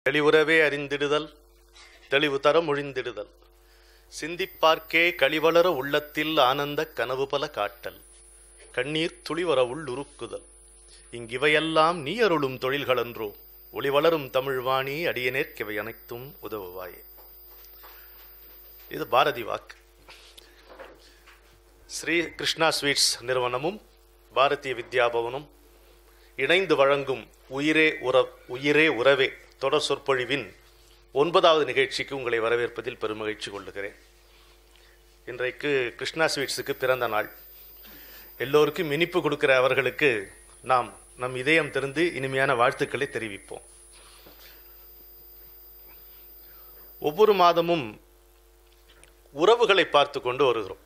தெளிவுறவே அறிந்திடுதல் தெளிவு தர மொழிந்திடுதல் சிந்திப்பார்க்கே கழிவளர உள்ளத்தில் ஆனந்த கனவு பல காட்டல் கண்ணீர் துளிவர உள்ளுருக்குதல் இங்கிவையெல்லாம் நீ அருளும் தொழில்களன்றோ ஒளிவளரும் தமிழ் வாணி அடியனேற்கிவை அனைத்தும் உதவுவாயே இது பாரதி வாக்கு ஸ்ரீ கிருஷ்ணா ஸ்வீட்ஸ் நிறுவனமும் பாரதிய வித்யாபவனும் இணைந்து வழங்கும் உயிரே உற உயிரே உறவே தொடர் சொற்பொழிவின் ஒன்பதாவது நிகழ்ச்சிக்கு உங்களை வரவேற்பதில் பெருமகிழ்ச்சி கொள்ளுகிறேன் இன்றைக்கு கிருஷ்ணா ஸ்வீட்ஸுக்கு பிறந்த நாள் எல்லோருக்கும் இனிப்பு கொடுக்கிற அவர்களுக்கு நாம் நம் இதயம் திறந்து இனிமையான வாழ்த்துக்களை தெரிவிப்போம் ஒவ்வொரு மாதமும் உறவுகளை பார்த்து கொண்டு வருகிறோம்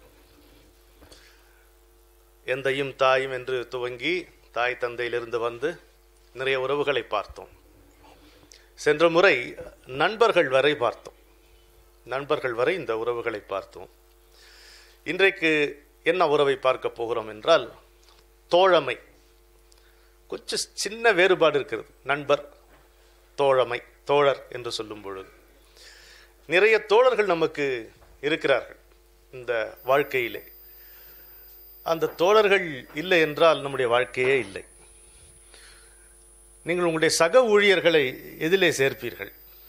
எந்தையும் தாயும் என்று துவங்கி தாய் தந்தையிலிருந்து வந்து நிறைய உறவுகளை பார்த்தோம் சென்ற முறை நண்பர்கள் வரை பார்த்தோம் நண்பர்கள் வரை இந்த உறவுகளை பார்த்தோம் இன்றைக்கு என்ன உறவை பார்க்க போகிறோம் என்றால் தோழமை கொஞ்சம் சின்ன வேறுபாடு இருக்கிறது நண்பர் தோழமை தோழர் என்று சொல்லும் பொழுது நிறைய தோழர்கள் நமக்கு இருக்கிறார்கள் இந்த வாழ்க்கையிலே அந்த தோழர்கள் இல்லை என்றால் நம்முடைய வாழ்க்கையே இல்லை நீங்கள் உங்களுடைய சக ஊழியர்களை எதிலே சேர்ப்பீர்கள்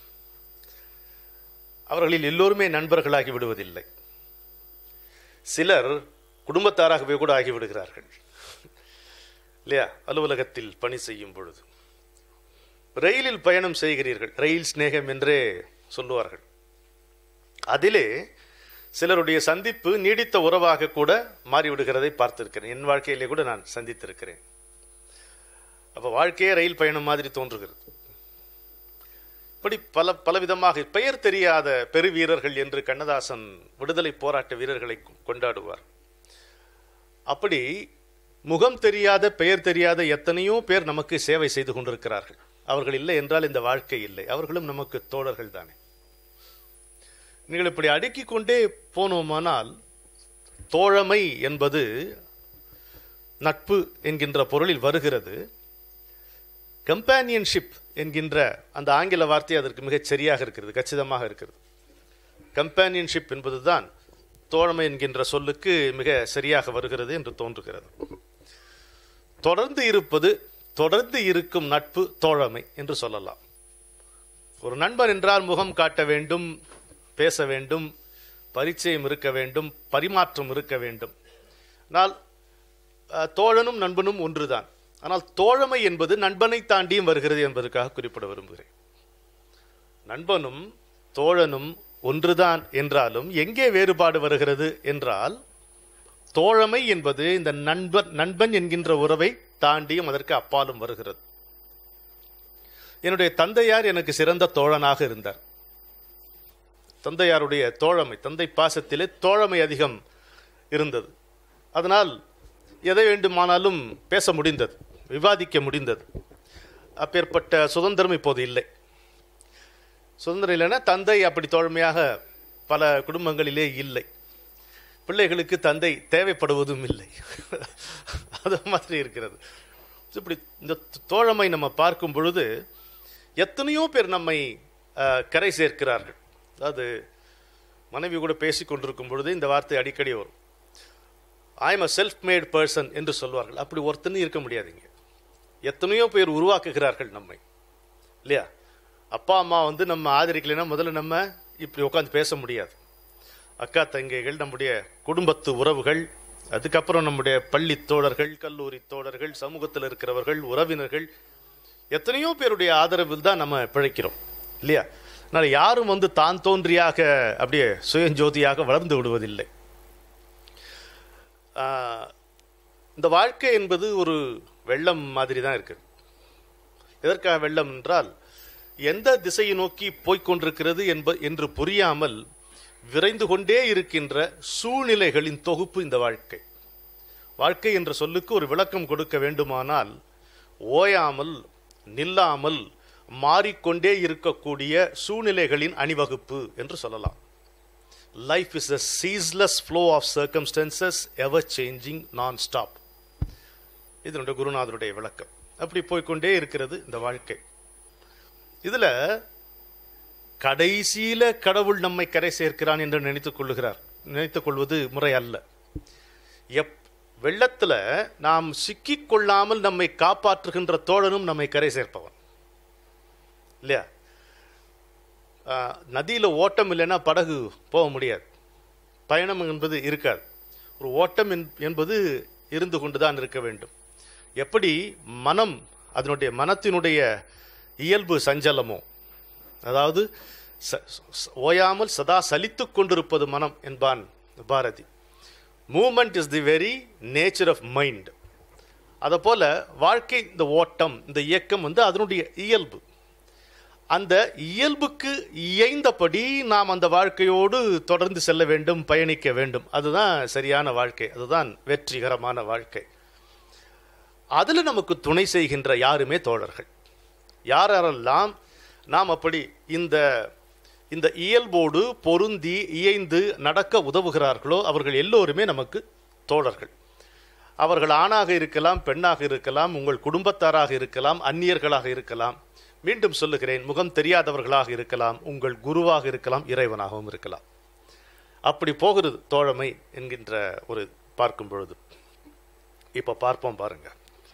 அவர்களில் எல்லோருமே நண்பர்களாகி விடுவதில்லை சிலர் குடும்பத்தாராகவே கூட ஆகிவிடுகிறார்கள் இல்லையா அலுவலகத்தில் பணி செய்யும் பொழுது ரயிலில் பயணம் செய்கிறீர்கள் ரயில் சிநேகம் என்றே சொல்லுவார்கள் அதிலே சிலருடைய சந்திப்பு நீடித்த உறவாக கூட மாறிவிடுகிறதை பார்த்திருக்கிறேன் என் வாழ்க்கையிலே கூட நான் சந்தித்திருக்கிறேன் அப்ப வாழ்க்கையே ரயில் பயணம் மாதிரி தோன்றுகிறது இப்படி பல பலவிதமாக பெயர் தெரியாத பெருவீரர்கள் என்று கண்ணதாசன் விடுதலை போராட்ட வீரர்களை கொண்டாடுவார் அப்படி முகம் தெரியாத பெயர் தெரியாத எத்தனையோ பேர் நமக்கு சேவை செய்து கொண்டிருக்கிறார்கள் அவர்கள் இல்லை என்றால் இந்த வாழ்க்கை இல்லை அவர்களும் நமக்கு தோழர்கள் தானே நீங்கள் இப்படி அடுக்கிக் கொண்டே போனோமானால் தோழமை என்பது நட்பு என்கின்ற பொருளில் வருகிறது கம்பானியன்ஷிப் என்கின்ற அந்த ஆங்கில வார்த்தை அதற்கு மிகச் சரியாக இருக்கிறது கச்சிதமாக இருக்கிறது கம்பானியன்ஷிப் என்பதுதான் தோழமை என்கின்ற சொல்லுக்கு மிக சரியாக வருகிறது என்று தோன்றுகிறது தொடர்ந்து இருப்பது தொடர்ந்து இருக்கும் நட்பு தோழமை என்று சொல்லலாம் ஒரு நண்பன் என்றால் முகம் காட்ட வேண்டும் பேச வேண்டும் பரிச்சயம் இருக்க வேண்டும் பரிமாற்றம் இருக்க வேண்டும் ஆனால் தோழனும் நண்பனும் ஒன்றுதான் ஆனால் தோழமை என்பது நண்பனை தாண்டியும் வருகிறது என்பதற்காக குறிப்பிட விரும்புகிறேன் நண்பனும் தோழனும் ஒன்றுதான் என்றாலும் எங்கே வேறுபாடு வருகிறது என்றால் தோழமை என்பது இந்த நண்பன் நண்பன் என்கின்ற உறவை தாண்டியும் அதற்கு அப்பாலும் வருகிறது என்னுடைய தந்தையார் எனக்கு சிறந்த தோழனாக இருந்தார் தந்தையாருடைய தோழமை தந்தை பாசத்திலே தோழமை அதிகம் இருந்தது அதனால் எதை வேண்டுமானாலும் பேச முடிந்தது விவாதிக்க முடிந்தது அப்பேற்பட்ட சுதந்திரம் இப்போது இல்லை சுதந்திரம் இல்லைன்னா தந்தை அப்படி தோழமையாக பல குடும்பங்களிலே இல்லை பிள்ளைகளுக்கு தந்தை தேவைப்படுவதும் இல்லை அது மாதிரி இருக்கிறது இப்படி இந்த தோழமை நம்ம பார்க்கும் பொழுது எத்தனையோ பேர் நம்மை கரை சேர்க்கிறார்கள் அதாவது மனைவி கூட பேசி கொண்டிருக்கும் பொழுது இந்த வார்த்தை அடிக்கடி வரும் I am a self made person என்று சொல்வார்கள் அப்படி ஒருத்தனும் இருக்க முடியாதுங்க எத்தனையோ பேர் உருவாக்குகிறார்கள் நம்மை இல்லையா அப்பா அம்மா வந்து நம்ம ஆதரிக்கலைன்னா முதல்ல நம்ம இப்படி உட்காந்து பேச முடியாது அக்கா தங்கைகள் நம்முடைய குடும்பத்து உறவுகள் அதுக்கப்புறம் நம்முடைய பள்ளி தோழர்கள் கல்லூரி தோழர்கள் சமூகத்தில் இருக்கிறவர்கள் உறவினர்கள் எத்தனையோ பேருடைய ஆதரவில் தான் நம்ம பிழைக்கிறோம் இல்லையா அதனால் யாரும் வந்து தான் தோன்றியாக அப்படியே சுயஞ்சோதியாக வளர்ந்து விடுவதில்லை இந்த வாழ்க்கை என்பது ஒரு வெள்ளம் மாதிரி தான் இருக்குது எதற்காக வெள்ளம் என்றால் எந்த திசையை நோக்கி போய்கொண்டிருக்கிறது என்ப என்று புரியாமல் விரைந்து கொண்டே இருக்கின்ற சூழ்நிலைகளின் தொகுப்பு இந்த வாழ்க்கை வாழ்க்கை என்ற சொல்லுக்கு ஒரு விளக்கம் கொடுக்க வேண்டுமானால் ஓயாமல் நில்லாமல் மாறிக்கொண்டே இருக்கக்கூடிய சூழ்நிலைகளின் அணிவகுப்பு என்று சொல்லலாம் life is a ceaseless flow of circumstances ever changing non stop இதனுடைய குருநாதருடைய விளக்கம் அப்படி போய்க்கொண்டே இருக்கிறது இந்த வாழ்க்கை இதுல கடைசியில கடவுள் நம்மை கரை சேர்க்கிறான் என்று நினைத்துக் கொள்ளுகிறார் நினைத்துக் கொள்வது முறை அல்ல எப் வெள்ளத்துல நாம் சிக்கிக் கொள்ளாமல் நம்மை காப்பாற்றுகின்ற தோழனும் நம்மை கரை சேர்ப்பவன் இல்லையா ஆஹ், நதியில ஓட்டம் இல்லைன்னா படகு போக முடியாது பயணம் என்பது இருக்காது ஒரு ஓட்டம் என்- என்பது இருந்து கொண்டுதான் இருக்க வேண்டும் எப்படி மனம் அதனுடைய மனத்தினுடைய இயல்பு சஞ்சலமோ அதாவது ச- ச- ஓயாமல் சதா சலித்துக் கொண்டிருப்பது மனம் என்பான் Bharathi movement is the very nature of mind அதை போல வாழ்க்கை இந்த ஓட்டம் இந்த இயக்கம் வந்து அதனுடைய இயல்பு அந்த இயல்புக்கு இயைந்தபடி நாம் அந்த வாழ்க்கையோடு தொடர்ந்து செல்ல வேண்டும் பயணிக்க வேண்டும் அதுதான் சரியான வாழ்க்கை அதுதான் வெற்றிகரமான வாழ்க்கை அதுல நமக்கு துணை செய்கின்ற யாருமே தோழர்கள் யார் யாரெல்லாம் நாம் அப்படி இந்த இந்த இயல்போடு பொருந்தி இயைந்து நடக்க உதவுகிறார்களோ அவர்கள் எல்லோருமே நமக்கு தோழர்கள் அவர்கள் ஆணாக இருக்கலாம் பெண்ணாக இருக்கலாம் உங்கள் குடும்பத்தாராக இருக்கலாம் அந்நியர்களாக இருக்கலாம் மீண்டும் சொல்லுகிறேன் முகம் தெரியாதவர்களாக இருக்கலாம் உங்கள் குருவாக இருக்கலாம் இறைவனாகவும் இருக்கலாம் அப்படி போகிறது தோழமை என்கின்ற ஒரு பார்க்கும் பொழுது இப்ப பார்ப்போம் பாருங்க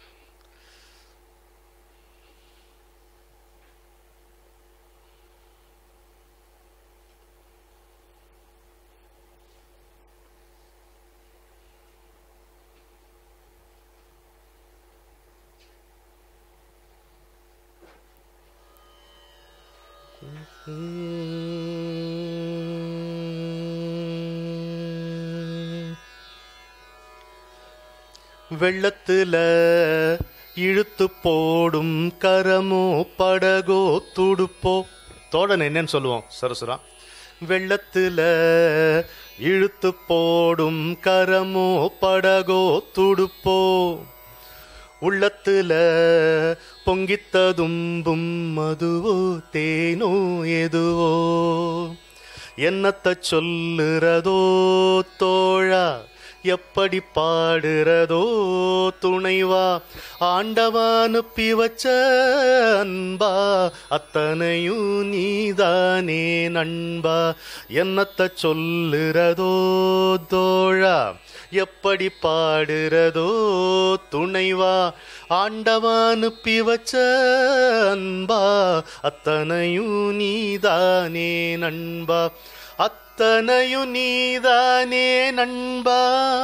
வெள்ளத்துல இழுத்து போடும் கரமோ படகோ துடுப்போ தோழன் என்னன்னு சொல்லுவோம் சரசுரா வெள்ளத்துல இழுத்து போடும் கரமோ படகோ துடுப்போ உள்ளத்துல பொங்கித்ததும்பும் மதுவோ தேனோ எதுவோ என்னத்த சொல்லுறதோ தோழா எப்படி பாடுறதோ துணைவா ஆண்டவா அனுப்பி வச்ச அன்பா அத்தனையும் நீதானே நண்பா என்னத்த சொல்லுறதோ தோழா எப்படி பாடுறதோ துணைவா ஆண்டவா அனுப்பி வச்ச அன்பா அத்தனையும் நீதானே நண்பா அத்தனையும் நீதானே நண்பா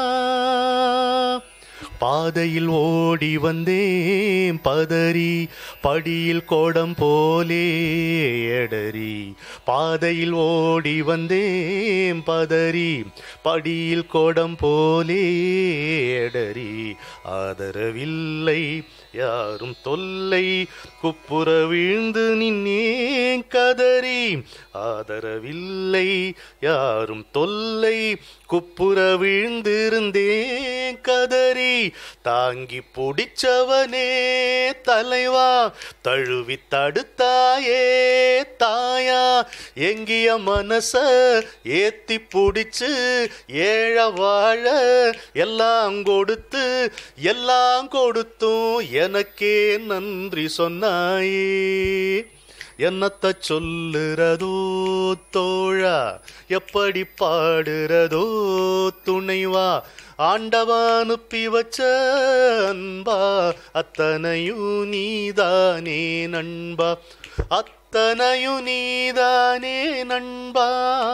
பாதையில் ஓடி வந்தேன் பதறி படியில் கோடம் போலே எடரி பாதையில் ஓடி வந்தேன் பதறி படியில் கோடம் போலே எடரி ஆதரவில்லை யாரும் தொல்லை குப்புற வீழ்ந்து நின்னேன் கதறி ஆதரவில்லை யாரும் தொல்லை குப்புற வீழ்ந்திருந்தேன் கதறி தாங்கி பிடிச்சவனே தலைவா தழுவி தடுத்தாயே தாயா எங்கிய மனச ஏத்தி பிடிச்சு ஏழ வாழ எல்லாம் கொடுத்து எல்லாம் கொடுத்தும் எனக்கே நன்றி சொன்னாயே என்னத்த சொல்லுறதோ தோழா எப்படி பாடுறதோ துணைவா ஆண்டவா அனுப்பி வச்ச அன்பா அத்தனையும் நீதானே நண்பா அத்தனையும் நீதானே நண்பா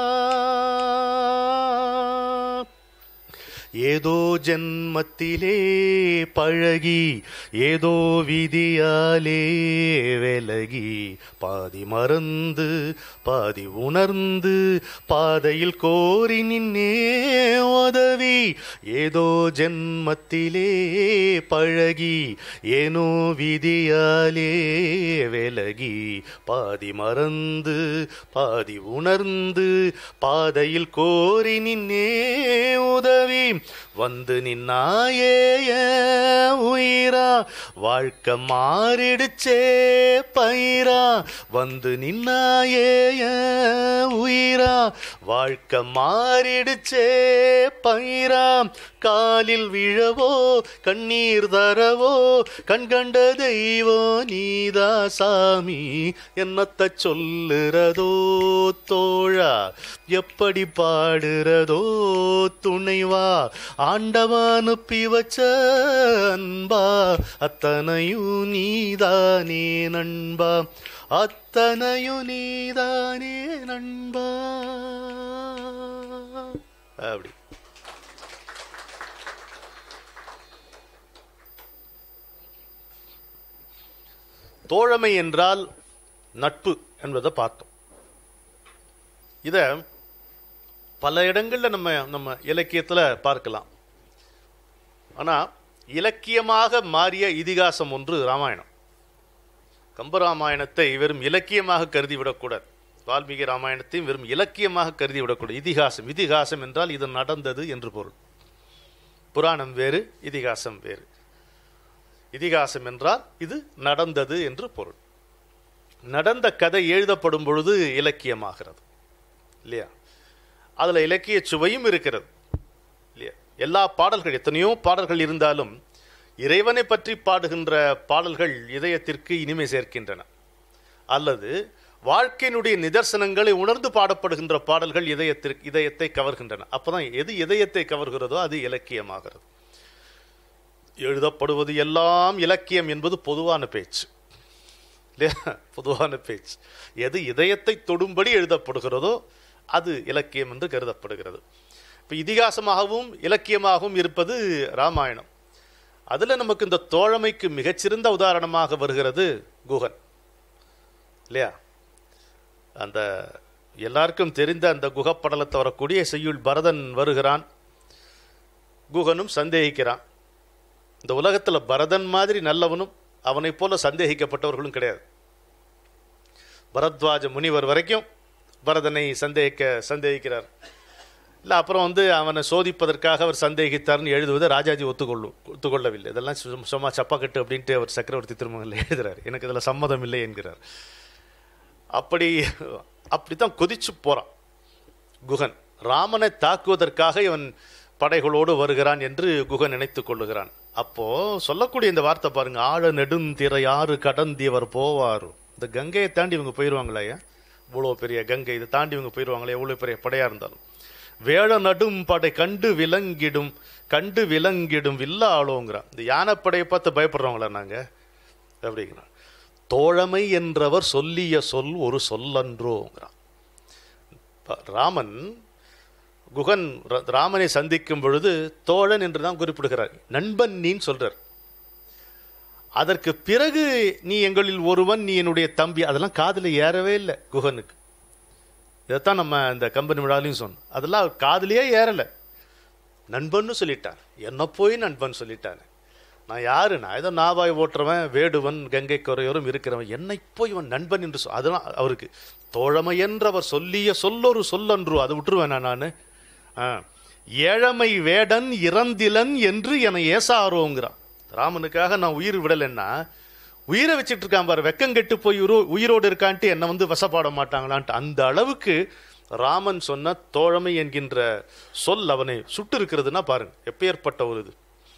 ஏதோ ஜென்மத்திலே பழகி ஏதோ விதியாலே விலகி பாதி மறந்து பாதி உணர்ந்து பாதையில் கோரி நின்னே உதவி ஏதோ ஜென்மத்திலே பழகி ஏனோ விதியாலே விலகி பாதி மறந்து பாதி உணர்ந்து பாதையில் கோரி நின்னே உதவி வந்து நின்னாயே என் உயிரா வாழ்க்கை மாறிடுச்சே பயிரா வந்து நின்னாயே என் உயிரா வாழ்க்கை மாறிடுச்சே பயிரா காலில் விழவோ கண்ணீர் தரவோ கண்கண்ட தெய்வம் நீதா சாமி என்னத்த சொல்லுறதோ தோழா எப்படி பாடுறதோ துணைவா ஆண்டவன் அனுப்பி வச்ச அன்பா அத்தனையும் நீதானே நண்பா அத்தனையும் நீதானே நண்பா அப்படி தோழமை என்றால் நட்பு என்பதை பார்த்தோம் இத பல இடங்கள்ல நம்ம நம்ம இலக்கியத்துல பார்க்கலாம் ஆனா இலக்கியமாக மாறிய இதிகாசம் ஒன்று ராமாயணம் கம்பராமாயணத்தை வெறும் இலக்கியமாக கருதி விடக்கூடாது வால்மீகி ராமாயணத்தையும் வெறும் இலக்கியமாக கருதி விடக்கூடாது இதிகாசம் இதிகாசம் என்றால் இது நடந்தது என்று பொருள் புராணம் வேறு இதிகாசம் வேறு இதிகாசம் என்றால் இது நடந்தது என்று பொருள் நடந்த கதை எழுதப்படும் பொழுது இலக்கியமாகிறது இல்லையா அதுல இலக்கிய சுவையும் இருக்கிறது இல்லையா எல்லா பாடல்கள் எத்தனையோ பாடல்கள் இருந்தாலும் இறைவனை பற்றி பாடுகின்ற பாடல்கள் இதயத்திற்கு இனிமை சேர்க்கின்றன அல்லது வாழ்க்கையினுடைய நிதர்சனங்களை உணர்ந்து பாடப்படுகின்ற பாடல்கள் இதயத்திற்கு இதயத்தை கவர்கின்றன அப்பதான் எது இதயத்தை கவர்கிறதோ அது இலக்கியமாகிறது எழுதப்படுவது எல்லாம் இலக்கியம் என்பது பொதுவான பேச்சு இல்லையா பொதுவான பேச்சு எது இதயத்தை தொடும்படி எழுதப்படுகிறதோ அது இலக்கியம் என்று கருதப்படுகிறது இப்போ இதிகாசமாகவும் இலக்கியமாகவும் இருப்பது ராமாயணம் அதில் நமக்கு இந்த தோழமைக்கு மிகச்சிறந்த உதாரணமாக வருகிறது குகன் இல்லையா அந்த எல்லாருக்கும் தெரிந்த அந்த குகப்படலத்தை வரக்கூடிய செய்யுள் பரதன் வருகிறான் குகனும் சந்தேகிக்கிறான் இந்த உலகத்தில் பரதன் மாதிரி நல்லவனும் அவனைப் போல சந்தேகிக்கப்பட்டவர்களும் கிடையாது பரத்வாஜ முனிவர் வரைக்கும் பரதனை சந்தேகிக்க சந்தேகிக்கிறார் இல்லை அப்புறம் வந்து அவனை சோதிப்பதற்காக அவர் சந்தேகித்தார்னு எழுதுவதை ராஜாஜி ஒத்துக்கொள்ளும் ஒத்துக்கொள்ளவில்லை இதெல்லாம் சும்- சும்மா சப்பாக்கட்டு அப்படின்ட்டு அவர் சக்கரவர்த்தி திருமகனில் எழுதுறார் எனக்கு இதில் சம்மதம் இல்லை என்கிறார் அப்படி அப்படித்தான் கொதிச்சு போறான் குகன் ராமனை தாக்குவதற்காக இவன் படைகளோடு வருகிறான் என்று குகன் நினைத்துக் கொள்ளுகிறான் அப்போ சொல்லக்கூடிய இந்த வார்த்தை பாருங்க ஆழ நெடுந்திரை யாரு கடந்தியவர் போவாரு இந்த கங்கையை தாண்டி இவங்க போயிடுவாங்களா ஐயா இவ்வளோ பெரிய கங்கை இதை தாண்டி இவங்க போயிடுவாங்களே எவ்வளோ பெரிய படையா இருந்தாலும் வேழ நடும் படை கண்டு விலங்கிடும் கண்டு விலங்கிடும் வில்லாளோங்கிறான் இந்த யானைப்படையை பார்த்து பயப்படுறவங்களா நாங்க அப்படிங்கிறான் தோழமை என்றவர் சொல்லிய சொல் ஒரு சொல்லன்றோங்கிறான் ப- ராமன் குகன் ர- ராமனை சந்திக்கும் பொழுது தோழன் என்று தான் குறிப்பிடுகிறார் நண்பன் நீன்னு சொல்றார் அதற்கு பிறகு நீ எங்களில் ஒருவன் நீ என்னுடைய தம்பி அதெல்லாம் காதுல ஏறவே இல்லை குகனுக்கு இதைத்தான் நம்ம இந்த கம்பெனி விழாலையும் சொன்னோம் அதெல்லாம் காதுலயே ஏறல நண்பன்னு சொல்லிட்டார் என்ன போய் நண்பன் சொல்லிட்டாரு நான் யாரு நான் ஏதோ நாவாய் ஓட்டுறவன் வேடுவன் கங்கை குறையோரும் இருக்கிறவன் என்னை போய் இவன் நண்பன் என்று சொல் அதெல்லாம் அவருக்கு தோழமை என்றவர் சொல்லிய சொல்லொரு சொல்லன்று அதை விட்டுருவேன் நான் ஏழமை வேடன் இறந்திலன் என்று என ஏசாரோங்கிறான் ராமனுக்காக நான் உயிர் விடலைன்னா உயிரை வச்சிட்டு இருக்கான் பாரு வெக்கம் கெட்டு போய் உயிரோ- உயிரோடு இருக்கான்ட்டு என்னை வந்து வசப்பாட மாட்டாங்களான்ட்டு அந்த அளவுக்கு ராமன் சொன்ன தோழமை என்கின்ற சொல் அவனை சுட்டு இருக்கிறதுனா பாருங்க எப்பேற்பட்ட ஒரு இது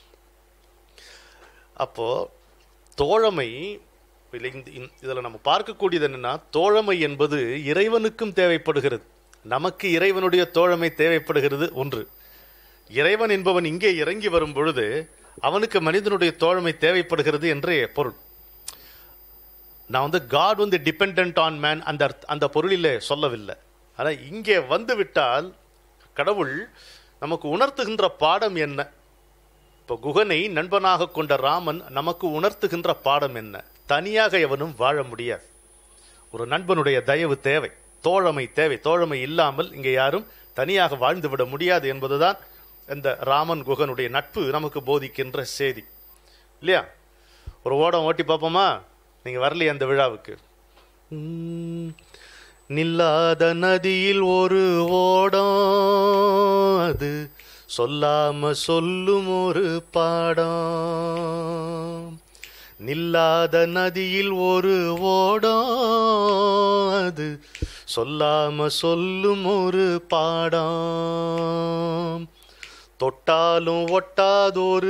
அப்போ தோழமை இல்லை, இந்த- இந்த- இதுல நம்ம பார்க்கக்கூடியது என்னன்னா தோழமை என்பது இறைவனுக்கும் தேவைப்படுகிறது நமக்கு இறைவனுடைய தோழமை தேவைப்படுகிறது ஒன்று இறைவன் என்பவன் இங்கே இறங்கி வரும் பொழுது அவனுக்கு மனிதனுடைய தோழமை தேவைப்படுகிறது என்றே பொருள் நான் வந்து காட் வந்து டிபெண்ட் ஆன் மேன் அந்த அர்த்த- அந்த பொருளிலே சொல்லவில்லை ஆனால் இங்கே வந்து விட்டால் கடவுள் நமக்கு உணர்த்துகின்ற பாடம் என்ன இப்போ குகனை நண்பனாக கொண்ட ராமன் நமக்கு உணர்த்துகின்ற பாடம் என்ன தனியாக எவனும் வாழ முடியாது ஒரு நண்பனுடைய தயவு தேவை தோழமை தேவை தோழமை இல்லாமல் இங்கே யாரும் தனியாக வாழ்ந்து விட முடியாது என்பதுதான் இந்த ராமன் குகனுடைய நட்பு நமக்கு போதிக்கின்ற செய்தி இல்லையா ஒரு ஓடம் ஓட்டி பார்ப்போமா நீங்க வரலையே அந்த விழாவுக்கு உம், நில்லாத நதியில் ஒரு ஓடம் அது சொல்லாம சொல்லும் ஒரு பாடம் நில்லாத நதியில் ஒரு ஓடம் அது சொல்லாம சொல்லும் ஒரு பாடம் தொட்டாலும் ஒட்டாதொரு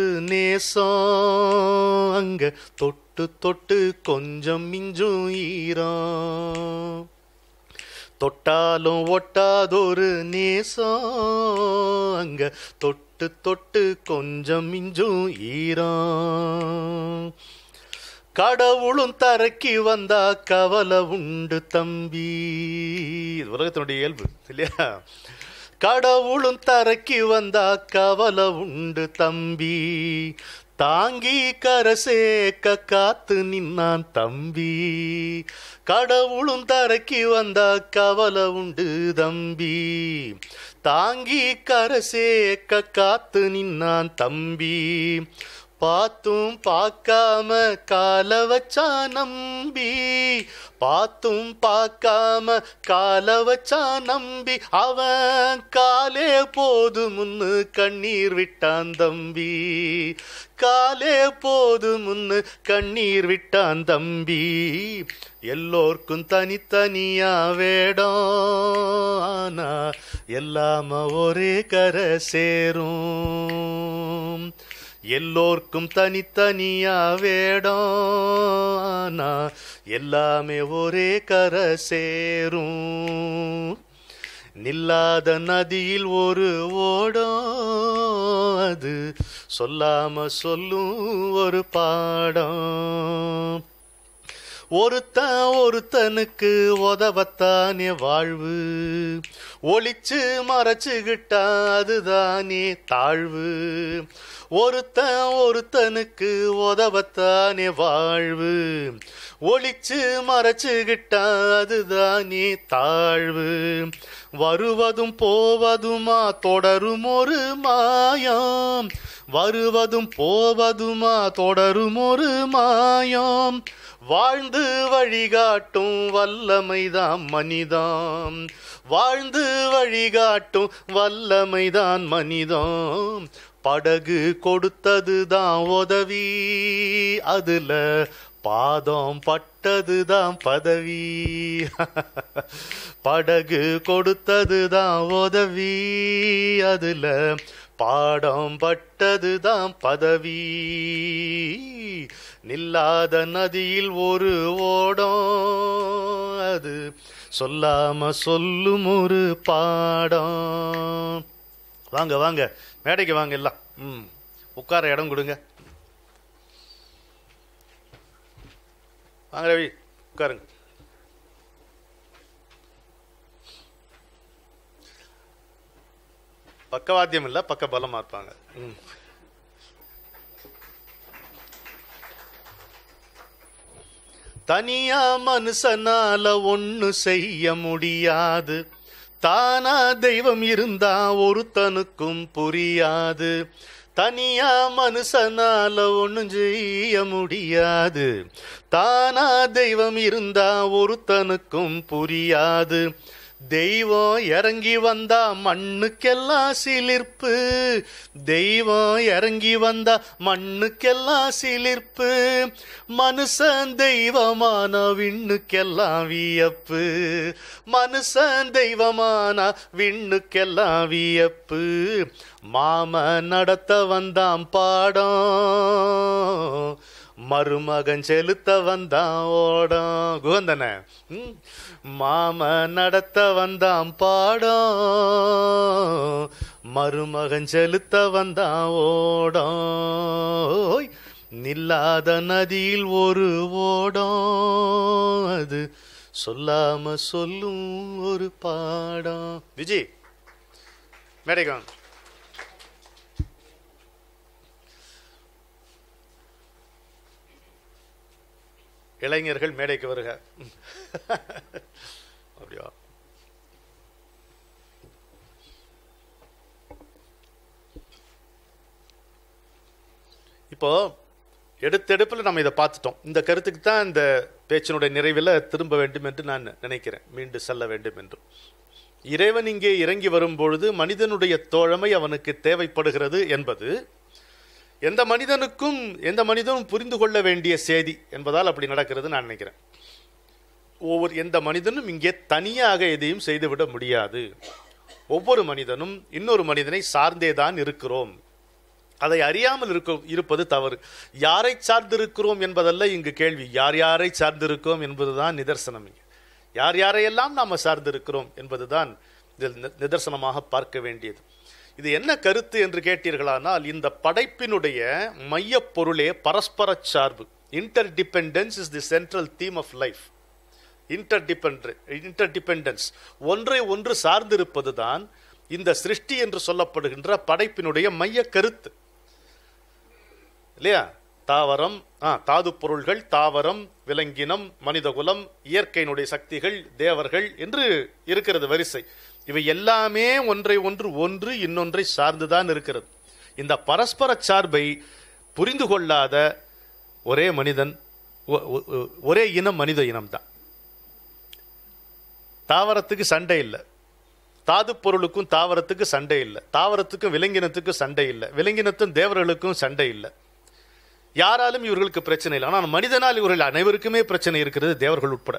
நேசம் அங்க தொட்டு தொட்டு கொஞ்சம் மிஞ்சும் ஈரம் தொட்டாலும் ஒட்டாதொரு நேசம் அங்க தொட்டு தொட்டு கொஞ்சம் மிஞ்சும் ஈரம் கடவுளும் தரக்கி வந்தா கவலை உண்டு தம்பி இது உலகத்தினுடைய இயல்பு இல்லையா கடவுளும் தரக்கி வந்தா கவலை உண்டு தம்பி தாங்கி கரை சேர்க்க காத்து நின்னான் தம்பி கடவுளும் தரக்கி வந்தா கவலை உண்டு தம்பி தாங்கி கரை சேர்க்க காத்து நின்னான் தம்பி பார்த்தும் பார்க்காம கால வச்சா நம்பி பார்த்தும் பார்க்காம கால வச்சா நம்பி அவன் காலே போது முன்னு கண்ணீர் விட்டான் தம்பி காலே போது முன்னு கண்ணீர் விட்டான் தம்பி எல்லோர்க்கும் தனித்தனியா வேடம் ஆனா எல்லாம ஒரே கரை சேரும் எல்லோர்க்கும் தனித்தனியா வேடம் ஆனா எல்லாமே ஒரே கரை சேரும் நில்லாத நதியில் ஒரு ஓடம் அது சொல்லாம சொல்லும் ஒரு பாடம் ஒருத்தன் ஒருத்தனுக்கு உதவத்தானே வாழ்வு ஒளிச்சு மறைச்சுக்கிட்டா அதுதானே தாழ்வு ஒருத்தன் ஒருத்தனுக்கு உதவத்தானே வாழ்வு ஒளிச்சு மறைச்சுக்கிட்டா அதுதானே தாழ்வு வருவதும் போவதுமா தொடரும் ஒரு மாயம் வருவதும் போவதுமா தொடரும் ஒரு மாயம் வாழ்ந்து வழிகாட்டும் வல்லமைதான் மனிதாம் வாழ்ந்து வழிகாட்டும் வல்லமைதான் மனிதம் படகு கொடுத்ததுதான் உதவி அதுல பாதம் பட்டதுதான் பதவி படகு கொடுத்ததுதான் உதவி அதுல பாடம் பட்டதுதான் பதவி நில்லாத நதியில் ஒரு ஓடம் அது சொல்லாம சொல்லும் ஒரு பாடம் வாங்க வாங்க மேடைக்கு வாங்க எல்லாம் ம் உட்கார இடம் கொடுங்க வாங்க ரவி உட்காருங்க பக்கவாத்தியம் இல்ல பக்க பலமா இருப்பாங்க ம் தனியா மனுஷனால ஒண்ணு செய்ய முடியாது தானா தெய்வம் இருந்தா ஒருத்தனுக்கும் புரியாது தனியா மனுஷனால ஒண்ணும் செய்ய முடியாது தானா தெய்வம் இருந்தா ஒருத்தனுக்கும் புரியாது தெய்வம் இறங்கி வந்தா மண்ணுக்கெல்லாம் சிலிர்ப்பு தெய்வம் இறங்கி வந்தா மண்ணுக்கெல்லாம் சிலிர்ப்பு மனுஷன் தெய்வமான விண்ணுக்கெல்லாம் வியப்பு மனுஷன் தெய்வமான விண்ணுக்கெல்லாம் வியப்பு மாம நடத்த வந்தாம் பாடம் மருமகன் செலுத்த வந்தான் ஓடம் குகந்தன ம். மாம நடத்த வந்தான் பாடம் மருமகன் செலுத்த வந்தான் ஓடம் ஓய். நில்லாத நதியில் ஒரு ஓடம் அது சொல்லாம சொல்லும் ஒரு பாடம் விஜய் மேடைக்கு வாங்க இளைஞர்கள் மேடைக்கு வருக அப்படியா இப்போ எடுத்தெடுப்பில் நம்ம இதை பார்த்துட்டோம் இந்த கருத்துக்கு தான் இந்த பேச்சினுடைய நிறைவில் திரும்ப வேண்டும் என்று நான் நினைக்கிறேன் மீண்டும் செல்ல வேண்டும் என்று இறைவன் இங்கே இறங்கி வரும்பொழுது மனிதனுடைய தோழமை அவனுக்கு தேவைப்படுகிறது என்பது எந்த மனிதனுக்கும் எந்த மனிதனும் புரிந்து கொள்ள வேண்டிய செய்தி என்பதால் அப்படி நடக்கிறது நான் நினைக்கிறேன் ஒவ்வொரு எந்த மனிதனும் இங்கே தனியாக எதையும் செய்துவிட முடியாது ஒவ்வொரு மனிதனும் இன்னொரு மனிதனை சார்ந்தே தான் இருக்கிறோம் அதை அறியாமல் இருக்க இருப்பது தவறு யாரை சார்ந்திருக்கிறோம் என்பதல்ல இங்கு கேள்வி யார் யாரை சார்ந்திருக்கிறோம் என்பதுதான் நிதர்சனம் இங்கு யார் யாரையெல்லாம் நாம் சார்ந்திருக்கிறோம் என்பதுதான் இதில் நி- நிதர்சனமாக பார்க்க வேண்டியது இது என்ன கருத்து என்று கேட்டீர்களானால் இந்த படைப்பினுடைய மையப் பொருளே பரஸ்பர சார்பு interdependence is the central theme of life interdepend interdependence ஒன்றை ஒன்று சார்ந்திருப்பதுதான் இந்த சிருஷ்டி என்று சொல்லப்படுகின்ற படைப்பினுடைய மைய கருத்து இல்லையா தாவரம் ஆ தாது பொருள்கள் தாவரம் விலங்கினம் மனிதகுலம் இயற்கையினுடைய சக்திகள் தேவர்கள் என்று இருக்கிறது வரிசை இவை எல்லாமே ஒன்றை ஒன்று ஒன்று இன்னொன்றை சார்ந்துதான் இருக்கிறது இந்த பரஸ்பர சார்பை புரிந்து கொள்ளாத ஒரே மனிதன் ஒ- ஒ- ஒரே இனம் மனித இனம்தான் தாவரத்துக்கு சண்டை இல்லை தாது பொருளுக்கும் தாவரத்துக்கு சண்டை இல்லை தாவரத்துக்கும் விலங்கினத்துக்கும் சண்டை இல்லை விலங்கினத்தும் தேவர்களுக்கும் சண்டை இல்லை யாராலும் இவர்களுக்கு பிரச்சனை இல்லை ஆனால் மனிதனால் இவர்கள் அனைவருக்குமே பிரச்சனை இருக்கிறது தேவர்கள் உட்பட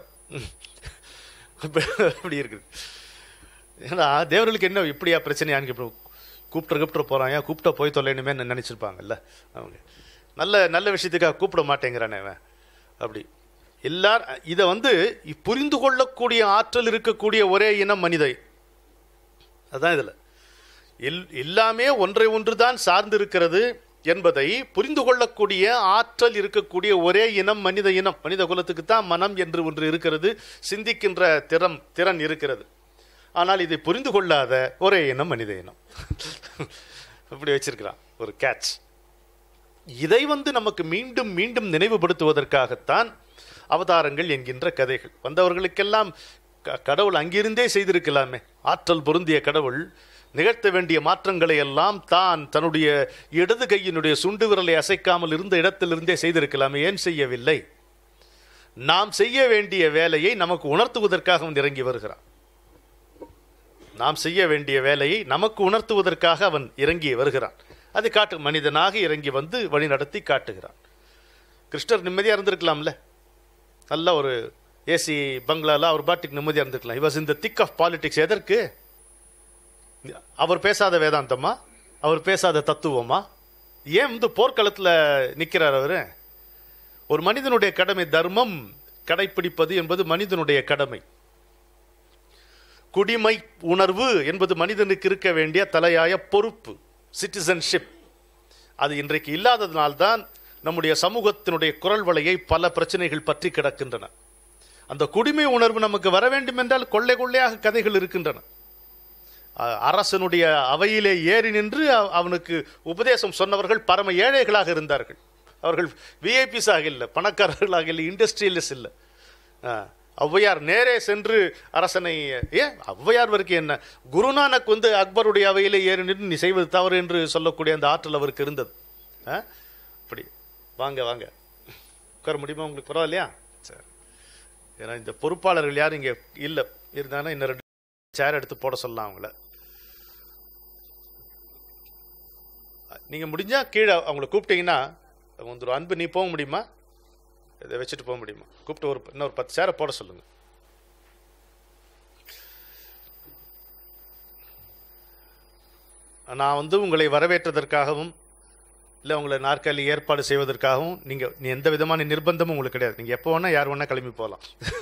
அப்படி இருக்குது ஏன்னா தேவர்களுக்கு என்ன இப்படியா பிரச்சனையான்னு இப்போ கூப்பிட்டு கூப்பிட்டு போறான் கூப்பிட்ட போய் தொலைணுமே நினைச்சிருப்பாங்கல்ல அவங்க நல்ல நல்ல விஷயத்துக்காக கூப்பிட மாட்டேங்கிறானே அவன் அப்படி எல்லார் இதை வந்து புரிந்து கொள்ளக்கூடிய ஆற்றல் இருக்கக்கூடிய ஒரே இனம் மனிதை அதான் இதுல எல் எல்லாமே ஒன்றை ஒன்றுதான் சார்ந்திருக்கிறது என்பதை புரிந்து கொள்ளக்கூடிய ஆற்றல் இருக்கக்கூடிய ஒரே இனம் மனித இனம் மனித குலத்துக்கு தான் மனம் என்று ஒன்று இருக்கிறது சிந்திக்கின்ற திறம் திறன் இருக்கிறது ஆனால் இதை புரிந்து கொள்ளாத ஒரே இனம் மனித இனம் அப்படி வச்சிருக்கிறான் ஒரு கேட்ச் இதை வந்து நமக்கு மீண்டும் மீண்டும் நினைவுபடுத்துவதற்காகத்தான் அவதாரங்கள் என்கின்ற கதைகள் வந்தவர்களுக்கெல்லாம் க- கடவுள் அங்கிருந்தே செய்திருக்கலாமே ஆற்றல் பொருந்திய கடவுள் நிகழ்த்த வேண்டிய மாற்றங்களை எல்லாம் தான் தன்னுடைய இடது கையினுடைய சுண்டு விரலை அசைக்காமல் இருந்த இடத்திலிருந்தே செய்திருக்கலாமே ஏன் செய்யவில்லை நாம் செய்ய வேண்டிய வேலையை நமக்கு உணர்த்துவதற்காக அவன் இறங்கி வருகிறான் நாம் செய்ய வேண்டிய வேலையை நமக்கு உணர்த்துவதற்காக அவன் இறங்கி வருகிறான் அது காட்டு மனிதனாக இறங்கி வந்து வழி நடத்தி காட்டுகிறான் கிருஷ்ணர் நிம்மதியா இருந்திருக்கலாம்ல நல்ல ஒரு ஏசி பங்களால அவர் பாட்டுக்கு நிம்மதியா இருந்திருக்கலாம் இவாஸ் இந்த திக் ஆஃப் பாலிடிக்ஸ் எதற்கு அவர் பேசாத வேதாந்தமா அவர் பேசாத தத்துவமா ஏன் வந்து போர்க்களத்துல நிக்கிறார் அவரு ஒரு மனிதனுடைய கடமை தர்மம் கடைப்பிடிப்பது என்பது மனிதனுடைய கடமை குடிமை உணர்வு என்பது மனிதனுக்கு இருக்க வேண்டிய தலையாய பொறுப்பு சிட்டிசன்ஷிப் அது இன்றைக்கு இல்லாததினால்தான் நம்முடைய சமூகத்தினுடைய குரல் வலையை பல பிரச்சனைகள் பற்றி கிடக்கின்றன அந்த குடிமை உணர்வு நமக்கு வர வேண்டும் என்றால் கொள்ளை கொள்ளையாக கதைகள் இருக்கின்றன அ- அரசனுடைய அவையிலே ஏறி நின்று அவ- அவனுக்கு உபதேசம் சொன்னவர்கள் பரம ஏழைகளாக இருந்தார்கள் அவர்கள் விஐபிஸாக இல்லை பணக்காரர்களாக இல்லை இண்டஸ்ட்ரியலிஸ்ட் இல்லை ஆ, ஔவையார் நேரே சென்று அரசனை ஏன் ஔவையார் வரைக்கும் என்ன குருநானக் வந்து அக்பருடைய அவையிலே ஏறி நின்று நீ செய்வது தவறு என்று சொல்லக்கூடிய அந்த ஆற்றல் அவருக்கு இருந்தது ஆ? அப்படி வாங்க வாங்க உட்கார முடியுமா உங்களுக்கு பரவாயில்லையா சரி ஏன்னா இந்த பொறுப்பாளர்கள் யாரும் இங்கே இல்லை இருந்தாங்கன்னா இன்னும் ரெண்டு சேர் எடுத்து போட சொல்லலாம் அவங்கள நீங்க முடிஞ்சா கீழே அவங்கள கூப்பிட்டீங்கன்னா அவங்க ஒரு அன்பு நீ போக முடியுமா இதை வச்சுட்டு போக முடியுமா கூப்பிட்டு ஒரு இன்னொரு பத்து சேரை போட சொல்லுங்க நான் வந்து உங்களை வரவேற்றதற்காகவும் இல்லை உங்களை நாற்காலி ஏற்பாடு செய்வதற்காகவும் நீங்கள் நீ எந்த விதமான நிர்பந்தமும் உங்களுக்கு கிடையாது நீங்கள் எப்போ வேணால் யார் வேணால் கிளம்பி போகலாம்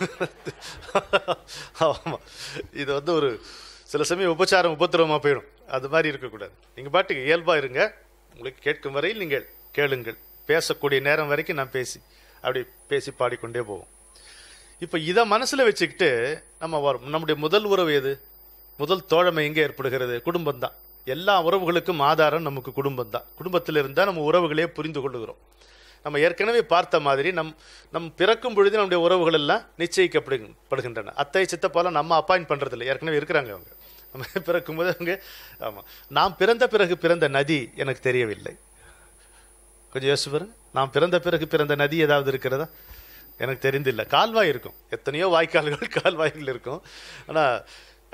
ஆமாம் இது வந்து ஒரு சில சமயம் உபச்சாரம் உபத்திரவமாக போயிடும் அது மாதிரி இருக்கக்கூடாது நீங்கள் பாட்டுக்கு இயல்பாக இருங்க உங்களுக்கு கேட்கும் வரையில் நீங்கள் கேளுங்கள் பேசக்கூடிய நேரம் வரைக்கும் நான் பேசி அப்படி பேசி பாடிக்கொண்டே போவோம் இப்போ இதை மனசில் வச்சுக்கிட்டு நம்ம வரும் நம்முடைய முதல் உறவு எது முதல் தோழமை எங்கே ஏற்படுகிறது குடும்பம் தான் எல்லா உறவுகளுக்கும் ஆதாரம் நமக்கு குடும்பம் தான் குடும்பத்தில் இருந்தால் நம்ம உறவுகளே புரிந்து கொள்ளுகிறோம் நம்ம ஏற்கனவே பார்த்த மாதிரி நம் நம் பிறக்கும் பொழுது நம்முடைய உறவுகள் எல்லாம் நிச்சயிக்கப்படு படுகின்றன அத்தை சித்தப்பாலாம் நம்ம அப்பாயின்ட் பண்றதில்லை ஏற்கனவே இருக்கிறாங்க அவங்க நம்ம பிறக்கும் போது அவங்க ஆமாம் நாம் பிறந்த பிறகு பிறந்த நதி எனக்கு தெரியவில்லை கொஞ்சம் யோசிச்சு பாருங்க நாம் பிறந்த பிறகு பிறந்த நதி ஏதாவது இருக்கிறதா எனக்கு தெரிந்தில்லை கால்வாய் இருக்கும் எத்தனையோ வாய்க்கால்கள் கால்வாய்கள் இருக்கும் ஆனால்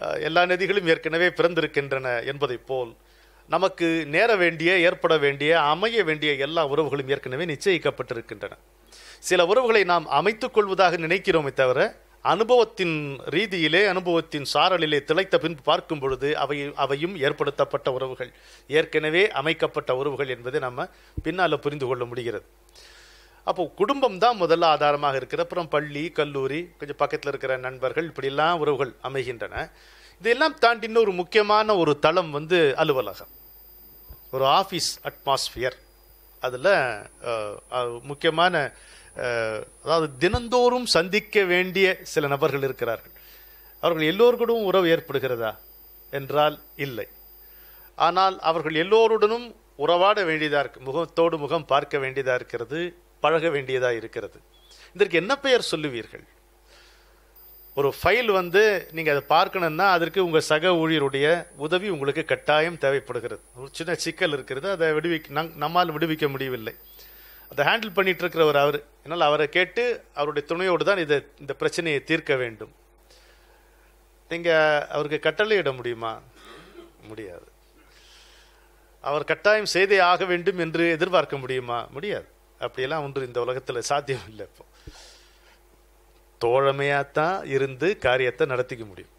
அஹ், எல்லா நதிகளும் ஏற்கனவே பிறந்திருக்கின்றன என்பதைப் போல் நமக்கு நேர வேண்டிய ஏற்பட வேண்டிய அமைய வேண்டிய எல்லா உறவுகளும் ஏற்கனவே நிச்சயிக்கப்பட்டிருக்கின்றன சில உறவுகளை நாம் அமைத்துக் கொள்வதாக நினைக்கிறோமே தவிர அனுபவத்தின் ரீதியிலே அனுபவத்தின் சாரலிலே திளைத்த பின்பு பார்க்கும் பொழுது அவை அவையும் ஏற்படுத்தப்பட்ட உறவுகள் ஏற்கனவே அமைக்கப்பட்ட உறவுகள் என்பதை நம்ம பின்னால புரிந்து கொள்ள முடிகிறது அப்போ குடும்பம் தான் முதல்ல ஆதாரமாக இருக்கிற அப்புறம் பள்ளி கல்லூரி கொஞ்சம் பக்கத்தில் இருக்கிற நண்பர்கள் இப்படியெல்லாம் உறவுகள் அமைகின்றன இதெல்லாம் தாண்டி இன்னொரு முக்கியமான ஒரு தளம் வந்து அலுவலகம் ஒரு ஆஃபீஸ் அட்மாஸ்பியர் அதில் முக்கியமான அஹ், அதாவது தினந்தோறும் சந்திக்க வேண்டிய சில நபர்கள் இருக்கிறார்கள் அவர்கள் எல்லோருக்கூடும் உறவு ஏற்படுகிறதா என்றால் இல்லை ஆனால் அவர்கள் எல்லோருடனும் உறவாட வேண்டியதாக இருக்கு முகத்தோடு முகம் பார்க்க வேண்டியதாக இருக்கிறது பழக வேண்டியதாக இருக்கிறது இதற்கு என்ன பெயர் சொல்லுவீர்கள் ஒரு ஃபைல் வந்து நீங்கள் அதை பார்க்கணும்னா அதற்கு உங்கள் சக ஊழியருடைய உதவி உங்களுக்கு கட்டாயம் தேவைப்படுகிறது ஒரு சின்ன சிக்கல் இருக்கிறது அதை விடுவிக்க நம்- நம்மால் விடுவிக்க முடியவில்லை அதை ஹேண்டில் பண்ணிட்டு இருக்கிறவர் அவர் என்னால் அவரை கேட்டு அவருடைய துணையோடு தான் இதை இந்த பிரச்சனையை தீர்க்க வேண்டும் நீங்கள் அவருக்கு கட்டளையிட முடியுமா முடியாது அவர் கட்டாயம் செய்தே ஆக வேண்டும் என்று எதிர்பார்க்க முடியுமா முடியாது அப்படியெல்லாம் ஒன்று இந்த உலகத்தில் சாத்தியம் இல்லை இப்போ தோழமையாத்தான் இருந்து காரியத்தை நடத்திக்க முடியும்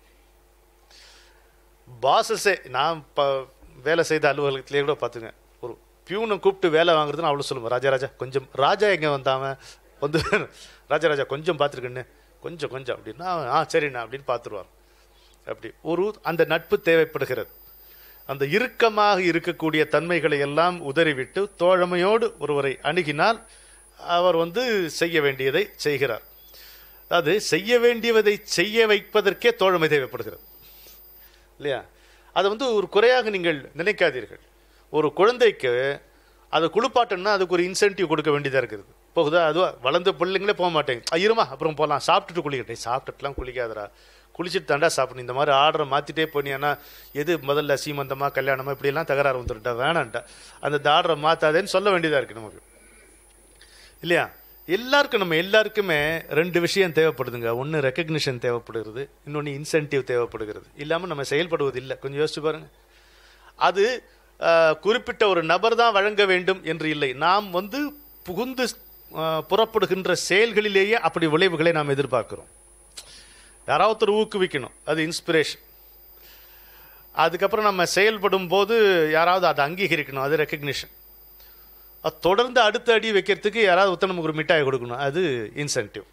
பாசஸே நான் ப வேலை செய்த அலுவலகத்திலே கூட பார்த்துங்க ஒரு பியூனை கூப்பிட்டு வேலை வாங்குறதுன்னு அவ்வளோ சொல்லுவேன் ராஜா ராஜா கொஞ்சம் ராஜா எங்கே வந்தாவன் வந்து ராஜா ராஜா கொஞ்சம் பார்த்துருக்கண்ணே கொஞ்சம் கொஞ்சம் அப்படின்னா ஆ சரிண்ணா அப்படின்னு பார்த்துருவார் அப்படி ஒரு அந்த நட்பு தேவைப்படுகிறது அந்த இறுக்கமாக இருக்கக்கூடிய தன்மைகளை எல்லாம் உதறிவிட்டு தோழமையோடு ஒருவரை அணுகினால் அவர் வந்து செய்ய வேண்டியதை செய்கிறார் அதாவது செய்ய வேண்டியதை செய்ய வைப்பதற்கே தோழமை தேவைப்படுகிறது இல்லையா அதை வந்து ஒரு குறையாக நீங்கள் நினைக்காதீர்கள் ஒரு குழந்தைக்கு அதை குளிப்பாட்டணும்னா அதுக்கு ஒரு இன்சென்டிவ் கொடுக்க வேண்டியதாக இருக்குது போகுதா அதுவா வளர்ந்த பிள்ளைங்களே போக மாட்டேங்க ஐயருமா அப்புறம் போகலாம் சாப்பிட்டுட்டு குளிக்கட்டே சாப்பிட்டுட்டுலாம் குளிக்காதடா குளிச்சுட்டு தாண்டா சாப்பிடணும் இந்த மாதிரி ஆர்டரை மாற்றிட்டே போனீங்கன்னா எது முதல்ல சீமந்தமா கல்யாணமா இப்படியெல்லாம் தகராறு வந்துருட்டா வேணான்ட்டா அந்த ஆர்டரை மாற்றாதேன்னு சொல்ல வேண்டியதாக இருக்குது நமக்கு இல்லையா எல்லாருக்கும் நம்ம எல்லாருக்குமே ரெண்டு விஷயம் தேவைப்படுதுங்க ஒன்று ரெக்கக்னிஷன் தேவைப்படுகிறது இன்னொன்று இன்சென்டிவ் தேவைப்படுகிறது இல்லாமல் நம்ம செயல்படுவது இல்லை கொஞ்சம் யோசிச்சு பாருங்க அது அஹ், குறிப்பிட்ட ஒரு நபர் தான் வழங்க வேண்டும் என்று இல்லை நாம் வந்து புகுந்து அஹ், புறப்படுகின்ற செயல்களிலேயே அப்படி விளைவுகளை நாம் எதிர்பார்க்கிறோம் யாராவது ஒருத்தர் ஊக்குவிக்கணும் அது இன்ஸ்பிரேஷன் அதுக்கப்புறம் நம்ம செயல்படும் போது யாராவது அதை அங்கீகரிக்கணும் அது ரெக்கக்னிஷன் அது தொடர்ந்து அடுத்த அடி வைக்கிறதுக்கு யாராவது ஒருத்தர் நமக்கு ஒரு மிட்டாய் கொடுக்கணும் அது இன்சென்டிவ்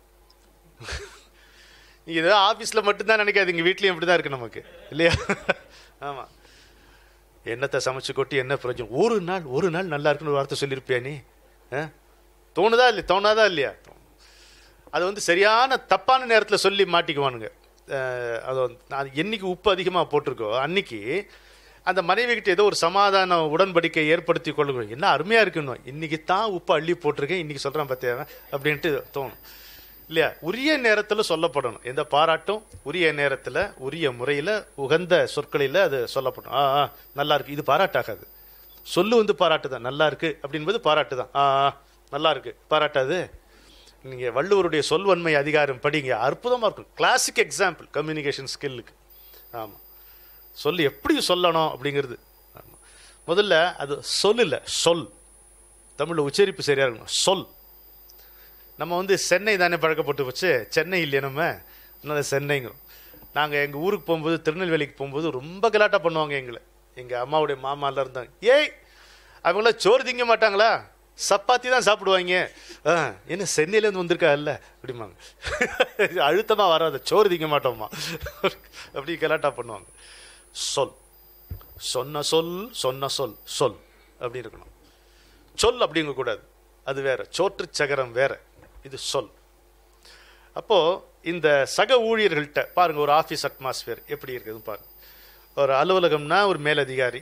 நீங்க ஏதோ ஆஃபீஸில் மட்டும்தான் நினைக்காதீங்க வீட்லேயும் இப்படி தான் இருக்கு நமக்கு இல்லையா ஆமாம் என்னத்தை சமைச்சு கொட்டி என்ன பிரயோஜனம் ஒரு நாள் ஒரு நாள் நல்லா இருக்குன்னு ஒரு வார்த்தை சொல்லியிருப்பியா நீ ஆ? தோணுதா இல்லையா தோணாதா இல்லையா அது வந்து சரியான தப்பான நேரத்தில் சொல்லி மாட்டிக்குவானுங்க அஹ், அது வந்து நான் என்னைக்கு உப்பு அதிகமாக போட்டிருக்கோ அன்னைக்கு அந்த மனைவி கிட்ட ஏதோ ஒரு சமாதான உடன்படிக்கை ஏற்படுத்தி கொள்ளுங்க என்ன அருமையா இருக்கணும் இன்னைக்கு தான் உப்பு அள்ளி போட்டிருக்கேன் இன்னைக்கு சொல்றேன் பார்த்தியா அப்படின்ட்டு தோணும் இல்லையா உரிய நேரத்தில் சொல்லப்படணும் எந்த பாராட்டும் உரிய நேரத்தில் உரிய முறையில் உகந்த சொற்களில் அது சொல்லப்படும் ஆ ஆ, நல்லா இருக்கு இது பாராட்டாகாது சொல்லு வந்து பாராட்டு தான் நல்லா இருக்கு அப்படின்பது பாராட்டு தான் ஆ ஆ, நல்லா இருக்கு பாராட்டாது நீங்க வள்ளுவருடைய சொல்வன்மை அதிகாரம் படிங்க அற்புதமா இருக்கும் கிளாசிக் எக்ஸாம்பிள் கம்யூனிகேஷன் ஸ்கில்லுக்கு ஆமா சொல்லு எப்படி சொல்லணும் அப்படிங்கிறது ஆமா. முதல்ல அது சொல் இல்ல சொல் தமிழ்ல உச்சரிப்பு சரியா இருக்கணும் சொல் நம்ம வந்து சென்னை தானே பழக்கப்பட்டு போச்சு சென்னை இல்லையா நம்ம அதனால சென்னைங்கிறோம் நாங்கள் எங்கள் ஊருக்கு போகும்போது திருநெல்வேலிக்கு போகும்போது ரொம்ப கலாட்டா பண்ணுவாங்க எங்களை எங்கள் அம்மாவுடைய மாமாலாம் இருந்தாங்க ஏய் அவங்களாம் சோறு திங்க மாட்டாங்களா சப்பாத்தி தான் சாப்பிடுவாங்க ஆ, என்ன சென்னையிலேருந்து வந்திருக்கா இல்ல அப்படிம்பாங்க அழுத்தமாக வராது சோறு திங்க மாட்டோம்மா அப்படி கலாட்டா பண்ணுவாங்க சொல் சொன்ன சொல் சொன்ன சொல் சொல் அப்படி இருக்கணும் சொல் அப்படிங்க கூடாது அது வேற சோற்று சகரம் வேற இது சொல் அப்போ இந்த சக ஊழியர்கள்ட்ட பாருங்க ஒரு ஆபீஸ் அட்மாஸ்பியர் எப்படி இருக்குதுன்னு பாருங்க ஒரு அலுவலகம்னா ஒரு மேலதிகாரி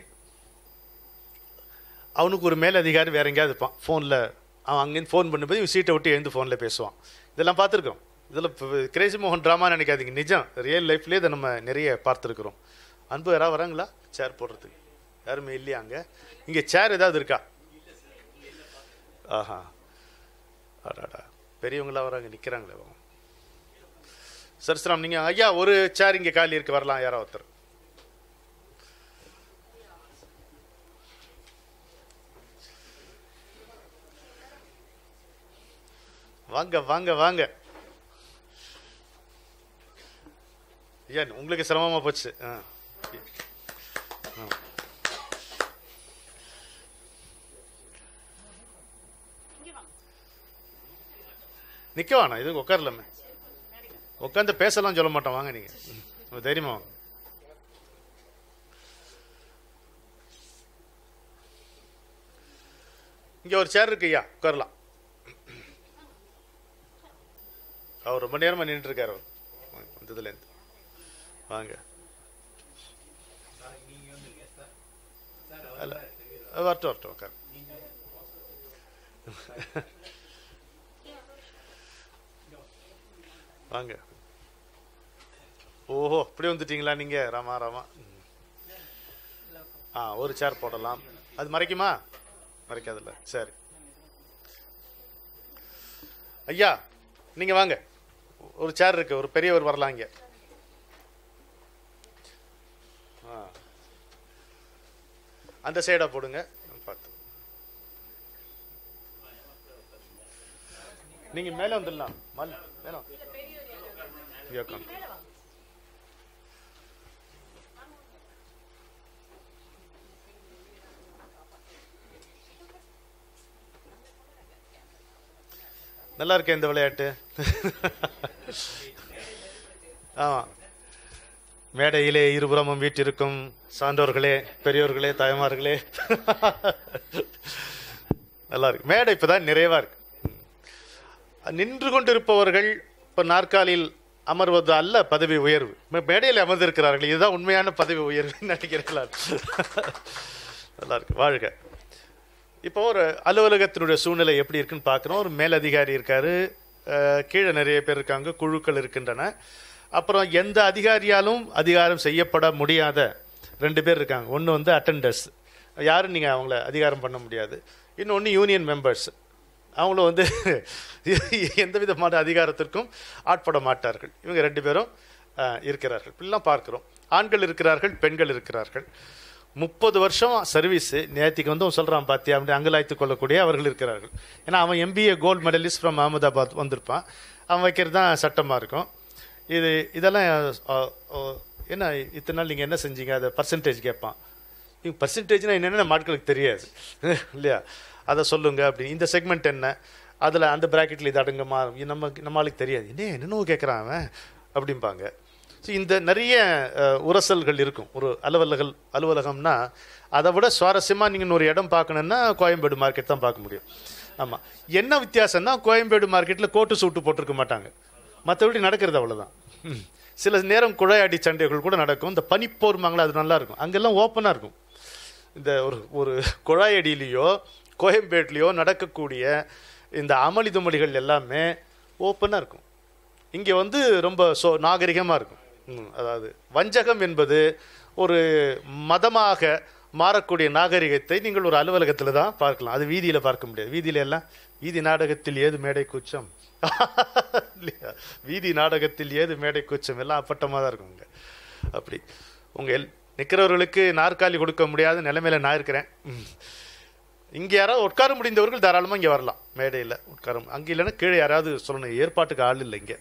அவனுக்கு ஒரு மேலதிகாரி வேற எங்கேயாவது இருப்பான் ஃபோனில் அவன் அங்கேருந்து ஃபோன் பண்ணும்போது இவன் சீட்டை விட்டு எழுந்து ஃபோனில் பேசுவான் இதெல்லாம் பார்த்துருக்கோம் இதில் கிரேசி மோகன் ட்ராமா நினைக்காதீங்க நிஜம் ரியல் லைஃப்லேயே இதை நம்ம நிறைய பார்த்துருக்குறோம் அன்பு யாராவது வராங்களா சேர் போடுறதுக்கு யாருமே இல்லையா அங்கே இங்கே சேர் ஏதாவது இருக்கா ஆஹா அடாடா பெரியவங்களா வராங்க நிற்கிறாங்களே அவங்க சரஸ்ராம் நீங்க ஐயா ஒரு சேர் இங்க காலி இருக்கு வரலாம் யாரோ ஒருத்தர் வாங்க வாங்க வாங்க ஐயா உங்களுக்கு சிரமமா போச்சு ஆ. ஆ. நிக்க வேணாம் இது உட்காரலாமே உட்காந்து பேசலாம் சொல்ல மாட்டோம் வாங்க நீங்க ம், தைரியமா வாங்க இங்க ஒரு சேர் இருக்கு ஐயா உட்காரலாம் அவர் ரொம்ப நேரமா நின்றுட்டு இருக்காரு அவர். வந்ததுல இருந்து வாங்க அல்ல வரட்டும் வரட்டும் உட்காரு வாங்க ஓஹோ இப்படி வந்துட்டீங்களா நீங்க ராமா ராமா ம். ஆ ஒரு சேர் போடலாம் அது மறைக்குமா மறைக்காதுல்ல சரி ஐயா நீங்க வாங்க ஒரு சேர் இருக்கு ஒரு பெரியவர் வரலாம் இங்க ஆ. அந்த சைடா போடுங்க பார்த்து நீங்க மேல வந்துடலாம் மல் வேணும் இங்க உட்காந்து நல்லா இருக்கே இந்த விளையாட்டு ஆமா மேடையிலே இருபுறமும் வீட்டிற்கும் சான்றோர்களே பெரியோர்களே தாய்மார்களே நல்லா இருக்கு மேடை இப்பதான் நிறைவா இருக்கு நின்று கொண்டிருப்பவர்கள் இப்ப நாற்காலியில் அமர்வது அல்ல பதவி உயர்வு மே- மேடையில் அமர்ந்திருக்கிறார்கள் இதுதான் உண்மையான பதவி உயர்வுன்னு நினைக்கிறீங்களா நல்லா இருக்கு வாழ்க இப்போ ஒரு அலுவலகத்தினுடைய சூழ்நிலை எப்படி இருக்குன்னு பார்க்குறோம் ஒரு மேலதிகாரி இருக்காரு அஹ், கீழே நிறைய பேர் இருக்காங்க குழுக்கள் இருக்கின்றன அப்புறம் எந்த அதிகாரியாலும் அதிகாரம் செய்யப்பட முடியாத ரெண்டு பேர் இருக்காங்க ஒன்று வந்து அட்டண்டர்ஸ் யாரும் நீங்கள் அவங்கள அதிகாரம் பண்ண முடியாது இன்னொன்று யூனியன் மெம்பர்ஸ் அவங்களும் வந்து எந்த விதமான அதிகாரத்திற்கும் ஆட்பட மாட்டார்கள் இவங்க ரெண்டு பேரும் அஹ், இருக்கிறார்கள் இப்படிலாம் பார்க்கிறோம் ஆண்கள் இருக்கிறார்கள் பெண்கள் இருக்கிறார்கள் முப்பது வருஷம் சர்வீஸ் நேத்திக்கு வந்து அவன் சொல்றான் பாத்தியா அப்படி அங்கலாய்த்து கொள்ளக்கூடிய அவர்கள் இருக்கிறார்கள் ஏன்னா அவன் MBA gold medalist from Ahmedabad வந்திருப்பான் அவன் வைக்கிறது தான் சட்டமா இருக்கும் இது இதெல்லாம் அஹ், அஹ், என்ன இத்தனை நாள் நீங்க என்ன செஞ்சீங்க அதை பர்சன்டேஜ் கேட்பான் இவங்க பர்சன்டேஜ்னா என்னென்ன நம்ம ஆட்களுக்கு தெரியாது இல்லையா அதை சொல்லுங்க அப்படி இந்த செக்மெண்ட் என்ன அதில் அந்த ப்ராக்கெட்டில் இது அடங்குமா இது நம்ம நம்மளுக்கு தெரியாது என்ன என்னென்னவோ கேட்குறான் அவன் அப்படிம்பாங்க ஸோ இந்த நிறைய அஹ், உரசல்கள் இருக்கும் ஒரு அலுவலகல் அலுவலகம்னா அதை விட சுவாரஸ்யமாக நீங்கள் ஒரு இடம் பார்க்கணுன்னா கோயம்பேடு மார்க்கெட் தான் பார்க்க முடியும் ஆமாம் என்ன வித்தியாசம்னா கோயம்பேடு மார்க்கெட்டில் கோட்டு சூட்டு போட்டிருக்க மாட்டாங்க மற்றபடி நடக்கிறது அவ்வளோதான் ம். சில நேரம் குழையாடி சண்டைகள் கூட நடக்கும் இந்த பனிப்போர்மாங்களா அது நல்லா இருக்கும் அங்கெல்லாம் ஓப்பனாக இருக்கும் இந்த ஒரு ஒரு குழாயடியிலையோ கோயம்பேட்லேயோ நடக்கக்கூடிய இந்த அமளி துமளிகள் எல்லாமே ஓப்பனாக இருக்கும் இங்கே வந்து ரொம்ப சோ நாகரிகமாக இருக்கும் ம், அதாவது வஞ்சகம் என்பது ஒரு மதமாக மாறக்கூடிய நாகரிகத்தை நீங்கள் ஒரு அலுவலகத்தில் தான் பார்க்கலாம் அது வீதியில் பார்க்க முடியாது வீதியில எல்லாம் வீதி நாடகத்தில் ஏது மேடை கூச்சம் இல்லையா வீதி நாடகத்தில் ஏது மேடை கூச்சம் எல்லாம் அப்பட்டமாக தான் இருக்கும் இங்க அப்படி உங்க எல் நிற்கிறவர்களுக்கு நாற்காலி கொடுக்க முடியாத நிலைமையில நான் இருக்கிறேன் ம். இங்க யாராவது உட்கார முடிந்தவர்கள் தாராளமா இங்க வரலாம் மேடையில் உட்காரும் அங்க இல்லைன்னா கீழே யாராவது சொல்லணும் ஏற்பாட்டுக்கு ஆள் இல்லை இங்க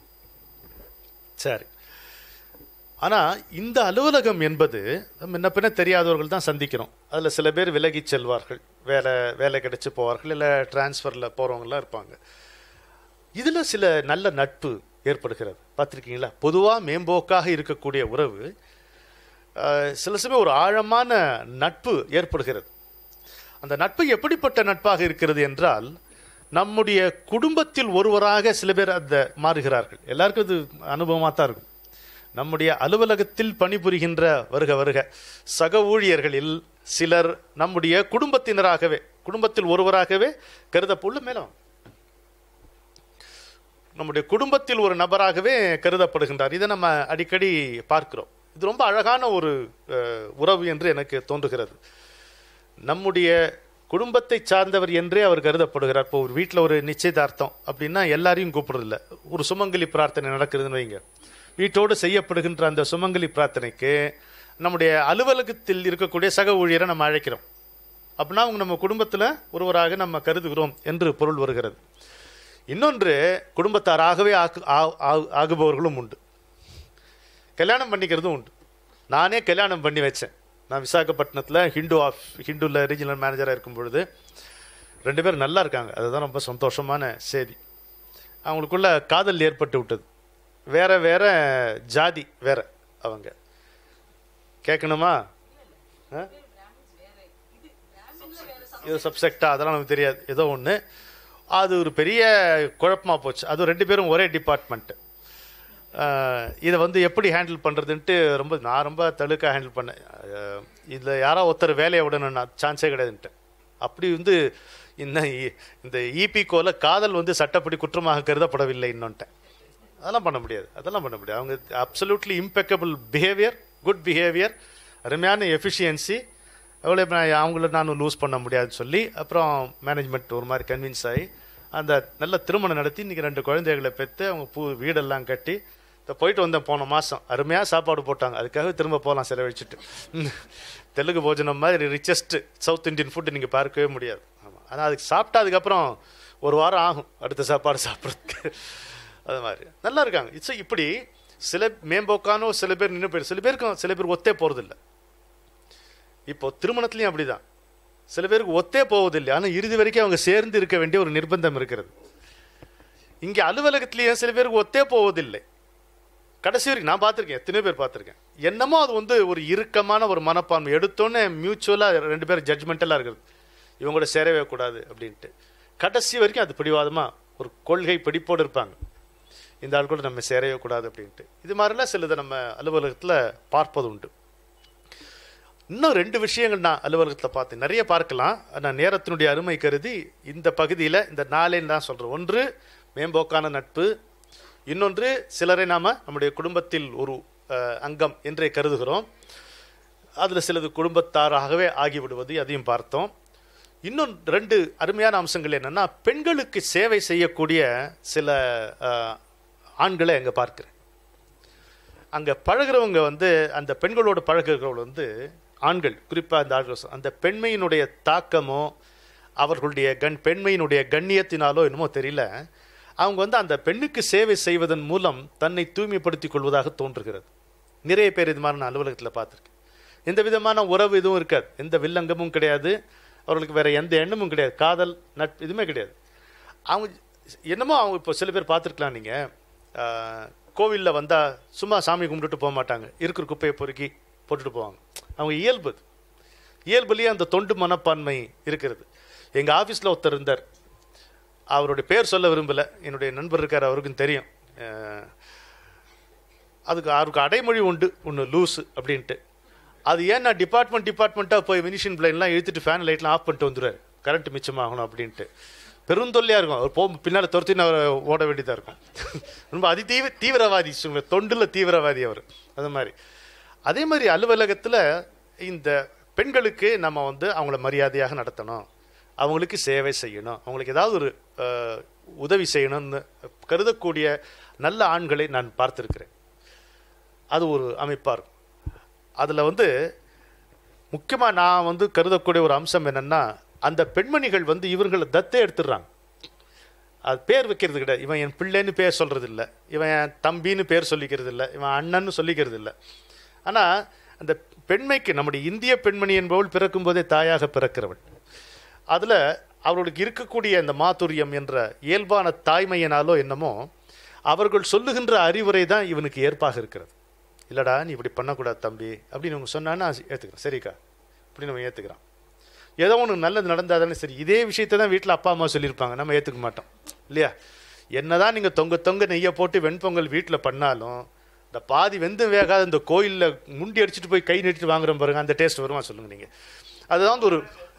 சரி ஆனா இந்த அலுவலகம் என்பது முன்ன பின்ன தெரியாதவர்கள் தான் சந்திக்கிறோம் அதுல சில பேர் விலகி செல்வார்கள் வேலை வேலை கிடைச்சு போவார்கள் இல்ல டிரான்ஸ்ஃபர்ல போறவங்கலாம் இருப்பாங்க இதுல சில நல்ல நட்பு ஏற்படுகிறது பார்த்திருக்கீங்களா பொதுவா மேம்போக்காக இருக்கக்கூடிய உறவு அஹ், சில சமயம் ஒரு ஆழமான நட்பு ஏற்படுகிறது அந்த நட்பு எப்படிப்பட்ட நட்பாக இருக்கிறது என்றால் நம்முடைய குடும்பத்தில் ஒருவராக சில பேர் அந்த மாறுகிறார்கள் எல்லாருக்கும் இது அனுபவமாக தான் இருக்கும் நம்முடைய அலுவலகத்தில் பணிபுரிகின்ற வருக வருக சக ஊழியர்களில் சிலர் நம்முடைய குடும்பத்தினராகவே குடும்பத்தில் ஒருவராகவே கருதப்போல மேலும் நம்முடைய குடும்பத்தில் ஒரு நபராகவே கருதப்படுகின்றார் இதை நம்ம அடிக்கடி பார்க்கிறோம் இது ரொம்ப அழகான ஒரு அஹ், உறவு என்று எனக்கு தோன்றுகிறது நம்முடைய குடும்பத்தை சார்ந்தவர் என்றே அவர் கருதப்படுகிறார் இப்போ ஒரு வீட்டில் ஒரு நிச்சயதார்த்தம் அப்படின்னா எல்லாரையும் கூப்பிடுறதில்ல ஒரு சுமங்கலி பிரார்த்தனை நடக்கிறதுன்னு வைங்க வீட்டோடு செய்யப்படுகின்ற அந்த சுமங்கலி பிரார்த்தனைக்கு நம்முடைய அலுவலகத்தில் இருக்கக்கூடிய சக ஊழியரை நம்ம அழைக்கிறோம் அப்படின்னா அவங்க நம்ம குடும்பத்தில் ஒருவராக நம்ம கருதுகிறோம் என்று பொருள் வருகிறது இன்னொன்று குடும்பத்தாராகவே ஆக்கு- ஆ- ஆ- ஆகுபவர்களும் உண்டு கல்யாணம் பண்ணிக்கிறதும் உண்டு நானே கல்யாணம் பண்ணி வச்சேன் நான் விசாகப்பட்டினத்தில் ஹிந்து ஆஃப் ஹிந்துவில் ரீஜனல் மேனேஜராக இருக்கும் பொழுது ரெண்டு பேரும் நல்லா இருக்காங்க அதுதான் ரொம்ப சந்தோஷமான செய்தி அவங்களுக்குள்ள காதல் ஏற்பட்டு விட்டது வேற வேற ஜாதி வேற அவங்க கேட்கணுமா ஆ? இது சப்செக்டா அதெல்லாம் நமக்கு தெரியாது ஏதோ ஒன்று அது ஒரு பெரிய குழப்பமா போச்சு அது ரெண்டு பேரும் ஒரே டிபார்ட்மெண்ட் இதை வந்து எப்படி ஹேண்டில் பண்ணுறதுன்ட்டு ரொம்ப நான் ரொம்ப தழுக்க ஹேண்டில் பண்ணேன் இதில் யாரோ ஒருத்தர் வேலையை விடணும் நான் சான்ஸே கிடையாதுன்ட்டு அப்படி வந்து இந்த இ- இந்த இபி கோல காதல் வந்து சட்டப்படி குற்றமாக கருதப்படவில்லை இன்னொன்ட்டேன் அதெல்லாம் பண்ண முடியாது அதெல்லாம் பண்ண முடியாது அவங்க absolutely impeccable behaviour good behaviour அருமையான எஃபிஷியன்சி அவ்வளோ அவங்கள நானும் லூஸ் பண்ண முடியாதுன்னு சொல்லி அப்புறம் மேனேஜ்மெண்ட் ஒரு மாதிரி கன்வின்ஸ் ஆகி அந்த நல்ல திருமணம் நடத்தி இன்னைக்கு ரெண்டு குழந்தைகளை பெற்று அவங்க பூ வீடெல்லாம் கட்டி இப்போ போயிட்டு வந்தேன் போன மாதம் அருமையாக சாப்பாடு போட்டாங்க அதுக்காக திரும்ப போகலாம் செலவழிச்சிட்டு ம். தெலுங்கு போஜனம் மாதிரி ரிச்சஸ்ட் சவுத் இந்தியன் ஃபுட்டு நீங்கள் பார்க்கவே முடியாது ஆமாம் ஆனால் அதுக்கு சாப்பிட்டா அதுக்கப்புறம் ஒரு வாரம் ஆகும் அடுத்த சாப்பாடு சாப்பிட்றதுக்கு அது மாதிரி நல்லா இருக்காங்க இட்ஸ் இப்படி சில மேம்போக்கானோ சில பேர் நின்று போயிரு சில பேருக்கு சில பேர் ஒத்தே போகிறதில்ல இப்போ திருமணத்துலையும் அப்படிதான் சில பேருக்கு ஒத்தே போவதில்லை ஆனால் இறுதி வரைக்கும் அவங்க சேர்ந்து இருக்க வேண்டிய ஒரு நிர்பந்தம் இருக்கிறது இங்கே அலுவலகத்திலேயும் சில பேருக்கு ஒத்தே போவதில்லை கடைசி வரைக்கும் நான் பார்த்துருக்கேன் எத்தனையோ பேர் பார்த்துருக்கேன் என்னமோ அது வந்து ஒரு இறுக்கமான ஒரு மனப்பான்மை எடுத்தோன்னே மியூச்சுவலாக ரெண்டு பேரும் ஜட்ஜ்மெண்டலாக இருக்கிறது இவங்க கூட சேரவே கூடாது அப்படின்ட்டு கடைசி வரைக்கும் அது பிடிவாதமாக ஒரு கொள்கை பிடிப்போடு இருப்பாங்க இந்த ஆள் கூட நம்ம சேரவே கூடாது அப்படின்ட்டு இது மாதிரிலாம் சிலதை நம்ம அலுவலகத்தில் பார்ப்பது உண்டு இன்னும் ரெண்டு விஷயங்கள் நான் அலுவலகத்தில் பார்த்தேன் நிறைய பார்க்கலாம் நான் நேரத்தினுடைய அருமை கருதி இந்த பகுதியில் இந்த நாளேன்னு தான் சொல்கிறேன் ஒன்று மேம்போக்கான நட்பு இன்னொன்று சிலரை நாம் நம்முடைய குடும்பத்தில் ஒரு அஹ், அங்கம் என்றே கருதுகிறோம் அதில் சிலது குடும்பத்தாராகவே ஆகிவிடுவது அதையும் பார்த்தோம் இன்னும் ரெண்டு அருமையான அம்சங்கள் என்னன்னா பெண்களுக்கு சேவை செய்யக்கூடிய சில அஹ், ஆண்களை அங்கே பார்க்கிறேன் அங்கே பழகுறவங்க வந்து அந்த பெண்களோடு பழகுறவங்க வந்து ஆண்கள் குறிப்பாக அந்த ஆண்கள் சொ- அந்த பெண்மையினுடைய தாக்கமோ அவர்களுடைய கண் பெண்மையினுடைய கண்ணியத்தினாலோ என்னமோ தெரியல அவங்க வந்து அந்த பெண்ணுக்கு சேவை செய்வதன் மூலம் தன்னை தூய்மைப்படுத்திக் கொள்வதாக தோன்றுகிறது நிறைய பேர் இது மாதிரி நான் அலுவலகத்தில் பார்த்துருக்கேன் எந்த விதமான உறவு எதுவும் இருக்காது எந்த வில்லங்கமும் கிடையாது அவர்களுக்கு வேற எந்த எண்ணமும் கிடையாது காதல் நட்பு எதுவுமே கிடையாது அவங்க என்னமோ அவங்க இப்போ சில பேர் பார்த்துருக்கலாம் நீங்கள் கோவிலில் வந்தால் சும்மா சாமி கும்பிட்டுட்டு போக மாட்டாங்க இருக்கிற குப்பையை பொறுக்கி போட்டுட்டு போவாங்க அவங்க இயல்பு அது. இயல்புலேயே அந்த தொண்டு மனப்பான்மை இருக்கிறது எங்கள் ஆஃபீஸில் ஒருத்தர் இருந்தார் அவருடைய பேர் சொல்ல விரும்பல என்னுடைய நண்பர் இருக்கார் அவருக்கும் தெரியும் அஹ், அதுக்கு அவருக்கு அடைமொழி உண்டு ஒன்று லூஸு அப்படின்ட்டு அது ஏன் நான் டிபார்ட்மெண்ட் டிபார்ட்மெண்ட்டாக போய் மினிஷன் பிளைன்லாம் இழுத்துட்டு ஃபேன் லைட்லாம் ஆஃப் பண்ணிட்டு வந்துடுவார் கரண்ட் மிச்சமாகணும் அப்படின்ட்டு பெருந்தொல்லையாக இருக்கும் அவர் போ பின்னால் துரத்தின்னு அவர் ஓட வேண்டியதாக இருக்கும் ரொம்ப அதி தீவிர தீவிரவாதி சொல்லுங்க தொண்டில் தீவிரவாதி அவர் அது மாதிரி அதே மாதிரி அலுவலகத்தில் இந்த பெண்களுக்கு நம்ம வந்து அவங்கள மரியாதையாக நடத்தணும் அவங்களுக்கு சேவை செய்யணும் அவங்களுக்கு ஏதாவது ஒரு அஹ், உதவி செய்யணும்னு கருதக்கூடிய நல்ல ஆண்களை நான் பார்த்துருக்கிறேன் அது ஒரு அமைப்பாக இருக்கும் அதில் வந்து முக்கியமாக நான் வந்து கருதக்கூடிய ஒரு அம்சம் என்னென்னா அந்த பெண்மணிகள் வந்து இவர்களை தத்தே எடுத்துடுறாங்க அது பேர் வைக்கிறது கிடையாது இவன் என் பிள்ளைன்னு பேர் சொல்கிறது இல்லை இவன் என் தம்பின்னு பேர் சொல்லிக்கிறது இல்லை இவன் அண்ணன்னு சொல்லிக்கிறது இல்லை ஆனால் அந்த பெண்மைக்கு நம்முடைய இந்திய பெண்மணி என்பவள் பிறக்கும் போதே தாயாக பிறக்கிறவள் அதில் அவர்களுக்கு இருக்கக்கூடிய அந்த மாதுரியம் என்ற இயல்பான தாய்மையினாலோ என்னமோ அவர்கள் சொல்லுகின்ற அறிவுரை தான் இவனுக்கு ஏற்பாக இருக்கிறது இல்லடா நீ இப்படி பண்ணக்கூடாது தம்பி அப்படின்னு அவங்க சொன்னான்னா ஏற்றுக்கிறேன் சரிக்கா அப்படின்னு அவன் ஏற்றுக்கிறான் ஏதோ ஒன்று நல்லது நடந்தால் தானே சரி இதே விஷயத்தை தான் வீட்டில் அப்பா அம்மா சொல்லியிருப்பாங்க நம்ம ஏற்றுக்க மாட்டோம் இல்லையா என்னதான் நீங்கள் தொங்க தொங்க நெய்யை போட்டு வெண்பொங்கல் வீட்டில் பண்ணாலும் இந்த பாதி வெந்தும் வேகாத இந்த கோயிலில் முண்டி அடிச்சுட்டு போய் கை நீட்டிட்டு வாங்குறோம் பாருங்க அந்த டேஸ்ட் வருமா சொல்லுங்க நீங்கள் அதுதான் வந்து ஒரு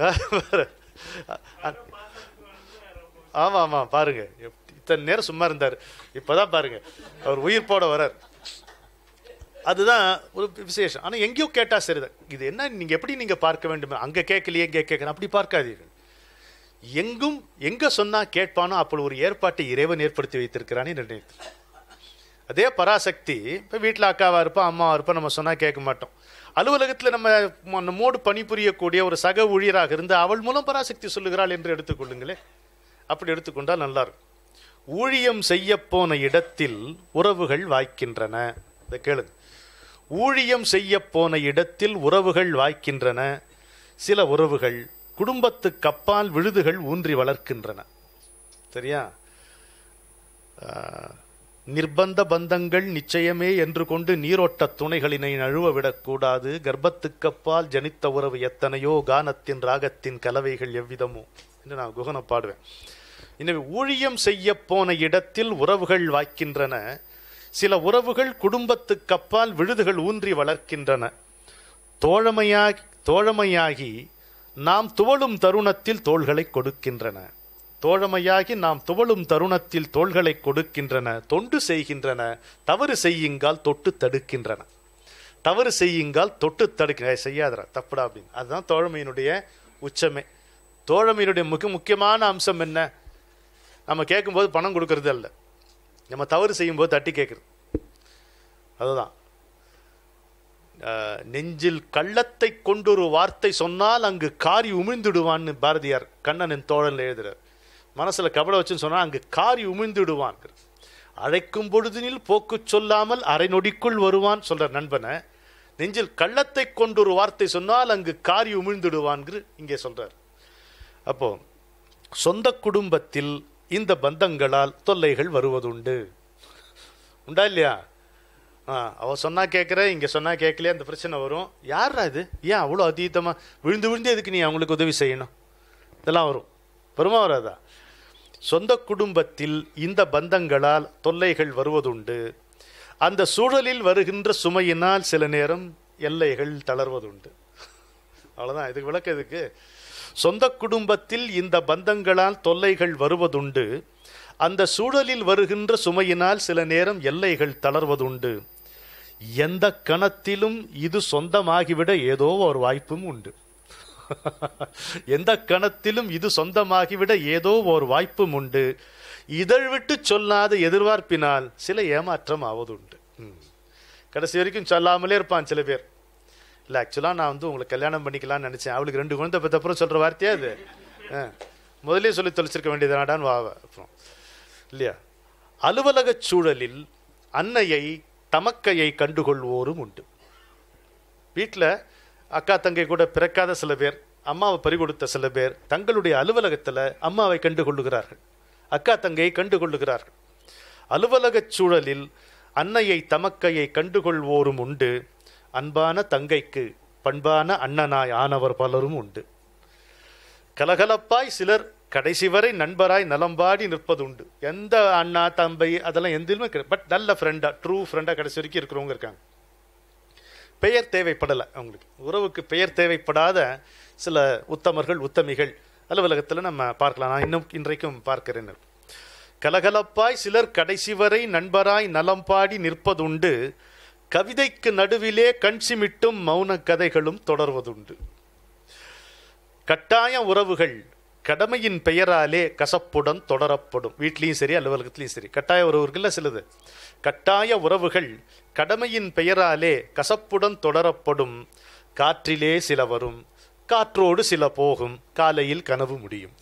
ஆமாம் ஆமாம் பாருங்க எப்- இத்தனை நேரம் சும்மா இருந்தார் இப்போதான் பாருங்க அவர் உயிர் போட வரார் அதுதான் ஒரு விசேஷம் ஆனால் எங்கேயோ கேட்டால் சரிதான் இது என்ன நீங்கள் எப்படி நீங்கள் பார்க்க வேண்டும் அங்கே கேட்கலையே இங்கே கேட்கணும் அப்படி பார்க்காதீர்கள் எங்கும் எங்க சொன்னா கேட்பானோ அப்படி ஒரு ஏற்பாட்டை இறைவன் ஏற்படுத்தி வைத்திருக்கிறானே நிர்ணயித்து அதே பராசக்தி இப்போ வீட்டில் அக்காவா இருப்பா அம்மாவா இருப்பா நம்ம சொன்னா கேட்க மாட்டோம் அலுவலகத்தில் நம்ம ம- நம்மோடு பணிபுரியக்கூடிய ஒரு சக ஊழியராக இருந்து அவள் மூலம் பராசக்தி சொல்லுகிறாள் என்று எடுத்துக்கொள்ளுங்களே அப்படி எடுத்துக்கொண்டால் நல்லா இருக்கும் ஊழியம் செய்ய போன இடத்தில் உறவுகள் வாய்க்கின்றன இதை கேளுங்க ஊழியம் செய்ய போன இடத்தில் உறவுகள் வாய்க்கின்றன சில உறவுகள் குடும்பத்துக்கு அப்பால் விழுதுகள் ஊன்றி வளர்க்கின்றன சரியா ஆஹ், நிர்பந்த பந்தங்கள் நிச்சயமே என்று கொண்டு நீரோட்ட துணைகளினை நழுவ விடக்கூடாது கர்ப்பத்துக்கப்பால் ஜனித்த உறவு எத்தனையோ கானத்தின் ராகத்தின் கலவைகள் எவ்விதமோ என்று நான் குகனை பாடுவேன் எனவே ஊழியம் செய்ய போன இடத்தில் உறவுகள் வாய்க்கின்றன சில உறவுகள் குடும்பத்துக்கப்பால் விழுதுகள் ஊன்றி வளர்க்கின்றன தோழமையாகி தோழமையாகி நாம் துவளும் தருணத்தில் தோள்களை கொடுக்கின்றன தோழமையாகி நாம் துவளும் தருணத்தில் தோள்களை கொடுக்கின்றன தொண்டு செய்கின்றன தவறு செய்யுங்கால் தொட்டு தடுக்கின்றன தவறு செய்யுங்கால் தொட்டு தடுக்க செய்யாதரா தப்புடா அப்படின்னு அதுதான் தோழமையினுடைய உச்சமே தோழமையினுடைய மிக முக்கியமான அம்சம் என்ன நம்ம கேட்கும்போது பணம் கொடுக்கறது அல்ல நம்ம தவறு செய்யும்போது தட்டி கேட்குறது அதுதான் அஹ், நெஞ்சில் கள்ளத்தை கொண்டொரு வார்த்தை சொன்னால் அங்கு காரி உமிழ்ந்துடுவான்னு பாரதியார் கண்ணனின் தோழன் எழுதுறார் மனசுல கபட வச்சுன்னு சொன்னா அங்கு காரி உமிழ்ந்துடுவான் அழைக்கும் பொழுதினில் போக்கு சொல்லாமல் அரை நொடிக்குள் வருவான் சொல்ற நண்பனை நெஞ்சில் கள்ளத்தை கொண்டொரு வார்த்தை சொன்னால் அங்கு காரி உமிழ்ந்துடுவான்ங்கு இங்கே சொல்றார் அப்போ சொந்த குடும்பத்தில் இந்த பந்தங்களால் தொல்லைகள் வருவதுண்டு உண்டா இல்லையா ஆ அவ சொன்னா கேட்குற இங்க சொன்னா கேட்கலையே அந்த பிரச்சனை வரும் யாரா இது ஏன் அவ்வளோ அதீதமா விழுந்து விழுந்து எதுக்கு நீ அவங்களுக்கு உதவி செய்யணும் இதெல்லாம் வரும் வருமா வராதா சொந்த குடும்பத்தில் இந்த பந்தங்களால் தொல்லைகள் வருவதுண்டு அந்த சூழலில் வருகின்ற சுமையினால் சில நேரம் எல்லைகள் தளர்வதுண்டு அவ்வளவுதான் இதுக்கு விளக்கம் எதுக்கு சொந்த குடும்பத்தில் இந்த பந்தங்களால் தொல்லைகள் வருவதுண்டு அந்த சூழலில் வருகின்ற சுமையினால் சில நேரம் எல்லைகள் தளர்வதுண்டு எந்த கணத்திலும் இது சொந்தமாகிவிட ஏதோ ஒரு வாய்ப்பும் உண்டு எந்த கணத்திலும் இது சொந்தமாகிவிட ஏதோ ஒரு வாய்ப்பும் உண்டு இதழ் விட்டு சொல்லாத எதிர்பார்ப்பினால் சில ஏமாற்றம் ஆவதுண்டு ம். கடைசி வரைக்கும் சொல்லாமலே இருப்பான் சில பேர் இல்லை ஆக்சுவலாக நான் வந்து உங்களுக்கு கல்யாணம் பண்ணிக்கலாம்னு நினச்சேன் அவளுக்கு ரெண்டு குழந்தை பெற்ற அப்புறம் சொல்கிற வார்த்தையா அது ஆ. முதல்லயே சொல்லி தொலைச்சிருக்க வேண்டியதுனாடான்னு வாவ அப்புறம் இல்லையா அலுவலகச் சூழலில் அன்னையை தமக்கையை கண்டுகொள்வோரும் உண்டு வீட்டில் அக்கா தங்கை கூட பிறக்காத சில பேர் அம்மாவை பறிகொடுத்த சில பேர் தங்களுடைய அலுவலகத்தில் அம்மாவை கண்டுகொள்ளுகிறார்கள் அக்கா தங்கையை கண்டுகொள்ளுகிறார்கள் அலுவலகச் சூழலில் அன்னையை தமக்கையை கண்டுகொள்வோரும் உண்டு அன்பான தங்கைக்கு பண்பான அண்ணனாய் ஆனவர் பலரும் உண்டு கலகலப்பாய் சிலர் கடைசி வரை நண்பராய் நலம்பாடி நிற்பதுண்டு எந்த அண்ணா தம்பை அதெல்லாம் எந்திலுமே பட் நல்ல ஃப்ரெண்டா ட்ரூ ஃப்ரெண்டா கடைசி வரைக்கும் இருக்கிறவங்க இருக்காங்க பெயர் தேவைப்படலை அவங்களுக்கு உறவுக்கு பெயர் தேவைப்படாத சில உத்தமர்கள் உத்தமிகள் அலுவலகத்தில் நம்ம பார்க்கலாம் நான் இன்னும் இன்றைக்கும் பார்க்கிறேன் கலகலப்பாய் சிலர் கடைசி வரை நண்பராய் நலம் பாடி நிற்பதுண்டு கவிதைக்கு நடுவிலே கண் சிமிட்டும் மௌன கதைகளும் தொடர்வதுண்டு கட்டாய உறவுகள் கடமையின் பெயராலே கசப்புடன் தொடரப்படும் வீட்லேயும் சரி அலுவலகத்திலையும் சரி கட்டாய உறவுகள்ல சிலது கட்டாய உறவுகள் கடமையின் பெயராலே கசப்புடன் தொடரப்படும் காற்றிலே சில வரும் காற்றோடு சில போகும் காலையில் கனவு முடியும்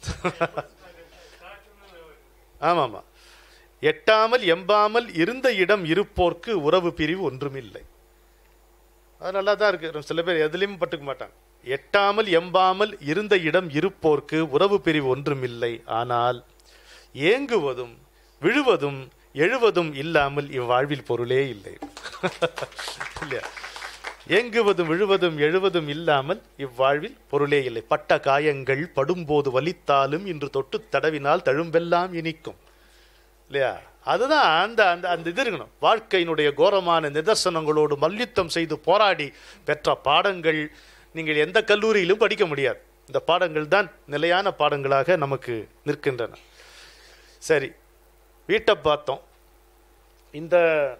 ஆமாமா எட்டாமல் எம்பாமல் இருந்த இடம் இருப்போர்க்கு உறவு பிரிவு ஒன்றுமில்லை அது நல்லா தான் இருக்கு சில பேர் எதுலையும் பட்டுக்க மாட்டாங்க எட்டாமல் எம்பாமல் இருந்த இடம் இருப்போர்க்கு உறவு பிரிவு ஒன்றுமில்லை ஆனால் ஏங்குவதும் விழுவதும் எழுவதும் இல்லாமல் இவ்வாழ்வில் பொருளே இல்லை இல்லையா ஏங்குவதும் விழுவதும் எழுவதும் இல்லாமல் இவ்வாழ்வில் பொருளே இல்லை பட்ட காயங்கள் படும்போது வலித்தாலும் இன்று தொட்டு தடவினால் தழும்பெல்லாம் இனிக்கும் இல்லையா அதுதான் அந்த அந்த அந்த இது இருக்கணும் வாழ்க்கையினுடைய கோரமான நிதர்சனங்களோடு மல்யுத்தம் செய்து போராடி பெற்ற பாடங்கள் நீங்கள் எந்த கல்லூரியிலும் படிக்க முடியாது இந்த பாடங்கள் தான் நிலையான பாடங்களாக நமக்கு நிற்கின்றன சரி வீட்டை பார்த்தோம் இந்த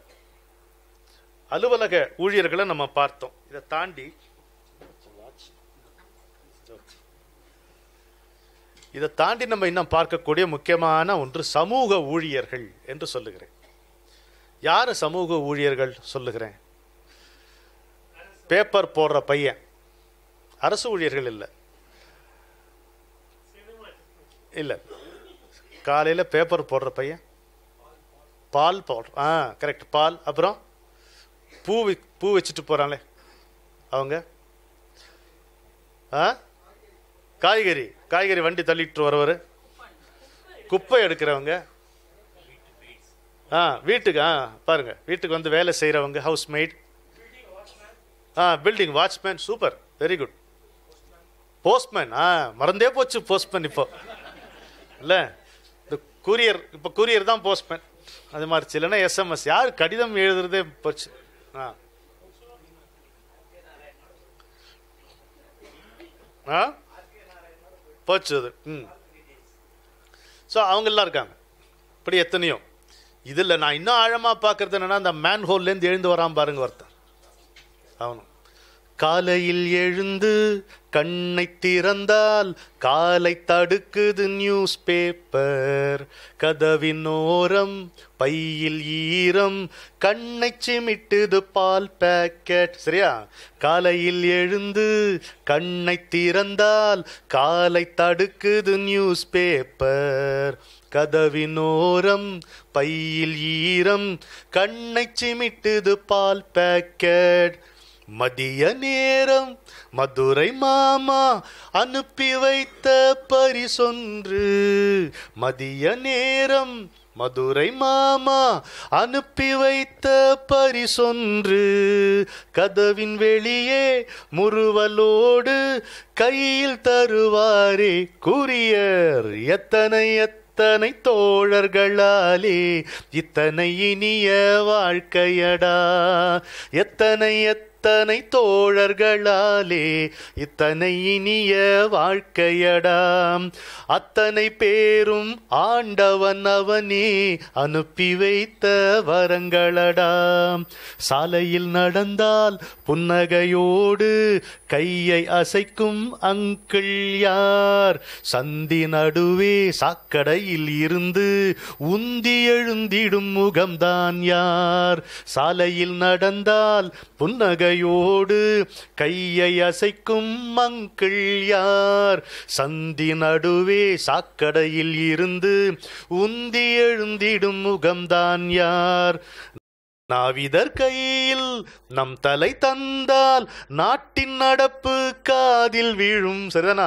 அலுவலக ஊழியர்களை நம்ம பார்த்தோம் இதை தாண்டி இதை தாண்டி நம்ம இன்னும் பார்க்கக்கூடிய முக்கியமான ஒன்று சமூக ஊழியர்கள் என்று சொல்லுகிறேன் யார் சமூக ஊழியர்கள் சொல்லுகிறேன் பேப்பர் போடுற பையன் அரசு ஊழியர்கள் இல்லை இல்லை காலையில் பேப்பர் போடுற பையன் பால் போடுற ஆ கரெக்ட் பால் அப்புறம் பூ வி- பூ வச்சுட்டு போகிறாங்களே அவங்க ஆ காய்கறி காய்கறி வண்டி தள்ளிட்டு வரவர் குப்பை எடுக்கிறவங்க ஆ வீட்டுக்கு ஆ பாருங்க வீட்டுக்கு வந்து வேலை செய்கிறவங்க ஹவுஸ் மேட் ஆ building watchman super very good postman ஆ மறந்தே போச்சு போஸ்ட்மேன் இப்போ இல்லை இந்த கூரியர் இப்போ கூரியர் தான் போஸ்ட்மேன் அது மாதிரி இல்லைன்னா எஸ்எம்எஸ் யார் கடிதம் எழுதுறதே போச்சு ஆ ஆ போச்சு அது ம் ஸோ அவங்கெல்லாம் இருக்காங்க இப்படி எத்தனையோ இதில் நான் இன்னும் ஆழமாக பார்க்கறது என்னன்னா அந்த மேன் ஹோல்லேருந்து எழுந்து வராம பாருங்க ஒருத்தன் அவனும் காலையில் எழுந்து கண்ணை திறந்தால் காலை தடுக்குது நியூஸ் பேப்பர் கதவின் ஓரம் பையில் ஈரம் கண்ணை சிமிட்டுது பால் பேக்கெட் சரியா காலையில் எழுந்து கண்ணை திறந்தால் காலை தடுக்குது நியூஸ் பேப்பர் கதவின் ஓரம் பையில் ஈரம் கண்ணை சிமிட்டுது பால் பேக்கெட் மதிய நேரம் மதுரை மாமா அனுப்பி வைத்த பரிசொன்று மதிய நேரம் மதுரை மாமா அனுப்பி வைத்த பரிசொன்று கதவின் வெளியே முறுவலோடு கையில் தருவாரே கூரியர் எத்தனை எத்தனை தோழர்களாலே இத்தனை இனிய வாழ்க்கையடா எத்தனை எத்தனை தோழர்களாலே இத்தனை இனிய வாழ்க்கையடாம் அத்தனை பேரும் ஆண்டவன் அவனே அனுப்பி வைத்த வரங்களடாம் சாலையில் நடந்தால் புன்னகையோடு கையை அசைக்கும் அங்கிள் யார் சந்தி நடுவே சாக்கடையில் இருந்து உந்தி எழுந்திடும் முகம்தான் யார் சாலையில் நடந்தால் புன்னகையோடு கையை அசைக்கும் அங்கிள் யார் சந்தி நடுவே சாக்கடையில் இருந்து உந்தி எழுந்திடும் முகம்தான் யார் நாவிதர் கையில் நம் தலை தந்தால் நாட்டின் நடப்பு காதில் விழும் சரிதானா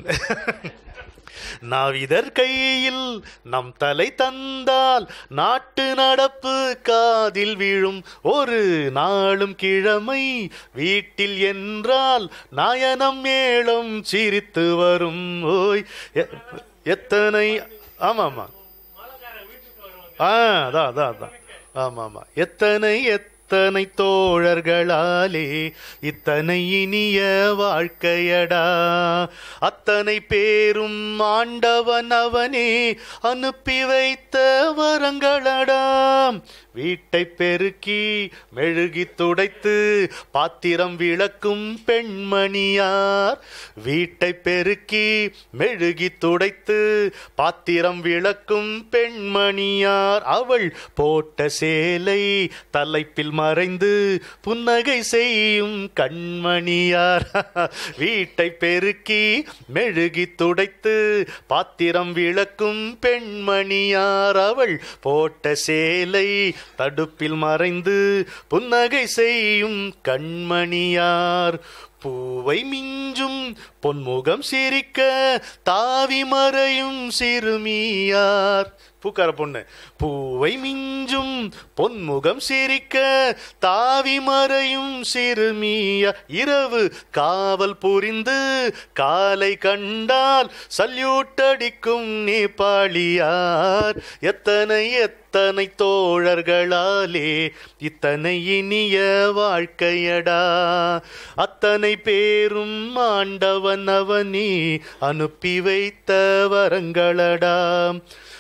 நாவிதர் கையில் நம் தலை தந்தால் நாட்டு நடப்பு காதில் விழும் ஒரு நாளும் கிழமை வீட்டில் என்றால் நாயனம் மேளம் சிரித்து வரும் ஓய் எ- எத்தனை ஆமா ஆமா ஆ அதான் அதான் அதான் ஆமா ஆமா எத்தனை எத்தனை தோழர்களாலே இத்தனை இனிய வாழ்க்கையடா அத்தனை பேரும் ஆண்டவன் அவனே அனுப்பி வைத்த வரங்களடாம் வீட்டை பெருக்கி மெழுகி துடைத்து பாத்திரம் விளக்கும் பெண்மணியார் வீட்டை பெருக்கி மெழுகி துடைத்து பாத்திரம் விளக்கும் பெண்மணியார் அவள் போட்ட சேலை தலைப்பில் மறைந்து புன்னகை செய்யும் கண்மணியார் வீட்டை பெருக்கி மெழுகி துடைத்து பாத்திரம் விளக்கும் பெண்மணியார் அவள் போட்ட சேலை தடுப்பில் மறைந்து புன்னகை செய்யும் கண்மணியார் பூவை மிஞ்சும் பொன்முகம் சிரிக்க தாவி மறையும் சிறுமியார் பூக்கார பொண்ணு பூவை மிஞ்சும் பொன்முகம் சிரிக்க தாவி மறையும் சிறுமியா இரவு காவல் புரிந்து காலை கண்டால் சல்யூட் அடிக்கும் நேபாளியார் எத்தனை எத்தனை தோழர்களாலே இத்தனை இனிய வாழ்க்கையடா அத்தனை பேரும் ஆண்டவன் அவனே அனுப்பி வைத்த வரங்களடா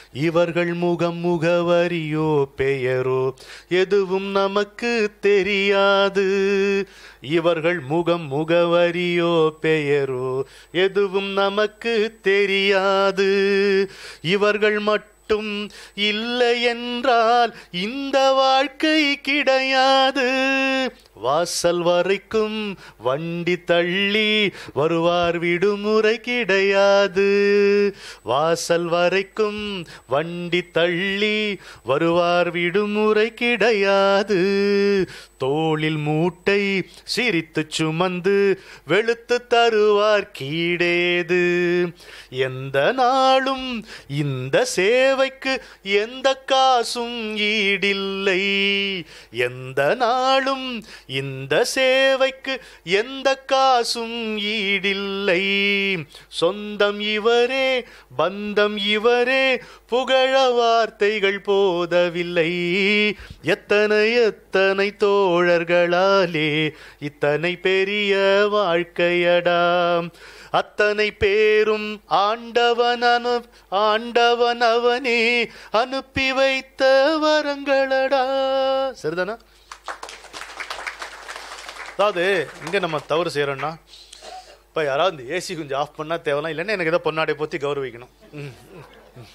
இவர்கள் முகம் முகவரியோ பெயரோ எதுவும் நமக்கு தெரியாது இவர்கள் முகம் முகவரியோ பெயரோ எதுவும் நமக்கு தெரியாது இவர்கள் மட்டும் இல்லை என்றால் இந்த வாழ்க்கை கிடையாது வாசல் வரைக்கும் வண்டி தள்ளி வருவார் விடுமுறை கிடையாது வாசல் வரைக்கும் வண்டி தள்ளி வருவார் விடுமுறை கிடையாது தோளில் மூட்டை சிரித்து சுமந்து வெளுத்து தருவார் கீடேது எந்த நாளும் இந்த சேவைக்கு எந்த காசும் ஈடில்லை எந்த நாளும் இந்த சேவைக்கு எந்த காசும் ஈடில்லை சொந்தம் இவரே பந்தம் இவரே புகழ வார்த்தைகள் போதவில்லை எத்தனை எத்தனை தோழர்களாலே இத்தனை பெரிய வாழ்க்கையடாம் அத்தனை பேரும் ஆண்டவன் அனு ஆண்டவன் அவனே அனுப்பி வைத்த வரங்களடா சரிதானா அதாவது இங்க நம்ம தவறு செய்யறோம்னா இப்போ யாராவது இந்த ஏசி கொஞ்சம் ஆஃப் பண்ணா தேவலாம் இல்லைன்னா எனக்கு ஏதோ பொன்னாடை போத்தி கௌரவிக்கணும் ம், ம், ம்.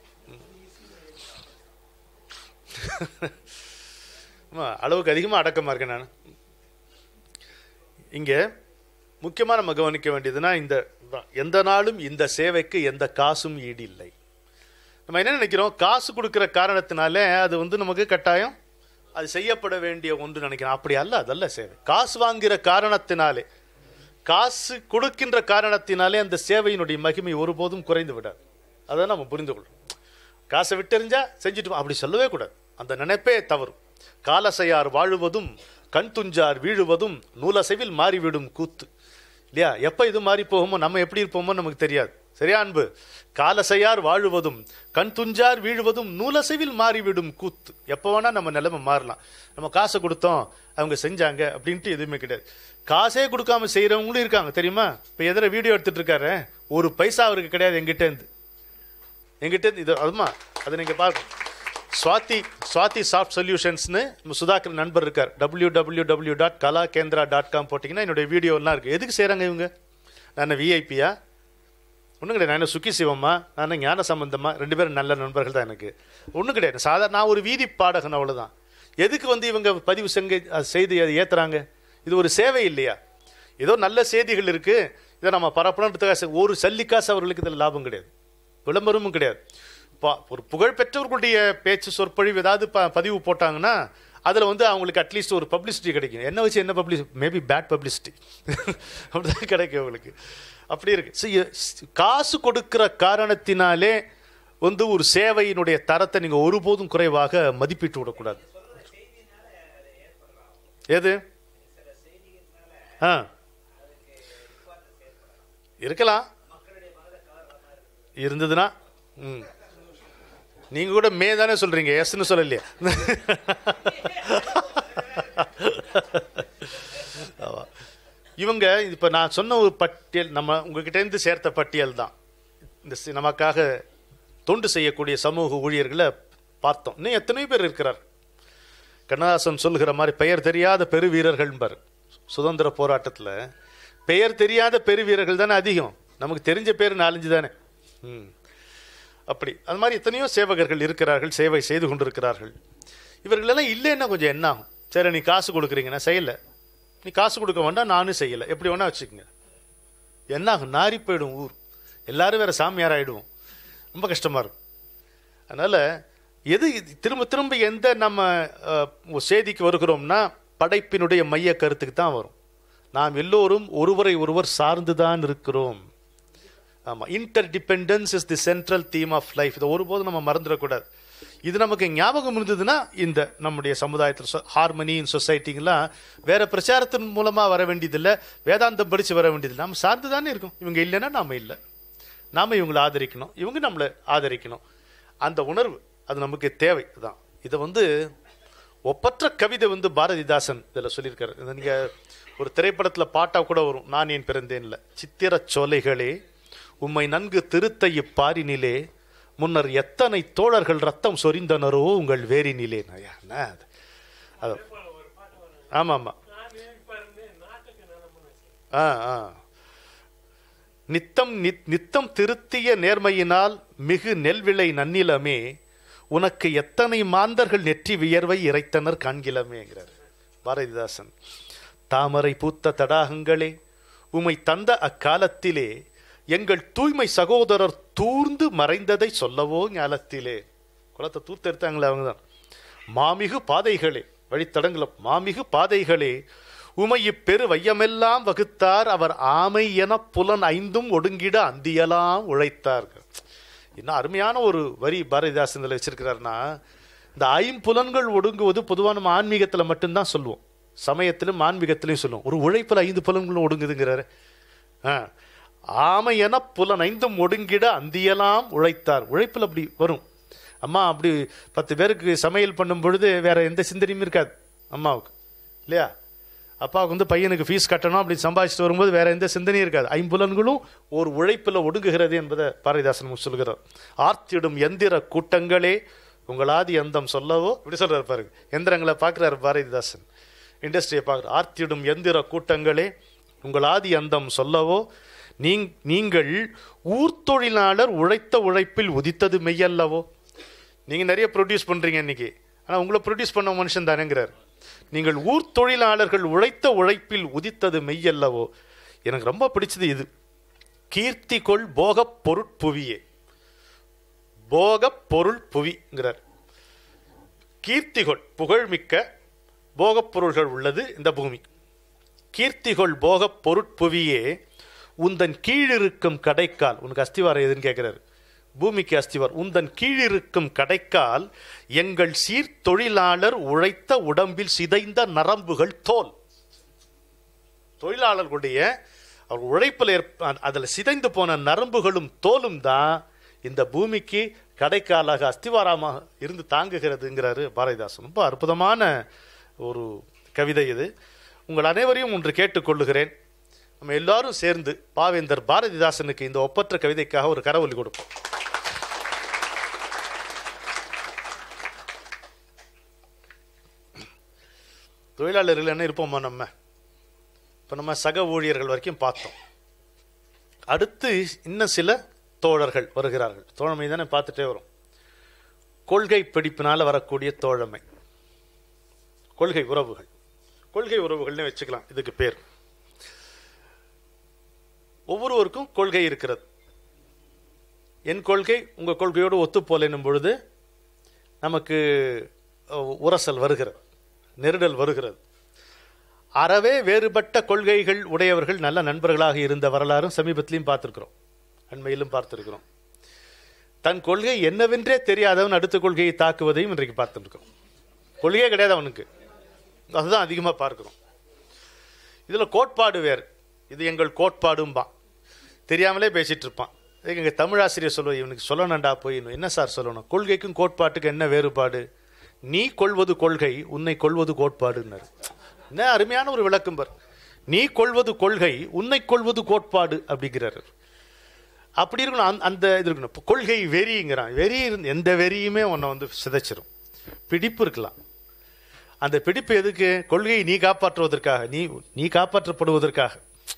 ஆமா, அளவுக்கு அதிகமாக அடக்கமாக இருக்கேன் நான் இங்கே முக்கியமாக நம்ம கவனிக்க வேண்டியதுன்னா இந்த தான். எந்த நாளும் இந்த சேவைக்கு எந்த காசும் ஈடு இல்லை நம்ம என்ன நினைக்கிறோம் காசு கொடுக்கிற காரணத்தினாலே அது வந்து நமக்கு கட்டாயம் அது செய்யப்பட வேண்டிய ஒன்று நினைக்கிறோம் அப்படி அல்ல அதல்ல சேவை காசு வாங்குகிற காரணத்தினாலே காசு கொடுக்கின்ற காரணத்தினாலே அந்த சேவையினுடைய மகிமை ஒருபோதும் குறைந்து விடாது அதை நம்ம புரிந்து கொள்றோம் காசை விட்டெறிஞ்சா செஞ்சுட்டு வா. அப்படி சொல்லவே கூடாது அந்த நினைப்பே தவறு காலசையார் வாழுவதும் கண் துஞ்சார் வீழுவதும் நூலசைவில் மாறிவிடும் கூத்து இல்லையா எப்போ இது மாறி போகுமோ நம்ம எப்படி இருப்போமோ நமக்கு தெரியாது சரியா அன்பு காலசையார் வாழுவதும் கண் துஞ்சார் வீழுவதும் நூலசைவில் மாறிவிடும் கூத்து எப்போ வேணா நம்ம நிலைமை மாறலாம் நம்ம காசை கொடுத்தோம் அவங்க செஞ்சாங்க அப்படின்ட்டு எதுவுமே கிடையாது காசே கொடுக்காம செய்யறவங்களும் இருக்காங்க தெரியுமா இப்போ எதிர வீடியோ எடுத்துட்டு இருக்காரு ஒரு பைசா அவருக்கு கிடையாது எங்கிட்ட இருந்து எங்கிட்ட இருந்து இது அதுமா அதை நீங்க பாருங்க சுவாதி சுவாதி சாஃப்ட் சொல்யூஷன்ஸ்னு நம்ம சுதாகர் நண்பர் இருக்கார் W W W dot Kala Kendra dot com போட்டிங்கன்னா என்னுடைய வீடியோலாம் இருக்குது எதுக்கு செய்கிறாங்க இவங்க நான் விஐபியா ஒன்றும் கிடையாது நான் என்ன சுக்கி சிவம்மா நான் ஞான சம்பந்தமா ரெண்டு பேரும் நல்ல நண்பர்கள் தான் எனக்கு ஒன்றும் கிடையாது சாதாரண நான் ஒரு வீதி பாடகன் அவ்வளோதான் எதுக்கு வந்து இவங்க பதிவு செங்க அது செய்து அதை ஏற்றுறாங்க இது ஒரு சேவை இல்லையா ஏதோ நல்ல செய்திகள் இருக்கு இதை நம்ம பரப்பணுன்றதுக்காக ஒரு சல்லிக்காசு அவர்களுக்கு இதில் லாபம் கிடையாது விளம்பரமும் கிடையாது பா- ஒரு புகழ்பெற்றவர்களுடைய பேச்சு சொற்பொழிவு ஏதாவது ப- பதிவு போட்டாங்கன்னா அதில் வந்து அவங்களுக்கு அட்லீஸ்ட் ஒரு பப்ளிசிட்டி கிடைக்கும் என்ன வச்சு என்ன பப்ளிசி மேபி பேட் பப்ளிசிட்டி அப்படிதான் கிடைக்கும் அவங்களுக்கு அப்படி இருக்கு So, எ- ஸ்- காசு கொடுக்கிற காரணத்தினாலே வந்து ஒரு சேவையினுடைய தரத்தை நீங்கள் ஒருபோதும் குறைவாக மதிப்பிட்டு விடக்கூடாது எது ஆ இருக்கலாம் இருந்ததுன்னா ம் நீங்க கூட மே தானே சொல்றீங்க எஸ்ன்னு சொல்லலையா ஆமா. இவங்க இப்ப நான் சொன்ன ஒரு பட்டியல் நம்ம உங்ககிட்ட இருந்து சேர்த்த பட்டியல் தான் இந்த சி- நமக்காக தொண்டு செய்யக்கூடிய சமூக ஊழியர்களை பார்த்தோம் இன்னும் எத்தனையோ பேர் இருக்கிறார் கண்ணதாசன் சொல்லுகிற மாதிரி பெயர் தெரியாத பெருவீரர்கள்பார் சுதந்திர போராட்டத்தில் பெயர் தெரியாத பெருவீரர்கள் தானே அதிகம் நமக்கு தெரிஞ்ச பேர் நாலஞ்சு தானே ம் அப்படி அது மாதிரி எத்தனையோ சேவகர்கள் இருக்கிறார்கள் சேவை செய்து கொண்டிருக்கிறார்கள் இவர்களெல்லாம் இல்லைன்னா கொஞ்சம் என்ன ஆகும் சரி நீ காசு கொடுக்குறீங்க நான் செய்யலை நீ காசு கொடுக்க வேண்டாம் நானும் செய்யலை எப்படி வேணா வச்சுக்கோங்க என்ன ஆகும் நாரி போயிடும் ஊர் எல்லாரும் வேற சாமியார் ஆயிடுவோம் ரொம்ப கஷ்டமா இருக்கும் அதனால எது இது திரும்ப திரும்ப எந்த நம்ம அஹ், செய்திக்கு வருகிறோம்னா படைப்பினுடைய மைய கருத்துக்கு தான் வரும் நாம் எல்லோரும் ஒருவரை ஒருவர் சார்ந்துதான் இருக்கிறோம் ஆமா interdependence is the central theme of life இதை ஒருபோதும் நம்ம மறந்துடக்கூடாது இது நமக்கு ஞாபகம் இருந்ததுன்னா இந்த நம்முடைய சமுதாயத்தில் ஹார்மனி இன் சொசைட்டிங்கெல்லாம் வேற பிரச்சாரத்தின் மூலமா வர வேண்டியதில்லை வேதாந்தம் படிச்சு வர வேண்டியதில்லை நம்ம சார்ந்து தானே இருக்கோம் இவங்க இல்லைன்னா நாம இல்லை நாம இவங்களை ஆதரிக்கணும் இவங்க நம்மளை ஆதரிக்கணும் அந்த உணர்வு அது நமக்கு தேவை தான் இதை வந்து ஒப்பற்ற கவிதை வந்து பாரதிதாசன் இதில் சொல்லியிருக்காரு இதை நீங்க ஒரு திரைப்படத்தில் பாட்டா கூட வரும் நான் ஏன் பிறந்தேன்ல சித்திரச் சோலைகளே உம்மை நன்கு திருத்த இப்பாரினிலே முன்னர் எத்தனை தோழர்கள் ரத்தம் சொரிந்தனரோ உங்கள் வேரினிலே ஐயா, என்ன அது? அது ஆமா ஆமா ஆ ஆ நித்தம் நித்- நித்தம் திருத்திய நேர்மையினால் மிகு நெல்விளை நன்னிலமே உனக்கு எத்தனை மாந்தர்கள் நெற்றி வியர்வை இறைத்தனர் காண்கிலமேங்கிறார் பாரதிதாசன் தாமரை பூத்த தடாகங்களே உமை தந்த அக்காலத்திலே எங்கள் தூய்மை சகோதரர் தூர்ந்து மறைந்ததை சொல்லவோ ஞாலத்திலே குளத்தை தூர்த்தெடுத்தாங்களே அவங்க தான் மாமிகு பாதைகளே வழித்தடங்கள மாமிகு பாதைகளே உமை இப்பெரு வையமெல்லாம் வகுத்தார் அவர் ஆமை என புலன் ஐந்தும் ஒடுங்கிட அந்தியலாம் உழைத்தார்கள் இன்னும் அருமையான ஒரு வரி பாரதிதாசன் இதில் வச்சிருக்கிறாருன்னா இந்த ஐம்புலன்கள் ஒடுங்குவது பொதுவாக நம்ம ஆன்மீகத்தில் மட்டும்தான் சொல்லுவோம் சமயத்திலும் ஆன்மீகத்திலையும் சொல்லுவோம் ஒரு உழைப்பில் ஐந்து புலன்களும் ஒடுங்குதுங்கிறாரு ஆ. ஆமை என புலன் ஐந்தும் ஒடுங்கிட அந்தியலாம் உழைத்தார் உழைப்பில் அப்படி வரும் அம்மா அப்படி பத்து பேருக்கு சமையல் பண்ணும் பொழுது வேற எந்த சிந்தனையும் இருக்காது அம்மாவுக்கு இல்லையா அப்பாவுக்கு வந்து பையனுக்கு ஃபீஸ் கட்டணும் அப்படி சம்பாதிச்சுட்டு வரும்போது வேற எந்த சிந்தனையும் இருக்காது ஐம்புலன்களும் ஒரு உழைப்பில் ஒடுங்குகிறது என்பதை பாரதிதாசன் நமக்கு சொல்கிறார் ஆர்த்திடும் எந்திர கூட்டங்களே உங்களாதி அந்தம் சொல்லவோ இப்படி சொல்றாரு பாருங்க எந்திரங்களை பார்க்குறாரு பாரதிதாசன் இண்டஸ்ட்ரியை பார்க்குற ஆர்த்திடும் எந்திர கூட்டங்களே உங்களாதி அந்தம் சொல்லவோ நீங் நீங்கள் ஊர்த்தொழிலாளர் உழைத்த உழைப்பில் உதித்தது மெய்யல்லவோ நீங்க நிறைய ப்ரொடியூஸ் பண்றீங்க இன்னைக்கு ஆனா உங்களை ப்ரொடியூஸ் பண்ண மனுஷன் தானேங்கிறார் நீங்கள் ஊர் தொழிலாளர்கள் உழைத்த உழைப்பில் உதித்தது மெய்யல்லவோ எனக்கு ரொம்ப பிடிச்சது இது கீர்த்தி கொள் போகப் பொருட்புவியே போகப் பொருள் புவிங்கிறார் கீர்த்திகொள் புகழ்மிக்க போகப் பொருள்கள் உள்ளது இந்த பூமி கீர்த்திகொள் போகப் பொருட்புவியே உந்தன் கீழிருக்கும் கடைக்கால் உனக்கு அஸ்திவாரம் எதுன்னு கேட்கிறாரு பூமிக்கு அஸ்திவார் உந்தன் கீழிருக்கும் கடைக்கால் எங்கள் சீர்தொழிலாளர் உழைத்த உடம்பில் சிதைந்த நரம்புகள் தோல் தொழிலாளர்களுடைய அவர் உழைப்பில் ஏற்ப அதில் சிதைந்து போன நரம்புகளும் தோலும் தான் இந்த பூமிக்கு கடைக்காலாக அஸ்திவாரமாக இருந்து தாங்குகிறதுங்கிறாரு பாரதிதாசன் ரொம்ப அற்புதமான ஒரு கவிதை இது உங்கள் அனைவரையும் ஒன்று கேட்டுக்கொள்ளுகிறேன் நம்ம எல்லாரும் சேர்ந்து பாவேந்தர் பாரதிதாசனுக்கு இந்த ஒப்பற்ற கவிதைக்காக ஒரு கரவொலி கொடுப்போம் தொழிலாளர்கள் என்ன இருப்போமா நம்ம இப்போ நம்ம சக ஊழியர்கள் வரைக்கும் பார்த்தோம் அடுத்து இன்னும் சில தோழர்கள் வருகிறார்கள் தோழமை தானே பார்த்துட்டே வரும் கொள்கை பிடிப்பினால வரக்கூடிய தோழமை கொள்கை உறவுகள் கொள்கை உறவுகள்னு வச்சுக்கலாம் இதுக்கு பேர் ஒவ்வொருவருக்கும் கொள்கை இருக்கிறது என் கொள்கை உங்க கொள்கையோடு ஒத்துப்போலைன்னும் பொழுது நமக்கு அஹ், உரசல் வருகிறது நெருடல் வருகிறது அறவே வேறுபட்ட கொள்கைகள் உடையவர்கள் நல்ல நண்பர்களாக இருந்த வரலாறும் சமீபத்திலையும் பார்த்திருக்கிறோம் அண்மையிலும் பார்த்திருக்கிறோம் தன் கொள்கை என்னவென்றே தெரியாதவன் அடுத்த கொள்கையை தாக்குவதையும் இன்றைக்கு பார்த்துருக்கோம் கொள்கையே கிடையாது அவனுக்கு அதுதான் அதிகமாக பார்க்கிறோம் இதில் கோட்பாடு வேறு இது எங்கள் கோட்பாடும்பா தெரியாமலே பேசிட்டு இருப்பான் இதுக்கு எங்கள் தமிழாசிரியர் சொல்லுவோம் இவனுக்கு சொல்லணும்டா போய் இன்னும் என்ன சார் சொல்லணும் கொள்கைக்கும் கோட்பாட்டுக்கு என்ன வேறுபாடு நீ கொள்வது கொள்கை உன்னை கொள்வது கோட்பாடுன்னாரு என்ன அருமையான ஒரு விளக்கம் பார் நீ கொள்வது கொள்கை உன்னை கொள்வது கோட்பாடு அப்படிங்கிறாரு அப்படி இருக்கணும் அந்த- அந்த இது இருக்கணும் இப்போ கொள்கை வெறிங்கிறான் வெறி இருந்து எந்த வெறியுமே உன்னை வந்து சிதைச்சிரும் பிடிப்பு இருக்கலாம் அந்த பிடிப்பு எதுக்கு கொள்கையை நீ காப்பாற்றுவதற்காக நீ நீ காப்பாற்றப்படுவதற்காக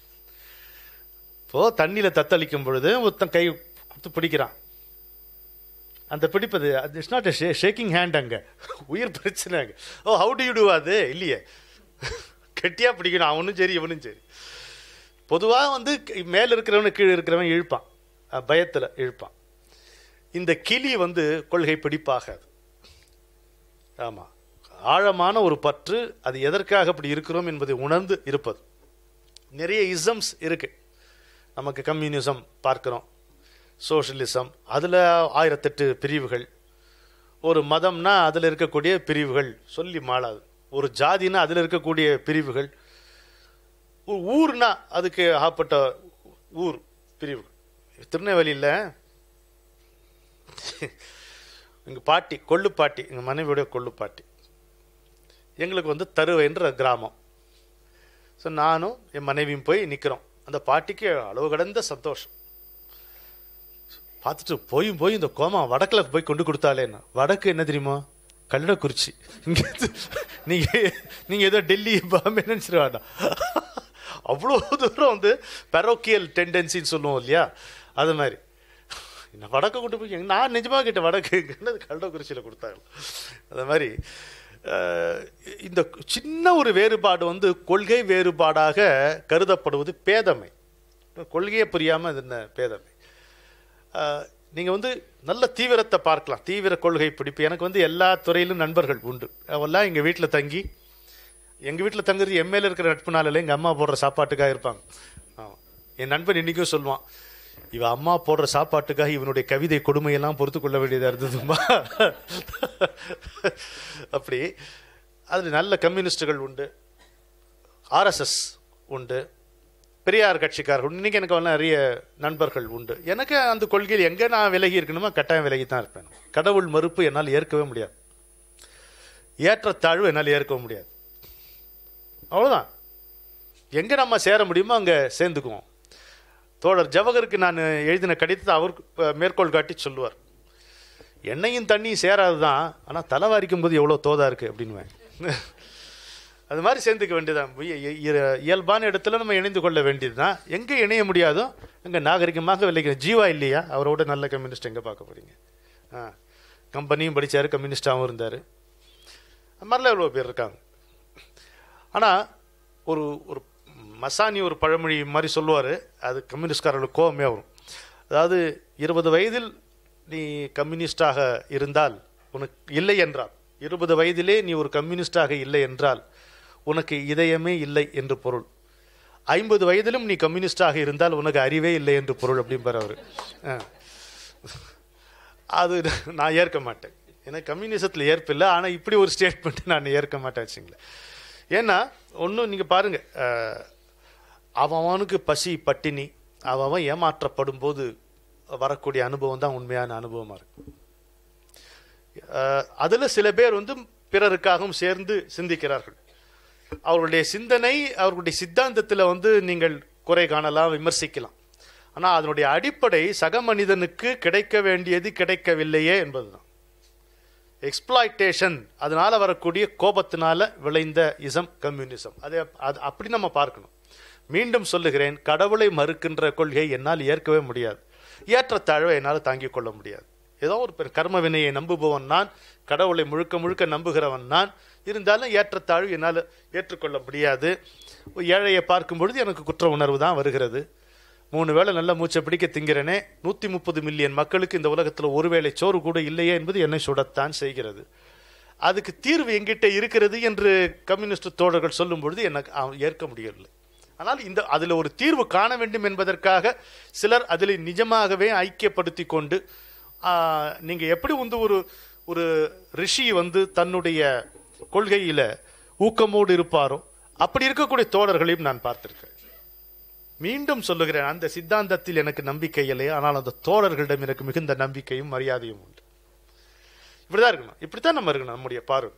இப்போ தண்ணியில தத்தளிக்கும் பொழுது ஒருத்தன் கை கொடுத்து பிடிக்கிறான் அந்த பிடிப்பது இட்ஸ் நாட் ஷேக்கிங் ஹேண்ட் அங்க உயிர் பிரச்சனை அங்க oh how do you do அது இல்லையே கெட்டியா பிடிக்கணும் அவனும் சரி இவனும் சரி பொதுவாக வந்து க- மேல இருக்கிறவன் கீழே இருக்கிறவன் இழுப்பான் அஹ், பயத்துல இழுப்பான் இந்த கிளி வந்து கொள்கை பிடிப்பாகாது ஆமா ஆழமான ஒரு பற்று அது எதற்காக அப்படி இருக்கிறோம் என்பதை உணர்ந்து இருப்பது நிறைய இசம்ஸ் இருக்கு நமக்கு கம்யூனிசம் பார்க்கிறோம் சோஷியலிசம் அதில் ஆயிரத்தெட்டு பிரிவுகள் ஒரு மதம்னா அதில் இருக்கக்கூடிய பிரிவுகள் சொல்லி மாளாது ஒரு ஜாதினா அதில் இருக்கக்கூடிய பிரிவுகள் ஒரு ஊர்னா அதுக்கு ஆப்பட்ட ஊர் பிரிவு திருநெல்வேலியில் எங்கள் பாட்டி கொள்ளு பாட்டி எங்கள் மனைவியோட கொள்ளு பாட்டி எங்களுக்கு வந்து தருவைன்ற கிராமம் ஸோ நானும் என் மனைவியும் போய் நிற்கிறோம் அந்த பாட்டிக்கு அளவு கடந்த சந்தோஷம் பார்த்துட்டு போயும் போய் இந்த கோமா வடக்கில் போய் கொண்டு கொடுத்தாலேன்னு வடக்கு என்ன தெரியுமா கள்ளக்குறிச்சி இங்க நீங்க நீங்க ஏதோ டெல்லி பாம்பே நினைச்சிட வேண்டாம் அவ்வளோ தூரம் வந்து பெரோக்கியல் டெண்டன்சின்னு சொல்லுவோம் இல்லையா அது மாதிரி நான் வடக்கு கொண்டு போய் எங்க- நான் நிஜமாக கேட்ட வடக்கு என்னது கள்ளக்குறிச்சியில் கொடுத்தாங்க அது மாதிரி அஹ், இந்த சின்ன ஒரு வேறுபாடு வந்து கொள்கை வேறுபாடாக கருதப்படுவது பேதமை கொள்கையே புரியாமல் அது என்ன பேதமை அஹ், நீங்க வந்து நல்ல தீவிரத்தை பார்க்கலாம் தீவிர கொள்கை பிடிப்பு எனக்கு வந்து எல்லா துறையிலும் நண்பர்கள் உண்டு அவெல்லாம் எங்க வீட்டில் தங்கி எங்க வீட்டில் தங்குறது எம்எல்ஏ இருக்கிற நட்புனால எங்க அம்மா போடுற சாப்பாட்டுக்காக இருப்பாங்க ஆமா. என் நண்பன் இன்னைக்கும் சொல்லுவான் இவ அம்மா போடுற சாப்பாட்டுக்காக இவனுடைய கவிதை கொடுமையெல்லாம் பொறுத்து கொள்ள வேண்டியதா இருந்ததுமா அப்படி அதுல நல்ல கம்யூனிஸ்டுகள் உண்டு ஆர்எஸ்எஸ் உண்டு பெரியார் கட்சிக்காரர்கள் இன்னைக்கு எனக்கு வந்து நிறைய நண்பர்கள் உண்டு எனக்கு அந்த கொள்கையில் எங்க நான் விலகி இருக்கணுமோ கட்டாயம் விலகி தான் இருப்பேன் கடவுள் மறுப்பு என்னால் ஏற்கவே முடியாது ஏற்றத்தாழ்வு என்னால் ஏற்க முடியாது அவ்வளவுதான் எங்க நம்ம சேர முடியுமோ அங்க சேர்ந்துக்குவோம் தோழர் ஜவஹருக்கு நான் எழுதின கடிதத்தை அவர் அஹ், மேற்கோள் காட்டி சொல்லுவார் எண்ணெயும் தண்ணியும் சேராது தான் ஆனால் தலை வாரிக்கும் போது எவ்வளோ தோதா இருக்கு அப்படின்னுவேன் அது மாதிரி சேர்ந்துக்க வேண்டியதான் இய- இய- இய- இயல்பான இடத்துல நம்ம இணைந்து கொள்ள வேண்டியதுதான் எங்கே இணைய முடியாதோ அங்கே நாகரிகமாக விளைக்கிற ஜீவா இல்லையா அவரோட நல்ல கம்யூனிஸ்ட் எங்கே பார்க்க போறீங்க ஆ கம்பெனியும் படிச்சாரு கம்யூனிஸ்டாகவும் இருந்தார் அது மாதிரிலாம் எவ்வளோ பேர் இருக்காங்க ஆனால் ஒரு ஒரு மசானி ஒரு பழமொழி மாதிரி சொல்லுவார் அது கம்யூனிஸ்ட்காரர்களுக்கு கோவமே வரும் அதாவது இருபது வயதில் நீ கம்யூனிஸ்டாக இருந்தால் உனக்கு இல்லை என்றால் இருபது வயதிலே நீ ஒரு கம்யூனிஸ்டாக இல்லை என்றால் உனக்கு இதயமே இல்லை என்று பொருள் ஐம்பது வயதிலும் நீ கம்யூனிஸ்டாக இருந்தால் உனக்கு அறிவே இல்லை என்று பொருள் அப்படிம்பார் அவர் அது நான் ஏற்க மாட்டேன் ஏன்னா கம்யூனிசத்தில் ஏற்பில்லை ஆனால் இப்படி ஒரு ஸ்டேட்மெண்ட் நான் ஏற்க மாட்டேன் வச்சுங்களேன் ஏன்னா ஒன்றும் நீங்கள் பாருங்க அஹ், அவன் அவனுக்கு பசி பட்டினி அவன் அவன் ஏமாற்றப்படும் போது வரக்கூடிய அனுபவம் தான் உண்மையான அனுபவமாக இருக்கு அஹ், அதுல சில பேர் வந்து பிறருக்காகவும் சேர்ந்து சிந்திக்கிறார்கள் அவர்களுடைய சிந்தனை அவர்களுடைய சித்தாந்தத்தில் வந்து நீங்கள் குறை காணலாம் விமர்சிக்கலாம் ஆனால் அதனுடைய அடிப்படை சக மனிதனுக்கு கிடைக்க வேண்டியது கிடைக்கவில்லையே என்பதுதான் எக்ஸ்பிளாய்டேஷன் அதனால வரக்கூடிய கோபத்தினால விளைந்த இசம் கம்யூனிசம் அது அது அப்படி நம்ம பார்க்கணும் மீண்டும் சொல்லுகிறேன் கடவுளை மறுக்கின்ற கொள்கை என்னால் ஏற்கவே முடியாது ஏற்றத்தாழ்வை என்னால் தாங்கிக் கொள்ள முடியாது ஏதோ ஒரு பெரு- கர்ம வினையை நம்புபவன் நான் கடவுளை முழுக்க முழுக்க நம்புகிறவன் நான் இருந்தாலும் ஏற்றத்தாழ்வு என்னால் ஏற்றுக்கொள்ள முடியாது ஏழையை பார்க்கும் பொழுது எனக்கு குற்ற உணர்வு தான் வருகிறது மூணு வேளை நல்ல மூச்சை பிடிக்க திங்கிறனே நூற்றி முப்பது மில்லியன் மக்களுக்கு இந்த உலகத்தில் ஒருவேளை சோறு கூட இல்லையே என்பது என்னை சுடத்தான் செய்கிறது அதுக்கு தீர்வு எங்கிட்ட இருக்கிறது என்று கம்யூனிஸ்ட் தோழர்கள் சொல்லும் பொழுது எனக்கு அவ- ஏற்க முடியவில்லை ஆனால் இந்த அதில் ஒரு தீர்வு காண வேண்டும் என்பதற்காக சிலர் அதில் நிஜமாகவே ஐக்கியப்படுத்தி கொண்டு ஆ, நீங்க எப்படி வந்து ஒரு ஒரு ரிஷி வந்து தன்னுடைய கொள்கையில ஊக்கமோடு இருப்பாரோ அப்படி இருக்கக்கூடிய தோழர்களையும் நான் பார்த்திருக்கிறேன் மீண்டும் சொல்லுகிறேன் அந்த சித்தாந்தத்தில் எனக்கு நம்பிக்கை இல்லை ஆனால் அந்த தோழர்களிடம் எனக்கு மிகுந்த நம்பிக்கையும் மரியாதையும் உண்டு இப்படிதான் இருக்கணும் இப்படித்தான் நம்ம இருக்கணும் நம்முடைய பார்வை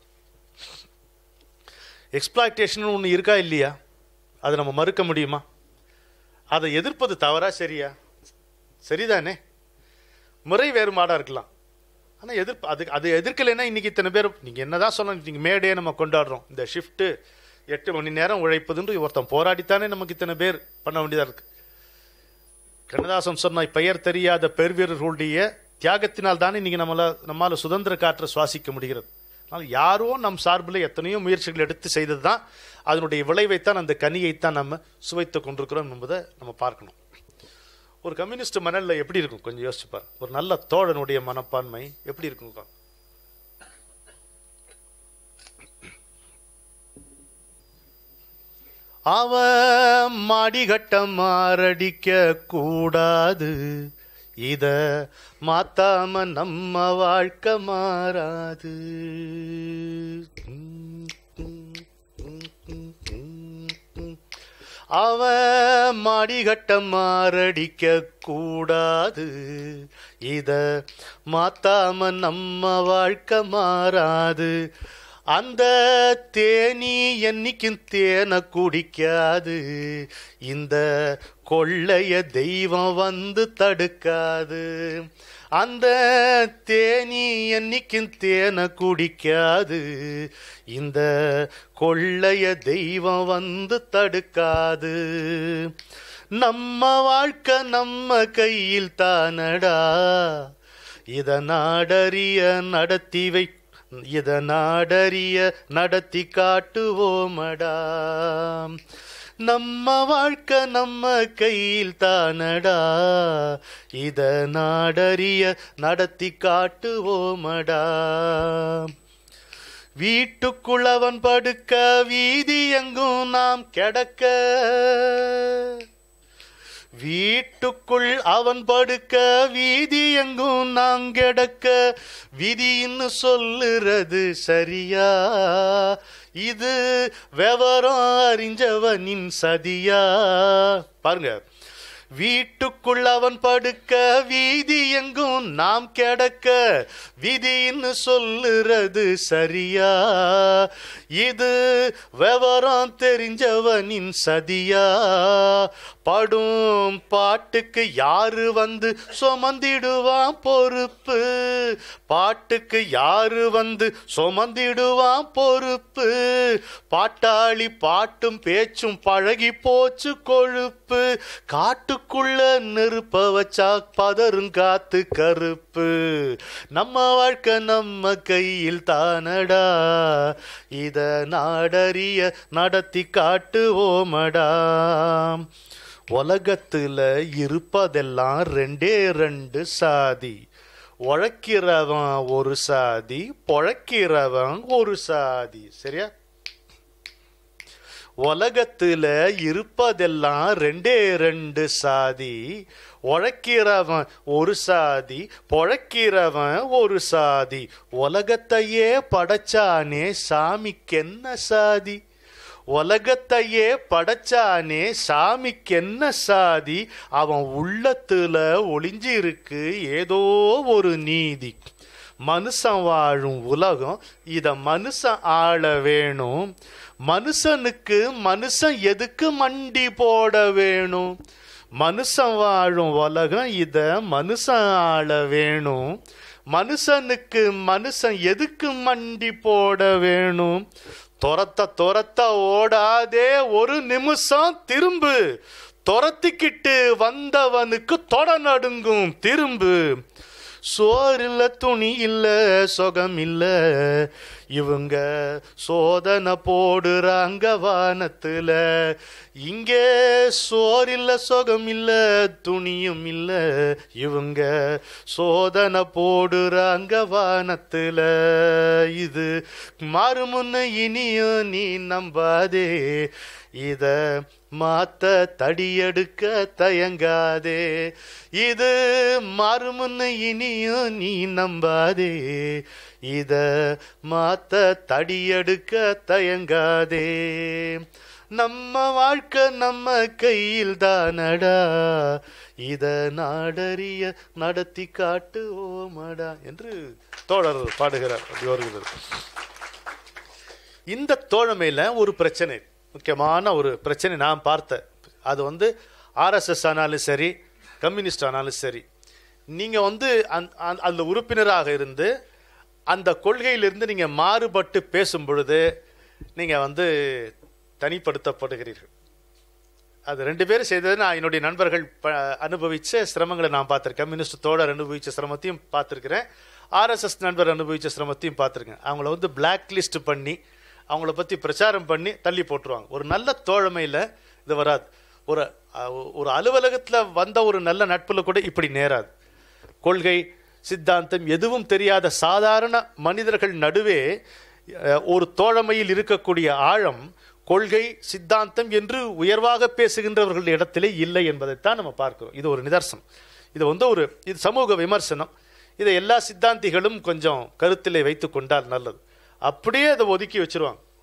எக்ஸ்பிளாய்டேஷன் ஒன்று இருக்கா இல்லையா அதை நம்ம மறுக்க முடியுமா அதை எதிர்ப்பது தவறா சரியா சரிதானே முறை வேறுபாடா இருக்கலாம் ஆனால் எதிர்ப்பு அது அது எதிர்க்கலைன்னா இன்னைக்கு இத்தனை பேர் நீங்கள் என்னதான் சொல்லணும் நீங்கள் மேடையே நம்ம கொண்டாடுறோம் இந்த ஷிஃப்ட்டு எட்டு மணி நேரம் உழைப்பதுன்னு ஒருத்தன் போராடித்தானே நமக்கு இத்தனை பேர் பண்ண வேண்டியதாக இருக்கு கண்ணதாசன் சொன்ன பெயர் தெரியாத பெருவீரர்களுடைய தியாகத்தினால் தானே இன்னைக்கு நம்மள நம்மால சுதந்திர காற்றை சுவாசிக்க முடிகிறது ஆனால் யாரோ நம் சார்பில் எத்தனையோ முயற்சிகள் எடுத்து செய்தது தான் அதனுடைய விளைவைத்தான் அந்த கனியைத்தான் நம்ம சுவைத்து கொண்டிருக்கிறோம் என்பதை நம்ம பார்க்கணும் ஒரு கம்யூனிஸ்ட் மனநிலை எப்படி இருக்கும் கொஞ்சம் யோசிச்சு பாரு ஒரு நல்ல தோழனுடைய மனப்பான்மை எப்படி இருக்கும் அவ மாடிகட்டம் மாரடிக்க கூடாது இத மாத்தாம நம்ம வாழ்க்கை மாறாது அவ மாடிகட்டம் மாரடிக்க கூடாது இத மாத்தாம நம்ம வாழ்க்கை மாறாது அந்த தேனி என்னைக்கும் தேனை குடிக்காது இந்த கொள்ளைய தெய்வம் வந்து தடுக்காது அந்த தேனி என்னைக்கும் தேனை குடிக்காது இந்த கொள்ளைய தெய்வம் வந்து தடுக்காது நம்ம வாழ்க்கை நம்ம கையில் தானடா இத நாடறிய நடத்தி வை இத நாடறிய நடத்தி காட்டுவோமடா நம்ம வாழ்க்கை நம்ம கையில் தானடா இத நாடறிய நடத்தி காட்டுவோமடா வீட்டுக்குள்ளவன் படுக்க வீதி எங்கும் நாம் கிடக்க வீட்டுக்குள் அவன் படுக்க வீதி எங்கும் நாம் கிடக்க விதின்னு சொல்லுறது சரியா இது விவரம் அறிஞ்சவனின் சதியா பாருங்க வீட்டுக்குள் அவன் படுக்க வீதி எங்கும் நாம் கிடக்க விதின்னு சொல்லுறது சரியா இது விவரம் தெரிஞ்சவனின் சதியா படும் பாட்டுக்கு யாரு வந்து சுமந்திடுவான் பொறுப்பு பாட்டுக்கு யாரு வந்து சுமந்திடுவான் பொறுப்பு பாட்டாளி பாட்டும் பேச்சும் பழகி போச்சு கொழுப்பு காட்டுக்குள்ள நெருப்ப வச்சா பதரும் காத்து கருப்பு நம்ம வாழ்க்கை நம்ம கையில் தானடா இத நாடறிய நடத்தி காட்டுவோமடா உலகத்துல இருப்பதெல்லாம் ரெண்டே ரெண்டு சாதி உழைக்கிறவன் ஒரு சாதி பொழைக்கிறவன் ஒரு சாதி சரியா உலகத்துல இருப்பதெல்லாம் ரெண்டே ரெண்டு சாதி உழைக்கிறவன் ஒரு சாதி பொழைக்கிறவன் ஒரு சாதி உலகத்தையே படைச்சானே சாமிக்கென்ன சாதி உலகத்தையே படைச்சானே சாமிக்கென்ன சாதி அவன் உள்ளத்துல ஒளிஞ்சிருக்கு ஏதோ ஒரு நீதி மனுஷன் வாழும் உலகம் இத மனுஷன் ஆள வேணும் மனுஷனுக்கு மனுஷன் எதுக்கு மண்டி போட வேணும் மனுஷன் வாழும் உலகம் இத மனுஷன் ஆள வேணும் மனுஷனுக்கு மனுஷன் எதுக்கு மண்டி போட வேணும் துரத்த துரத்த ஓடாதே ஒரு நிமிஷம் திரும்பு துரத்திக்கிட்டு வந்தவனுக்கு தொட நடுங்கும் திரும்பு சோறு இல்ல துணி இல்ல சுகம் இல்ல இவங்க சோதனை போடுறாங்க வானத்துல இங்கே சோறில்ல சுகம் இல்ல துணியும் இல்ல இவங்க சோதனை போடுறாங்க வானத்துல இது மாறுமுன்னு இனியும் நீ நம்பாதே இத மாத்த தடியெடுக்க தயங்காதே இது மாறுமுன்னு இனியும் நீ நம்பாதே இத மாத்த தடியெடுக்க தயங்காதே நம்ம வாழ்க்கை நம்ம கையில் தானடா இத நாடறிய நடத்தி காட்டுவோமடா என்று தோழர் பாடுகிறார் அப்படி வருகிறது இந்த தோழமையில ஒரு பிரச்சனை முக்கியமான ஒரு பிரச்சனை நான் பார்த்தேன் அது வந்து ஆர்எஸ்எஸ் ஆனாலும் சரி கம்யூனிஸ்ட் ஆனாலும் சரி நீங்க வந்து அந்த- அந்த- அந்த உறுப்பினராக இருந்து அந்த கொள்கையிலிருந்து நீங்க மாறுபட்டு பேசும் பொழுது நீங்க வந்து தனிப்படுத்தப்படுகிறீர்கள் அது ரெண்டு பேரும் செய்தது நான் என்னுடைய நண்பர்கள் ப- அனுபவிச்ச சிரமங்களை நான் பார்த்திருக்கேன் கம்யூனிஸ்ட் தோழர் அனுபவிச்ச சிரமத்தையும் பார்த்திருக்கிறேன் ஆர்எஸ்எஸ் நண்பர் அனுபவிச்ச சிரமத்தையும் பார்த்திருக்கேன் அவங்கள வந்து பிளாக் லிஸ்ட் பண்ணி அவங்கள பத்தி பிரச்சாரம் பண்ணி தள்ளி போட்டுருவாங்க ஒரு நல்ல தோழமையில இது வராது ஒரு அஹ், ஒரு அலுவலகத்துல வந்த ஒரு நல்ல நட்புல கூட இப்படி நேராது கொள்கை சித்தாந்தம் எதுவும் தெரியாத சாதாரண மனிதர்கள் நடுவே அஹ், ஒரு தோழமையில் இருக்கக்கூடிய ஆழம் கொள்கை சித்தாந்தம் என்று உயர்வாக பேசுகின்றவர்கள் இடத்திலே இல்லை என்பதைத்தான் நம்ம பார்க்கிறோம் இது ஒரு நிதர்சனம் இது வந்து ஒரு இது சமூக விமர்சனம் இதை எல்லா சித்தாந்திகளும் கொஞ்சம் கருத்திலே வைத்து கொண்டால் நல்லது அப்படியே அதை ஒதுக்கி வச்சிருவாங்க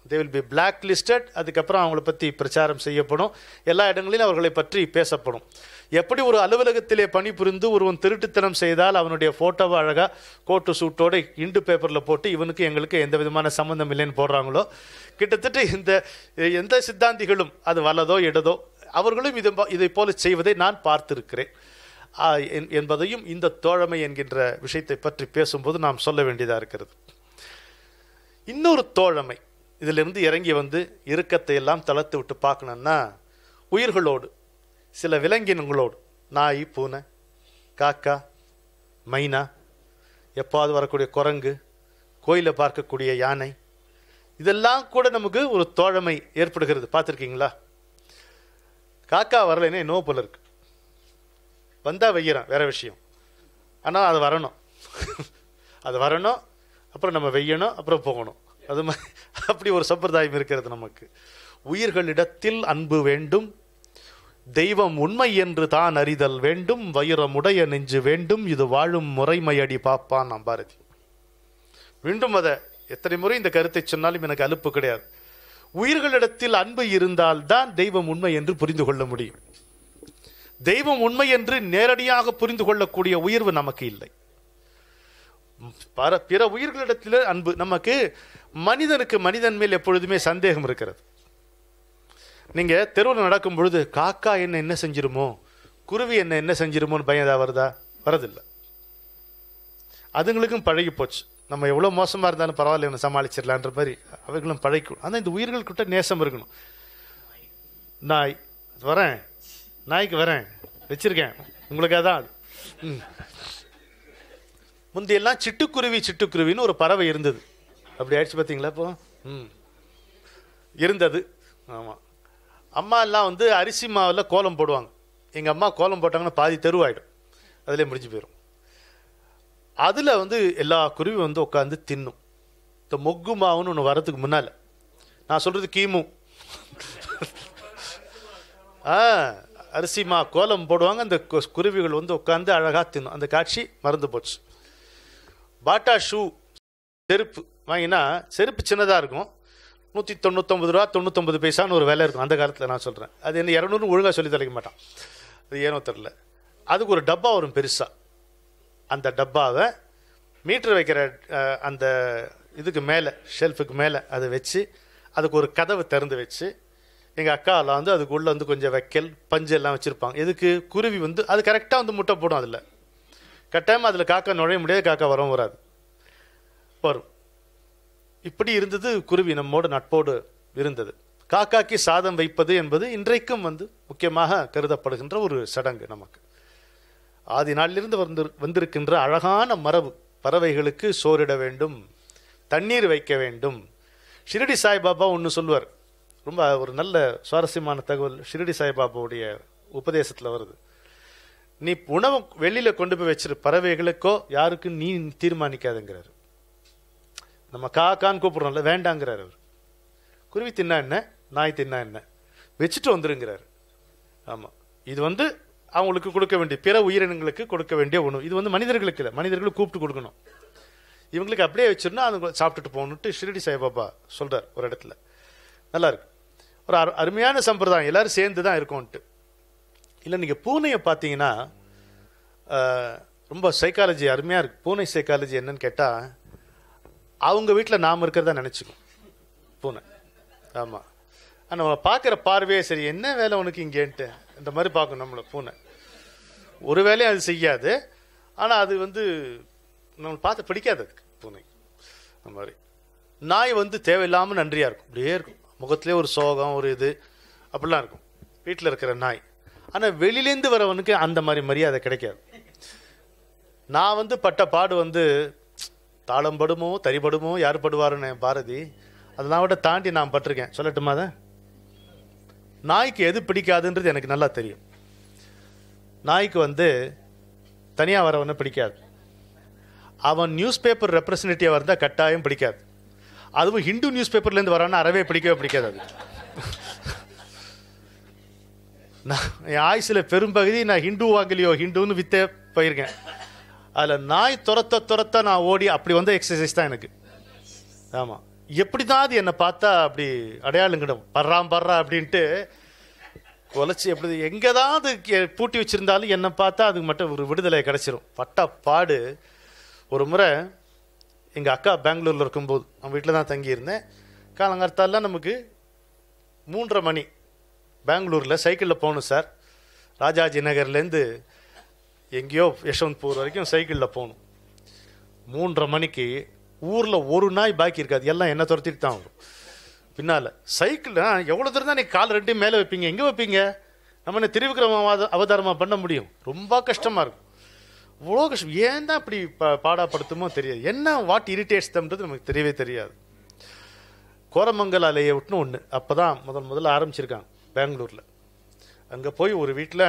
they will be blacklisted அதுக்கப்புறம் அவங்கள பற்றி பிரச்சாரம் செய்யப்படும் எல்லா இடங்களிலும் அவர்களை பற்றி பேசப்படும் எப்படி ஒரு அலுவலகத்திலே பணிபுரிந்து ஒருவன் திருட்டுத்தனம் செய்தால் அவனுடைய ஃபோட்டோவை அழகாக கோட்டு சூட்டோட இண்டு பேப்பரில் போட்டு இவனுக்கு எங்களுக்கு எந்த விதமான சம்மந்தம் இல்லைன்னு போடுறாங்களோ கிட்டத்தட்ட இந்த எந்த சித்தாந்திகளும் அது வலதோ இடதோ அவர்களும் இது இதை போல செய்வதை நான் பார்த்திருக்கிறேன் ஆ, என்- என்பதையும் இந்த தோழமை என்கின்ற விஷயத்தை பற்றி பேசும்போது நாம் சொல்ல வேண்டியதாக இருக்கிறது இன்னொரு தோழமை இதிலிருந்து இறங்கி வந்து இறுக்கத்தை எல்லாம் தளர்த்து விட்டு பார்க்கணும்னா உயிர்களோடு சில விலங்கினங்களோடு நாய் பூனை காக்கா மைனா எப்பாவது வரக்கூடிய குரங்கு கோயிலை பார்க்கக்கூடிய யானை இதெல்லாம் கூட நமக்கு ஒரு தோழமை ஏற்படுகிறது பார்த்துருக்கீங்களா காக்கா வரலைன்னா என்னவோ போல இருக்கு வந்தா வெய்யறான் வேற விஷயம் ஆனால் அது வரணும் அது வரணும் அப்புறம் நம்ம வெய்யணும் அப்புறம் போகணும் அது மாதிரி அப்படி ஒரு சம்பிரதாயம் இருக்கிறது நமக்கு உயிர்களிடத்தில் அன்பு வேண்டும் தெய்வம் உண்மை என்று தான் அறிதல் வேண்டும் வைரமுடைய நெஞ்சு வேண்டும் இது வாழும் முறைமையடி பாப்பான் நாம் பாரதி மீண்டும் அதை எத்தனை முறை இந்த கருத்தை சொன்னாலும் எனக்கு அலுப்பு கிடையாது உயிர்களிடத்தில் அன்பு இருந்தால்தான் தெய்வம் உண்மை என்று புரிந்து கொள்ள முடியும் தெய்வம் உண்மை என்று நேரடியாக புரிந்து கொள்ளக்கூடிய உயர்வு நமக்கு இல்லை பர- பிற உயிர்களிடத்தில் அன்பு நமக்கு மனிதனுக்கு மனிதன் மேல் எப்பொழுதுமே சந்தேகம் இருக்கிறது நீங்க தெருவில் நடக்கும் பொழுது காக்கா என்ன என்ன செஞ்சிருமோ குருவி என்ன என்ன செஞ்சிருமோன்னு பயம் ஏதாவது வருதா வரதில்லை அதுங்களுக்கும் பழகி போச்சு நம்ம எவ்வளோ மோசமாக இருந்தாலும் பரவாயில்ல இவனை சமாளிச்சிடலான்ற மாதிரி அவைகளும் பழகிக்கும் ஆனால் இந்த உயிர்கள் கிட்ட நேசம் இருக்கணும் நாய் வரேன் நாய்க்கு வரேன் வச்சிருக்கேன் உங்களுக்காக தான் அது. ம். முந்தையெல்லாம் சிட்டுக்குருவி சிட்டுக்குருவின்னு ஒரு பறவை இருந்தது அப்படி ஆயிடுச்சு பார்த்தீங்களா இப்போ ம் இருந்தது ஆமாம் அம்மா எல்லாம் வந்து அரிசி மாவில் கோலம் போடுவாங்க எங்கள் அம்மா கோலம் போட்டாங்கன்னா பாதி தெருவாயிடும் அதிலே முடிஞ்சு போயிடும் அதில் வந்து எல்லா குருவியும் வந்து உட்காந்து தின்னும் இந்த மொக்கு மாவுன்னு ஒன்று வரதுக்கு முன்னால் நான் சொல்கிறது கிமு ஆ அரிசி மா கோலம் போடுவாங்க அந்த கு- குருவிகள் வந்து உட்காந்து அழகாக தின்னும் அந்த காட்சி மறந்து போச்சு பாட்டா ஷூ செருப்பு வாங்கினா செருப்பு சின்னதாக இருக்கும் நூற்றி தொண்ணூத்தொம்பது ரூபா தொண்ணூத்தொம்பது பைசான்னு ஒரு விலை இருக்கும் அந்த காலத்தில் நான் சொல்கிறேன் அது என்ன இரநூறு ஒழுங்காக சொல்லி தொலைக்க மாட்டான் அது ஏனோ தெரில அதுக்கு ஒரு டப்பா வரும் பெருசாக அந்த டப்பாவை மீட்டர் வைக்கிற அஹ், அந்த இதுக்கு மேலே ஷெல்ஃபுக்கு மேலே அதை வச்சு அதுக்கு ஒரு கதவு திறந்து வச்சு எங்கள் அக்காலாம் வந்து அதுக்குள்ளே வந்து கொஞ்சம் வைக்கல் பஞ்சு எல்லாம் வச்சுருப்பாங்க எதுக்கு குருவி வந்து அது கரெக்டாக வந்து முட்டை போடும் அதில் கட்டாயமாக அதில் காக்கா நுழைய முடியாது காக்கா வரவும் வராது வரும் இப்படி இருந்தது குருவி நம்மோடு நட்போடு இருந்தது காக்காக்கு சாதம் வைப்பது என்பது இன்றைக்கும் வந்து முக்கியமாக கருதப்படுகின்ற ஒரு சடங்கு நமக்கு ஆதி நாளிலிருந்து வந்து வந்திருக்கின்ற அழகான மரபு பறவைகளுக்கு சோறிட வேண்டும் தண்ணீர் வைக்க வேண்டும் ஷிரடி சாய்பாபா ஒன்று சொல்லுவார் ரொம்ப ஒரு நல்ல சுவாரஸ்யமான தகவல் ஷிரடி சாய்பாபாவுடைய உபதேசத்தில் வருது நீ உணவு வெளியில கொண்டு போய் வச்சிரு பறவைகளுக்கோ யாருக்கும் நீ தீர்மானிக்காதுங்கிறாரு நம்ம காக்கான்னு கூப்பிடுறோம்ல வேண்டாங்கிறார் அவர் குருவி தின்னா என்ன நாய் தின்னா என்ன வச்சுட்டு வந்துருங்கிறார் ஆமாம் இது வந்து அவங்களுக்கு கொடுக்க வேண்டிய பிற உயிரினங்களுக்கு கொடுக்க வேண்டிய உணவு இது வந்து மனிதர்களுக்கு இல்லை மனிதர்களுக்கு கூப்பிட்டு கொடுக்கணும் இவங்களுக்கு அப்படியே வச்சிருந்தா அது சாப்பிட்டுட்டு போகணுன்ட்டு ஷிரடி சாய்பாபா சொல்றார் ஒரு இடத்துல நல்லா இருக்கு ஒரு அரு- அருமையான சம்பிரதாயம் எல்லாரும் சேர்ந்து தான் இருக்கோன்ட்டு இல்லை நீங்கள் பூனையை பார்த்தீங்கன்னா ஆஹ், ரொம்ப சைக்காலஜி அருமையாக இருக்கு பூனை சைக்காலஜி என்னன்னு கேட்டால் அவங்க வீட்டில் நாம் இருக்கிறதா நினச்சிக்கும் பூனை ஆமாம் நம்ம பார்க்குற பார்வையே சரி என்ன வேலை உனக்கு இங்கேன்ட்டு இந்த மாதிரி பார்க்கும் நம்மளை பூனை ஒரு வேலையும் அது செய்யாது ஆனால் அது வந்து நம்மளை பார்த்து பிடிக்காது அதுக்கு பூனை அந்த மாதிரி நாய் வந்து தேவையில்லாமல் நன்றியாக இருக்கும் இப்படியே இருக்கும் முகத்திலே ஒரு சோகம் ஒரு இது அப்படிலாம் இருக்கும் வீட்டில் இருக்கிற நாய் ஆனால் வெளியிலேருந்து வரவனுக்கு அந்த மாதிரி மரியாதை கிடைக்காது நான் வந்து பட்ட பாடு வந்து தாளம் படுமோ தறிபடுமோ யார் படுவாருன்னு பாரதி அதெல்லாம் விட தாண்டி நான் பட்டிருக்கேன் சொல்லட்டுமா அதை நாய்க்கு எது பிடிக்காதுன்றது எனக்கு நல்லா தெரியும் நாய்க்கு வந்து தனியாக வரவனை பிடிக்காது அவன் நியூஸ் பேப்பர் ரெப்ரசன்டேட்டிவாக இருந்தால் கட்டாயம் பிடிக்காது அதுவும் ஹிந்து நியூஸ் பேப்பர்லேருந்து வரான்னா அறவே பிடிக்கவே பிடிக்காது அது நான் என் ஆயுசில் பெரும்பகுதி நான் ஹிந்து வாங்கலையோ ஹிந்துன்னு வித்தே போயிருக்கேன் அதில் நாய் துரத்த துரத்த நான் ஓடி அப்படி வந்த எக்ஸசைஸ் தான் எனக்கு ஆமாம் எப்படிதான் அது என்னை பார்த்தா அப்படி அடையாளங்கிடும் பர்றாம் பர்றா அப்படின்ட்டு குலைச்சி எப்படி எங்கே தான் அது கே- பூட்டி வச்சிருந்தாலும் என்னை பார்த்தா அதுக்கு மட்டும் ஒரு விடுதலை கிடைச்சிரும் பட்டா பாடு ஒரு முறை எங்கள் அக்கா பெங்களூரில் இருக்கும்போது அவன் வீட்டில் தான் தங்கியிருந்தேன் காலங்காலத்தாலாம் நமக்கு மூன்றரை மணி பெங்களூரில் சைக்கிளில் போகணும் சார் ராஜாஜி நகர்லேருந்து எங்கேயோ யஷ்வந்த்பூர் வரைக்கும் சைக்கிளில் போகணும் மூன்றரை மணிக்கு ஊரில் ஒரு நாய் பாக்கி இருக்காது எல்லாம் என்ன துரத்திட்டு தான் வரும் பின்னால் சைக்கிள் எவ்வளோ தூரம் தான் நீ கால் ரெண்டையும் மேலே வைப்பீங்க எங்கே வைப்பீங்க நம்ம என்ன திருவிக்ரம அவத- அவதாரமா பண்ண முடியும் ரொம்ப கஷ்டமாக இருக்கும் இவ்வளோ கஷ்டம் ஏன் தான் இப்படி ப பாடாப்படுத்துமோ தெரியாது என்ன வாட் இரிட்டேட்ஸ் தம்ன்றது நமக்கு தெரியவே தெரியாது கோரமங்கல் லேஅவுட்னு ஒன்று அப்போ தான் முதல் முதல்ல ஆரம்பிச்சிருக்காங்க பெங்களூரில் அங்கே போய் ஒரு வீட்டில்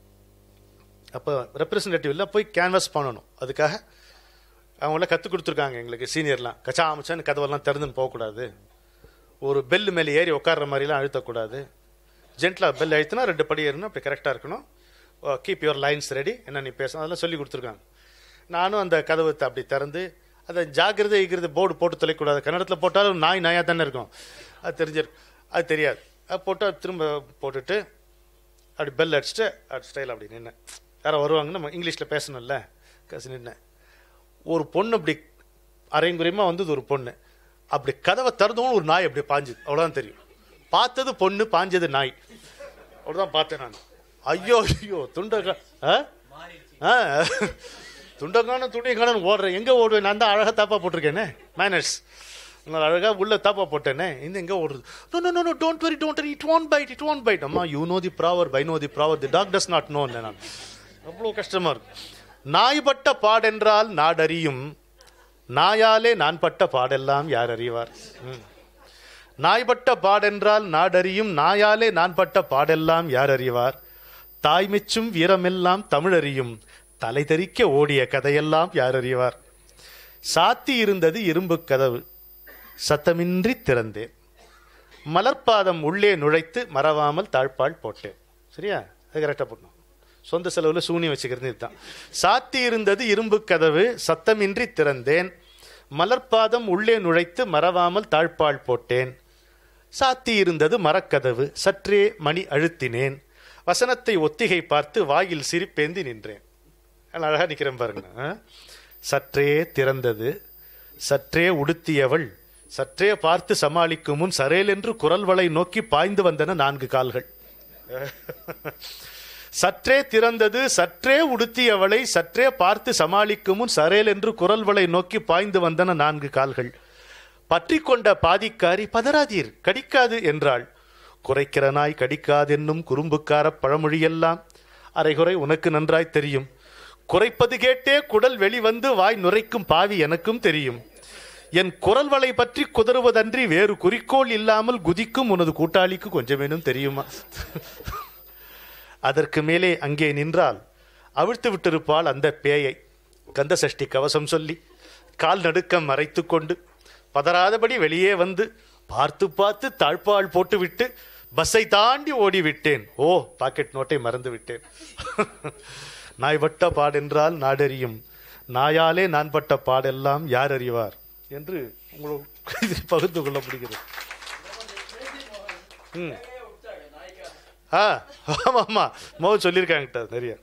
அப்போ ரெப்ரசன்டேட்டிவ்ல போய் கேன்வாஸ் பண்ணணும் அதுக்காக அவங்கள கற்றுக் கொடுத்துருக்காங்க எங்களுக்கு சீனியர்லாம் கச்சா அமைச்சான்னு கதவெல்லாம் திறந்துன்னு போகக்கூடாது ஒரு பெல் மேலே ஏறி உட்கார்ற மாதிரிலாம் அழுத்தக்கூடாது ஜென்டிலாக பெல் அழுத்தினா ரெண்டு படி ஏறணும் அப்படி கரெக்டாக இருக்கணும் கீப் யுவர் லைன்ஸ் ரெடி என்ன நீ பேசணும் அதெல்லாம் சொல்லி கொடுத்துருக்காங்க நானும் அந்த கதவை த- அப்படி திறந்து அதை ஜாக்கிரதை ஈக்கிறது போர்டு போட்டு தொலைக்கூடாது கன்னடத்தில் போட்டாலும் நாய் நாயாக தானே இருக்கும் அது தெரிஞ்சிருக்கும் அது தெரியாது அது போட்டு அது திரும்ப போட்டுட்டு அப்படி பெல் அடிச்சுட்டு அப்படி ஸ்டைல் அப்படி நின்னேன் யாரோ வருவாங்க நம்ம இங்கிலீஷில் பேசணும்ல கசி நின்னேன் ஒரு பொண்ணு அப்படி அரைங்குறையமாக வந்தது ஒரு பொண்ணு அப்படி கதவை திறந்தவங்க ஒரு நாய் அப்படி பாஞ்சுது அவ்வளோதான் தெரியும் பார்த்தது பொண்ணு பாஞ்சது நாய் அவ்வளோதான் பார்த்தேன் நான் ஐயோ ஐயோ துண்டக்கா ஆ ஆ துண்டக்கான துணிக்கான ஓடுறேன் எங்கே ஓடுவேன் நான் தான் அழகாக தாப்பா போட்டிருக்கேனே மேனர்ஸ் நான் அழகாக உள்ள தாப்பா போட்டேனே இந்த எங்கே ஓடுறது no no no no don't worry don't worry it won't bite it won't bite அம்மா you know the proverb by know the proverb the dog does not know நான் அவ்வளோ கஷ்டமா இருக்கு நாய்பட்ட பாடென்றால் நாடறியும் நாயாலே நான் பட்ட பாடெல்லாம் யார் அறிவார் ம். நாய்பட்ட பாடென்றால் நாடறியும் நாயாலே நான் பட்ட பாடெல்லாம் யார் அறிவார் தாய்மெச்சும் வீரமெல்லாம் தமிழறியும் தலை தெறிக்க ஓடிய கதையெல்லாம் யார் அறிவார் சாத்தி இருந்தது இரும்பு கதவு சத்தமின்றி திறந்தேன் மலர்பாதம் உள்ளே நுழைத்து மறவாமல் தாழ்பால் போட்டேன் சரியா அது கரெக்டாக போடணும் சொந்த செலவுல சூனி வச்சுக்கிறது இதுதான் சாத்தி இருந்தது இரும்பு கதவு சத்தமின்றி திறந்தேன் மலர்பாதம் உள்ளே நுழைத்து மறவாமல் தாழ்பால் போட்டேன் சாத்தி இருந்தது மரக்கதவு சற்றே மணி அழுத்தினேன் வசனத்தை ஒத்திகை பார்த்து வாயில் சிரிப்பேந்தி நின்றேன் நல்லா அழகா நிக்கிறேன் பாருங்க ஆ? சற்றே திறந்தது சற்றே உடுத்தியவள் சற்றே பார்த்து சமாளிக்கும் முன் சரேல் என்று குரல் வளை நோக்கி பாய்ந்து வந்தன நான்கு கால்கள் சற்றே திறந்தது சற்றே உடுத்தியவளை சற்றே பார்த்து சமாளிக்கும் முன் சரேல் என்று குரல் வளை நோக்கி பாய்ந்து வந்தன நான்கு கால்கள் பற்றி கொண்ட பாதிக்காரி பதறாதீர் கடிக்காது என்றாள் குறைக்கிற நாய் கடிக்காதென்னும் குறும்புக்கார பழமொழியெல்லாம் அரைகுறை உனக்கு நன்றாய் தெரியும் குறைப்பது கேட்டே குடல் வெளிவந்து வாய் நுரைக்கும் பாவி எனக்கும் தெரியும் என் குரல் வளை பற்றி குதறுவதன்றி வேறு குறிக்கோள் இல்லாமல் குதிக்கும் உனது கூட்டாளிக்கு கொஞ்சமேனும் தெரியுமா அதற்கு மேலே அங்கே நின்றால் அவிழ்த்து விட்டிருப்பாள் அந்த பேயை கந்த சஷ்டி கவசம் சொல்லி கால் நடுக்கம் மறைத்து கொண்டு பதறாதபடி வெளியே வந்து பார்த்து பார்த்து தாழ்பால் போட்டுவிட்டு பஸ்ஸை தாண்டி ஓடி விட்டேன் ஓ பாக்கெட் நோட்டை மறந்து விட்டேன் நாய் பட்ட பாடென்றால் நாடறியும் நாயாலே நான் பட்ட பாடெல்லாம் யார் அறிவார் என்று உங்களுக்கு பகிர்ந்து கொள்ள முடிகிறது ம் ஆ ஆமா ஆமா மோகன் சொல்லியிருக்காங்கிட்ட நிறைய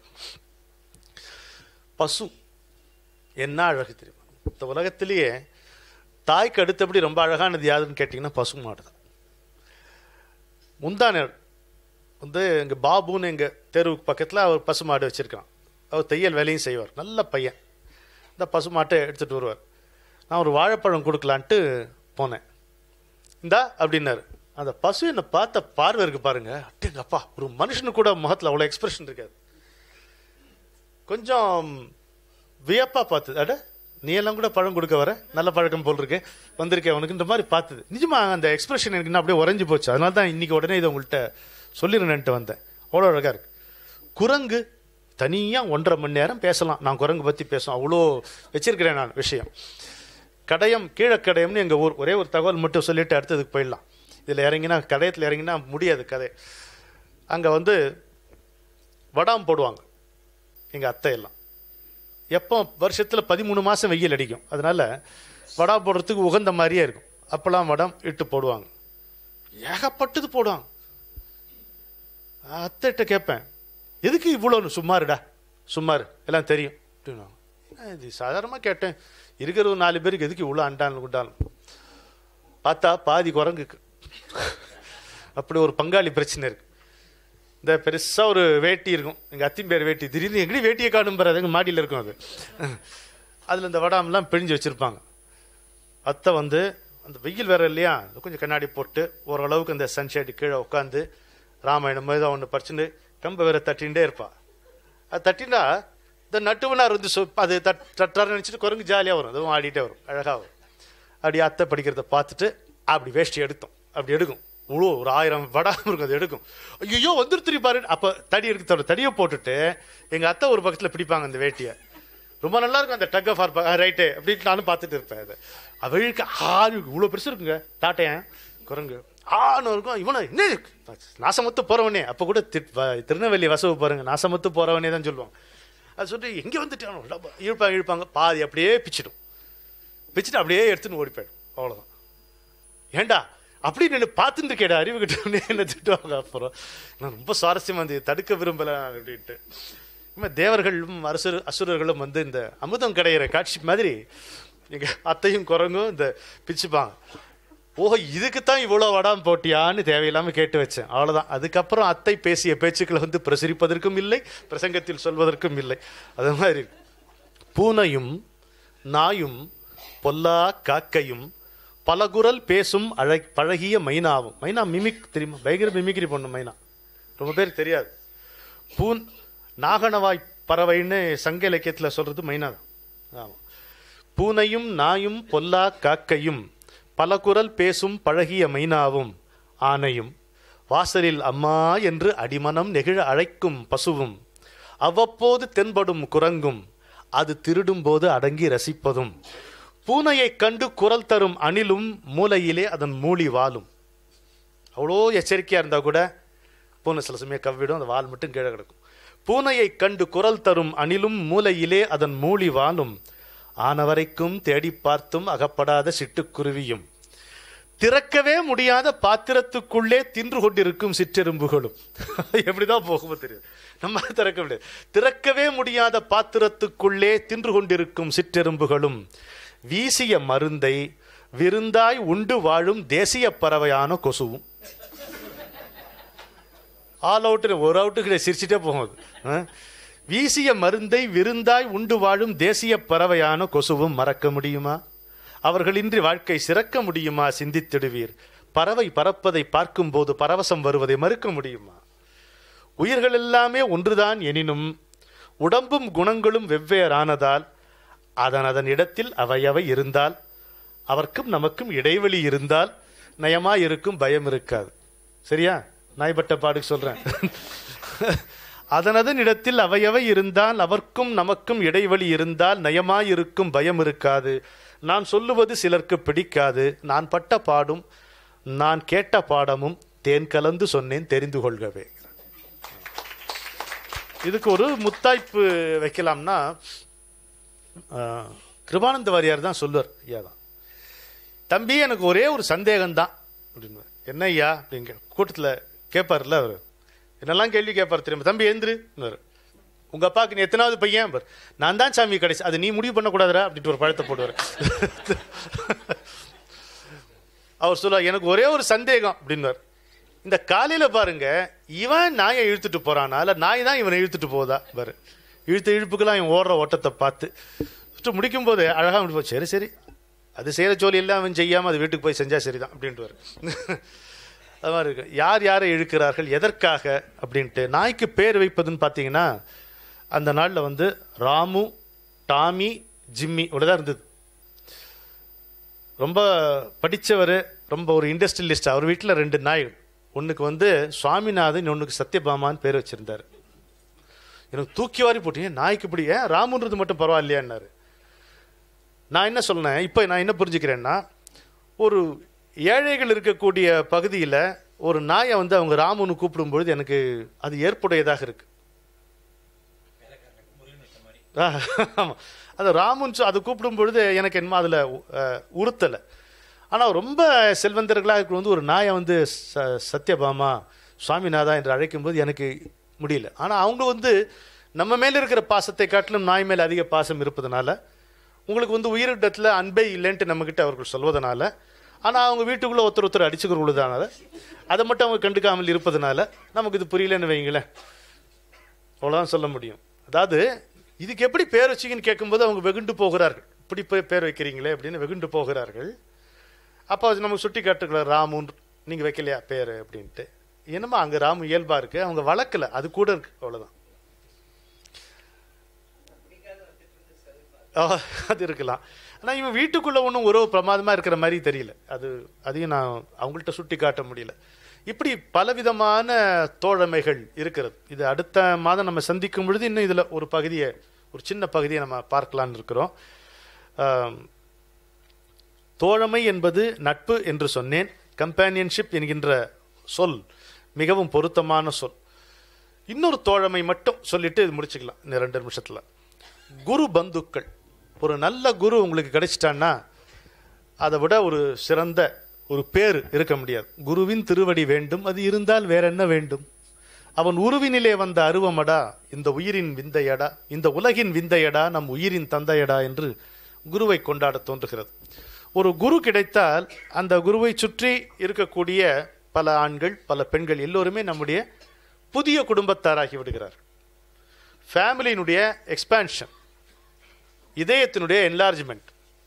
பசு என்ன அழகு தெரியுமா இந்த உலகத்திலேயே தாய்க்கு அடுத்தபடி ரொம்ப அழகானது யாருன்னு கேட்டிங்கன்னா பசு மாடு தான் முந்தான வந்து எங்க பாபுன்னு எங்க தெருவுக்கு பக்கத்தில் அவர் பசு மாடு வச்சிருக்கான் அவர் தையல் வேலையும் செய்வார் நல்ல பையன் இந்த பசு மாட்டை எடுத்துட்டு வருவார் நான் ஒரு வாழைப்பழம் கொடுக்கலான்ட்டு போனேன் இந்தா அப்படின்னாரு அந்த பசு என்னை பார்த்த பார்வை இருக்கு பாருங்க அட்டேங்கப்பா ஒரு மனுஷனு கூட முகத்தில் அவ்வளோ எக்ஸ்பிரஷன் இருக்காது கொஞ்சம் வியப்பா பார்த்தது அட நீ எல்லாம் கூட பழம் கொடுக்க வர நல்ல பழக்கம் போல் இருக்கு வந்திருக்கேன் உனக்குன்ற மாதிரி பார்த்தது நிஜமா அந்த எக்ஸ்பிரஷன் எனக்கு இன்னும் அப்படியே உறைஞ்சு போச்சு அதனால தான் இன்னைக்கு உடனே இதை உங்கள்கிட்ட சொல்லிடுறேன்ட்டு வந்தேன் அவ்வளோ அழகா இருக்கு குரங்கு தனியாக ஒன்றரை மணி நேரம் பேசலாம் நான் குரங்கு பற்றி பேசும் அவ்வளோ வச்சிருக்கிறேன் நான் விஷயம் கடையம் கீழக்கடையம்னு எங்கள் ஊர் ஒரே ஒரு தகவல் மட்டும் சொல்லிட்டு அடுத்ததுக்கு போயிடலாம் இதில் இறங்கினா கடையத்தில் இறங்கினா முடியாது கதை அங்கே வந்து வடாம் போடுவாங்க எங்கள் அத்தை எல்லாம் எப்போ வருஷத்தில் பதிமூணு மாதம் வெயில் அடிக்கும் அதனால வடா போடுறதுக்கு உகந்த மாதிரியே இருக்கும் அப்பளம் வடம் இட்டு போடுவாங்க ஏகப்பட்டது போடுவாங்க அத்தைகிட்ட கேட்பேன் எதுக்கு இவ்வளோன்னு சும்மாருடா சும்மாரு எல்லாம் தெரியும் அப்படின்னுவாங்க "ஏன் இது சாதாரணமாக கேட்டேன் இருக்கிற ஒரு நாலு பேருக்கு எதுக்கு இவ்வளோ அண்டாலும் குண்டாலும் பார்த்தா பாதி குரங்குக்கு அப்படி ஒரு பங்காளி பிரச்சனை இருக்கு இந்த பெருசா ஒரு வேட்டி இருக்கும் எங்க அத்திம்பேர் வேட்டி திடீர்னு எங்கடி வேட்டியை காணும் பாரு எங்க மாடியில் இருக்கும் அது அதுல இந்த வடாமெல்லாம் பிழிஞ்சு வச்சிருப்பாங்க அத்தை வந்து அந்த வெயில் வேற இல்லையா கொஞ்சம் கண்ணாடி போட்டு ஓரளவுக்கு அந்த சன்ஷேடு கீழே உட்காந்து ராமாயணம் ஏதோ ஒன்று பறிச்சுன்னு கம்பை வேற தட்டின்ண்டே இருப்பா அது தட்டினா இந்த நட்டுவனார் வந்து சொ- அது தட் தட்டார்னு நினச்சிட்டு குரங்கு ஜாலியாக வரும் அதுவும் ஆடிட்டே வரும் அழகாக வரும் அப்படி அத்தை படிக்கிறத பார்த்துட்டு அப்படி வேஷ்டி எடுத்தோம் அப்படி எடுக்கும் இவ்வளோ ஒரு ஆயிரம் வடாம இருக்கும் அது எடுக்கும் ஐயோ வந்துருத்துரி பாரு அப்போ தடி எடுக்க தவிர தடியை போட்டுட்டு எங்கள் அத்தை ஒரு பக்கத்தில் பிடிப்பாங்க அந்த வேட்டியை ரொம்ப நல்லா இருக்கும் அந்த டக் ஆஃப் ஆர் ரைட்டு அப்படின்னு நானும் பார்த்துட்டு இருப்பேன் அதை அவளுக்கு ஆறு இவ்வளோ பெருசு இருக்குங்க தாட்டையன் குரங்கு ஆணும் இருக்கும் இவனை என்ன நாசமத்து போறவனே அப்போ கூட தி- வ- திருநெல்வேலி வசவு பாருங்க நாசமத்து போறவனே தான் சொல்லுவாங்க அது சொல்லிட்டு எங்கே வந்துட்டானோ டப்பா, இழுப்பாங்க இழுப்பாங்க பாதி அப்படியே பிச்சிடும் பிச்சுட்டு அப்படியே எடுத்துன்னு ஓடி போயிடும் அவ்வளோதான் ஏண்டா அப்படி நின்று பார்த்துட்டு இருக்கேடா அறிவு கிட்ட என்ன திட்டுவாங்க அப்புறம் நான் ரொம்ப சுவாரஸ்யமா இருந்தது தடுக்க விரும்பல அப்படின்ட்டு இனிமே தேவர்களும் அரசு அசுரர்களும் வந்து இந்த அமுதம் கிடையிற காட்சி மாதிரி எங்க அத்தையும் குரங்கும் இந்த பிச்சுப்பாங்க ஓஹோ இதுக்கு தான் இவ்வளோ வடாம் போட்டியான்னு தேவையில்லாம கேட்டு வச்சேன் அவ்வளவுதான் அதுக்கப்புறம் அத்தை பேசிய பேச்சுக்களை வந்து பிரசரிப்பதற்கும் இல்லை பிரசங்கத்தில் சொல்வதற்கும் இல்லை அது மாதிரி பூனையும் நாயும் பொல்லா காக்கையும் பலகுரல் பேசும் அழ பழகிய மைனாவும் மைனா மிமிக் தெரியுமா பயங்கர மிமிக்ரி பண்ணு மைனா ரொம்ப பேருக்கு தெரியாது பூன் நாகனவாய் பறவைன்னு சங்க இலக்கியத்தில் சொல்றது மைனா தான் ஆமா பூனையும் நாயும் பொல்லா காக்கையும் பலகுரல் பேசும் பழகிய மைனாவும் ஆனையும் வாசலில் அம்மா என்று அடிமனம் நெகிழ அழைக்கும் பசுவும் அவ்வப்போது தென்படும் குரங்கும் அது திருடும் போது அடங்கி ரசிப்பதும் பூனையைக் கண்டு குரல் தரும் அணிலும் மூலையிலே அதன் மூளி வாலும் அவ்வளோ எச்சரிக்கையா இருந்தா கூட பூனை சில சமயம் கவ்விடும் அந்த வால் மட்டும் கீழே கிடக்கும் பூனையைக் கண்டு குரல் தரும் அணிலும் மூலையிலே அதன் மூளி வாலும் ஆனவரைக்கும் தேடி பார்த்தும் அகப்படாத சிட்டுக்குருவியும் திறக்கவே முடியாத பாத்திரத்துக்குள்ளே தின்று கொண்டிருக்கும் சிற்றெரும்புகளும் எப்படிதான் போகுமோ தெரியாது நம்ம திறக்க முடியாது திறக்கவே முடியாத பாத்திரத்துக்குள்ளே தின்று கொண்டிருக்கும் சிற்றெரும்புகளும் வீசிய மருந்தை விருந்தாய் உண்டு வாழும் தேசிய பறவையான கொசுவும் ஆல் அவுட்டு ஒரு அவுட்டுக்கு சிரிச்சிட்டே போகும் அது. ஆ? வீசிய மருந்தை விருந்தாய் உண்டு வாழும் தேசிய பறவையான கொசுவும் மறக்க முடியுமா அவர்களின்றி வாழ்க்கை சிறக்க முடியுமா சிந்தித்திடுவீர் பறவை பறப்பதை பார்க்கும்போது பரவசம் வருவதை மறுக்க முடியுமா உயிர்கள் எல்லாமே ஒன்றுதான் எனினும் உடம்பும் குணங்களும் வெவ்வேறானதால் அதன் அதன் இடத்தில் அவையவை இருந்தால் அவர்க்கும் நமக்கும் இடைவெளி இருந்தால் நயமா இருக்கும் பயம் இருக்காது சரியா நாய்பட்ட பாடுக்கு சொல்றேன் அதன் அதன் இடத்தில் அவையவை இருந்தால் அவர்க்கும் நமக்கும் இடைவெளி இருந்தால் நயமாயிருக்கும் பயம் இருக்காது நான் சொல்லுவது சிலருக்கு பிடிக்காது நான் பட்ட பாடும் நான் கேட்ட பாடமும் தேன் கலந்து சொன்னேன் தெரிந்து கொள்கவே இதுக்கு ஒரு முத்தாய்ப்பு வைக்கலாம்னா ஆஹ், கிருபானந்த வாரியார் தான் சொல்லுவார் ஐயா தான் தம்பி எனக்கு ஒரே ஒரு சந்தேகம் தான் அப்படின்னு என்ன ஐயா அப்படிங்க கூட்டத்தில் கேட்பார்ல அவர் என்னெல்லாம் கேள்வி கேட்பார் தெரியுமா தம்பி எந்திரு உங்க அப்பாவுக்கு நீ எத்தனாவது பையன் பார் நான் தான் சாமி கடைசி அது நீ முடிவு பண்ணக்கூடாதுடா அப்படின்ட்டு ஒரு பழத்தை போடுவார் அவர் சொல்லுவார் எனக்கு ஒரே ஒரு சந்தேகம் அப்படின்னார் இந்த காலையில பாருங்க இவன் நாயை இழுத்துட்டு போறானா இல்ல நாய் தான் இவனை இழுத்துட்டு போதா பாரு இழுத்த இழுப்புக்கெல்லாம் இவன் ஓடுற ஓட்டத்தை பார்த்து சுட்டு முடிக்கும் போது அழகா முடிப்போம் சரி சரி அது செய்யற ஜோலி எல்லாம் அவன் செய்யாம அது வீட்டுக்கு போய் செஞ்சா சரிதான் அப்படின்ட்டு அது மாதிரி இருக்கு யார் யாரை இழுக்கிறார்கள் எதற்காக அப்படின்ட்டு நாய்க்கு பேர் வைப்பதுன்னு பார்த்தீங்கன்னா அந்த நாளில் வந்து ராமு டாமி ஜிம்மி இவ்வளோதான் இருந்தது ரொம்ப படித்தவர் ரொம்ப ஒரு இண்டஸ்ட்ரியலிஸ்ட் அவர் வீட்டில் ரெண்டு நாய்கள் ஒன்றுக்கு வந்து சுவாமிநாதன் ஒன்றுக்கு சத்யபாமான்னு பேர் வச்சிருந்தார் எனக்கு தூக்கி வாரி போட்டீங்க நாய்க்கு இப்படி ஏன் ராமுன்றது மட்டும் பரவாயில்லையான்னாரு நான் என்ன சொன்னேன் இப்போ நான் என்ன புரிஞ்சுக்கிறேன்னா ஒரு ஏழைகள் இருக்கக்கூடிய பகுதியில் ஒரு நாயை வந்து அவங்க ராமுன்னு கூப்பிடும்பொழுது எனக்கு அது ஏற்புடையதாக இருக்கு ஆமா அது ராமுன்னு சொ- அது கூப்பிடும் பொழுது எனக்கு என்னமோ அதில் உறுத்தலை ஆனால் ரொம்ப செல்வந்தர்களாக இருக்கிற வந்து ஒரு நாயை வந்து ச சத்யபாமா சுவாமிநாதா என்று அழைக்கும்போது எனக்கு முடியல ஆனால் அவங்க வந்து நம்ம மேலே இருக்கிற பாசத்தை காட்டிலும் நாய் மேலே அதிக பாசம் இருப்பதனால உங்களுக்கு வந்து உயிரிடத்தில் அன்பே இல்லைன்ட்டு நம்மக்கிட்ட அவர்கள் சொல்வதனால ஆனால் அவங்க வீட்டுக்குள்ளே ஒருத்தர் ஒருத்தர் அடிச்சுக்கிறவங்களுதானால அதை மட்டும் அவங்க கண்டுக்காமல் இருப்பதனால நமக்கு இது புரியலன்னு வைங்களேன் அவ்வளோதான் சொல்ல முடியும் அதாவது இதுக்கு எப்படி பேர் வச்சிங்கன்னு கேட்கும்போது அவங்க வெகுண்டு போகிறார்கள் இப்படி போய் பேர் வைக்கிறீங்களே அப்படின்னு வெகுண்டு போகிறார்கள் அப்போ அது நமக்கு சுட்டி காட்டுக்கிறார் ராமுன் நீங்கள் வைக்கலையா பேர் அப்படின்ட்டு என்னமோ அங்கே ராமு இயல்பா இருக்கு அவங்க வளர்க்கல அது கூட இருக்கு அவ்வளோதான் ஆ, அது இருக்கலாம் ஆனால் இவன் வீட்டுக்குள்ள ஒன்றும் உறவு பிரமாதமாக இருக்கிற மாதிரி தெரியல அது அதையும் நான் அவங்கள்ட்ட சுட்டி காட்ட முடியல இப்படி பலவிதமான தோழமைகள் இருக்கிறது இது அடுத்த மாதம் நம்ம சந்திக்கும் பொழுது இன்னும் இதில் ஒரு பகுதியை ஒரு சின்ன பகுதியை நம்ம பார்க்கலான்னு இருக்கிறோம் ஆம், தோழமை என்பது நட்பு என்று சொன்னேன் கம்பேனியன்ஷிப் என்கின்ற சொல் மிகவும் பொருத்தமான சொல் இன்னொரு தோழமை மட்டும் சொல்லிட்டு இது முடிச்சுக்கலாம் இந்த ரெண்டு நிமிஷத்தில் குரு பந்துக்கள் ஒரு நல்ல குரு உங்களுக்கு கிடைச்சிட்டான்னா அதை விட ஒரு சிறந்த ஒரு பேர் இருக்க முடியாது குருவின் திருவடி வேண்டும் அது இருந்தால் வேற என்ன வேண்டும் அவன் உருவினிலே வந்த அருவமடா இந்த உயிரின் விந்தையடா இந்த உலகின் விந்தையடா நம் உயிரின் தந்தையடா என்று குருவை கொண்டாட தோன்றுகிறது ஒரு குரு கிடைத்தால் அந்த குருவை சுற்றி இருக்கக்கூடிய பல ஆண்கள் பல பெண்கள் எல்லோருமே நம்முடைய புதிய குடும்பத்தாராகி விடுகிறார் ஃபேமிலியினுடைய எக்ஸ்பான்ஷன் இதயத்தினுடைய என்லார்ஜ்மெண்ட்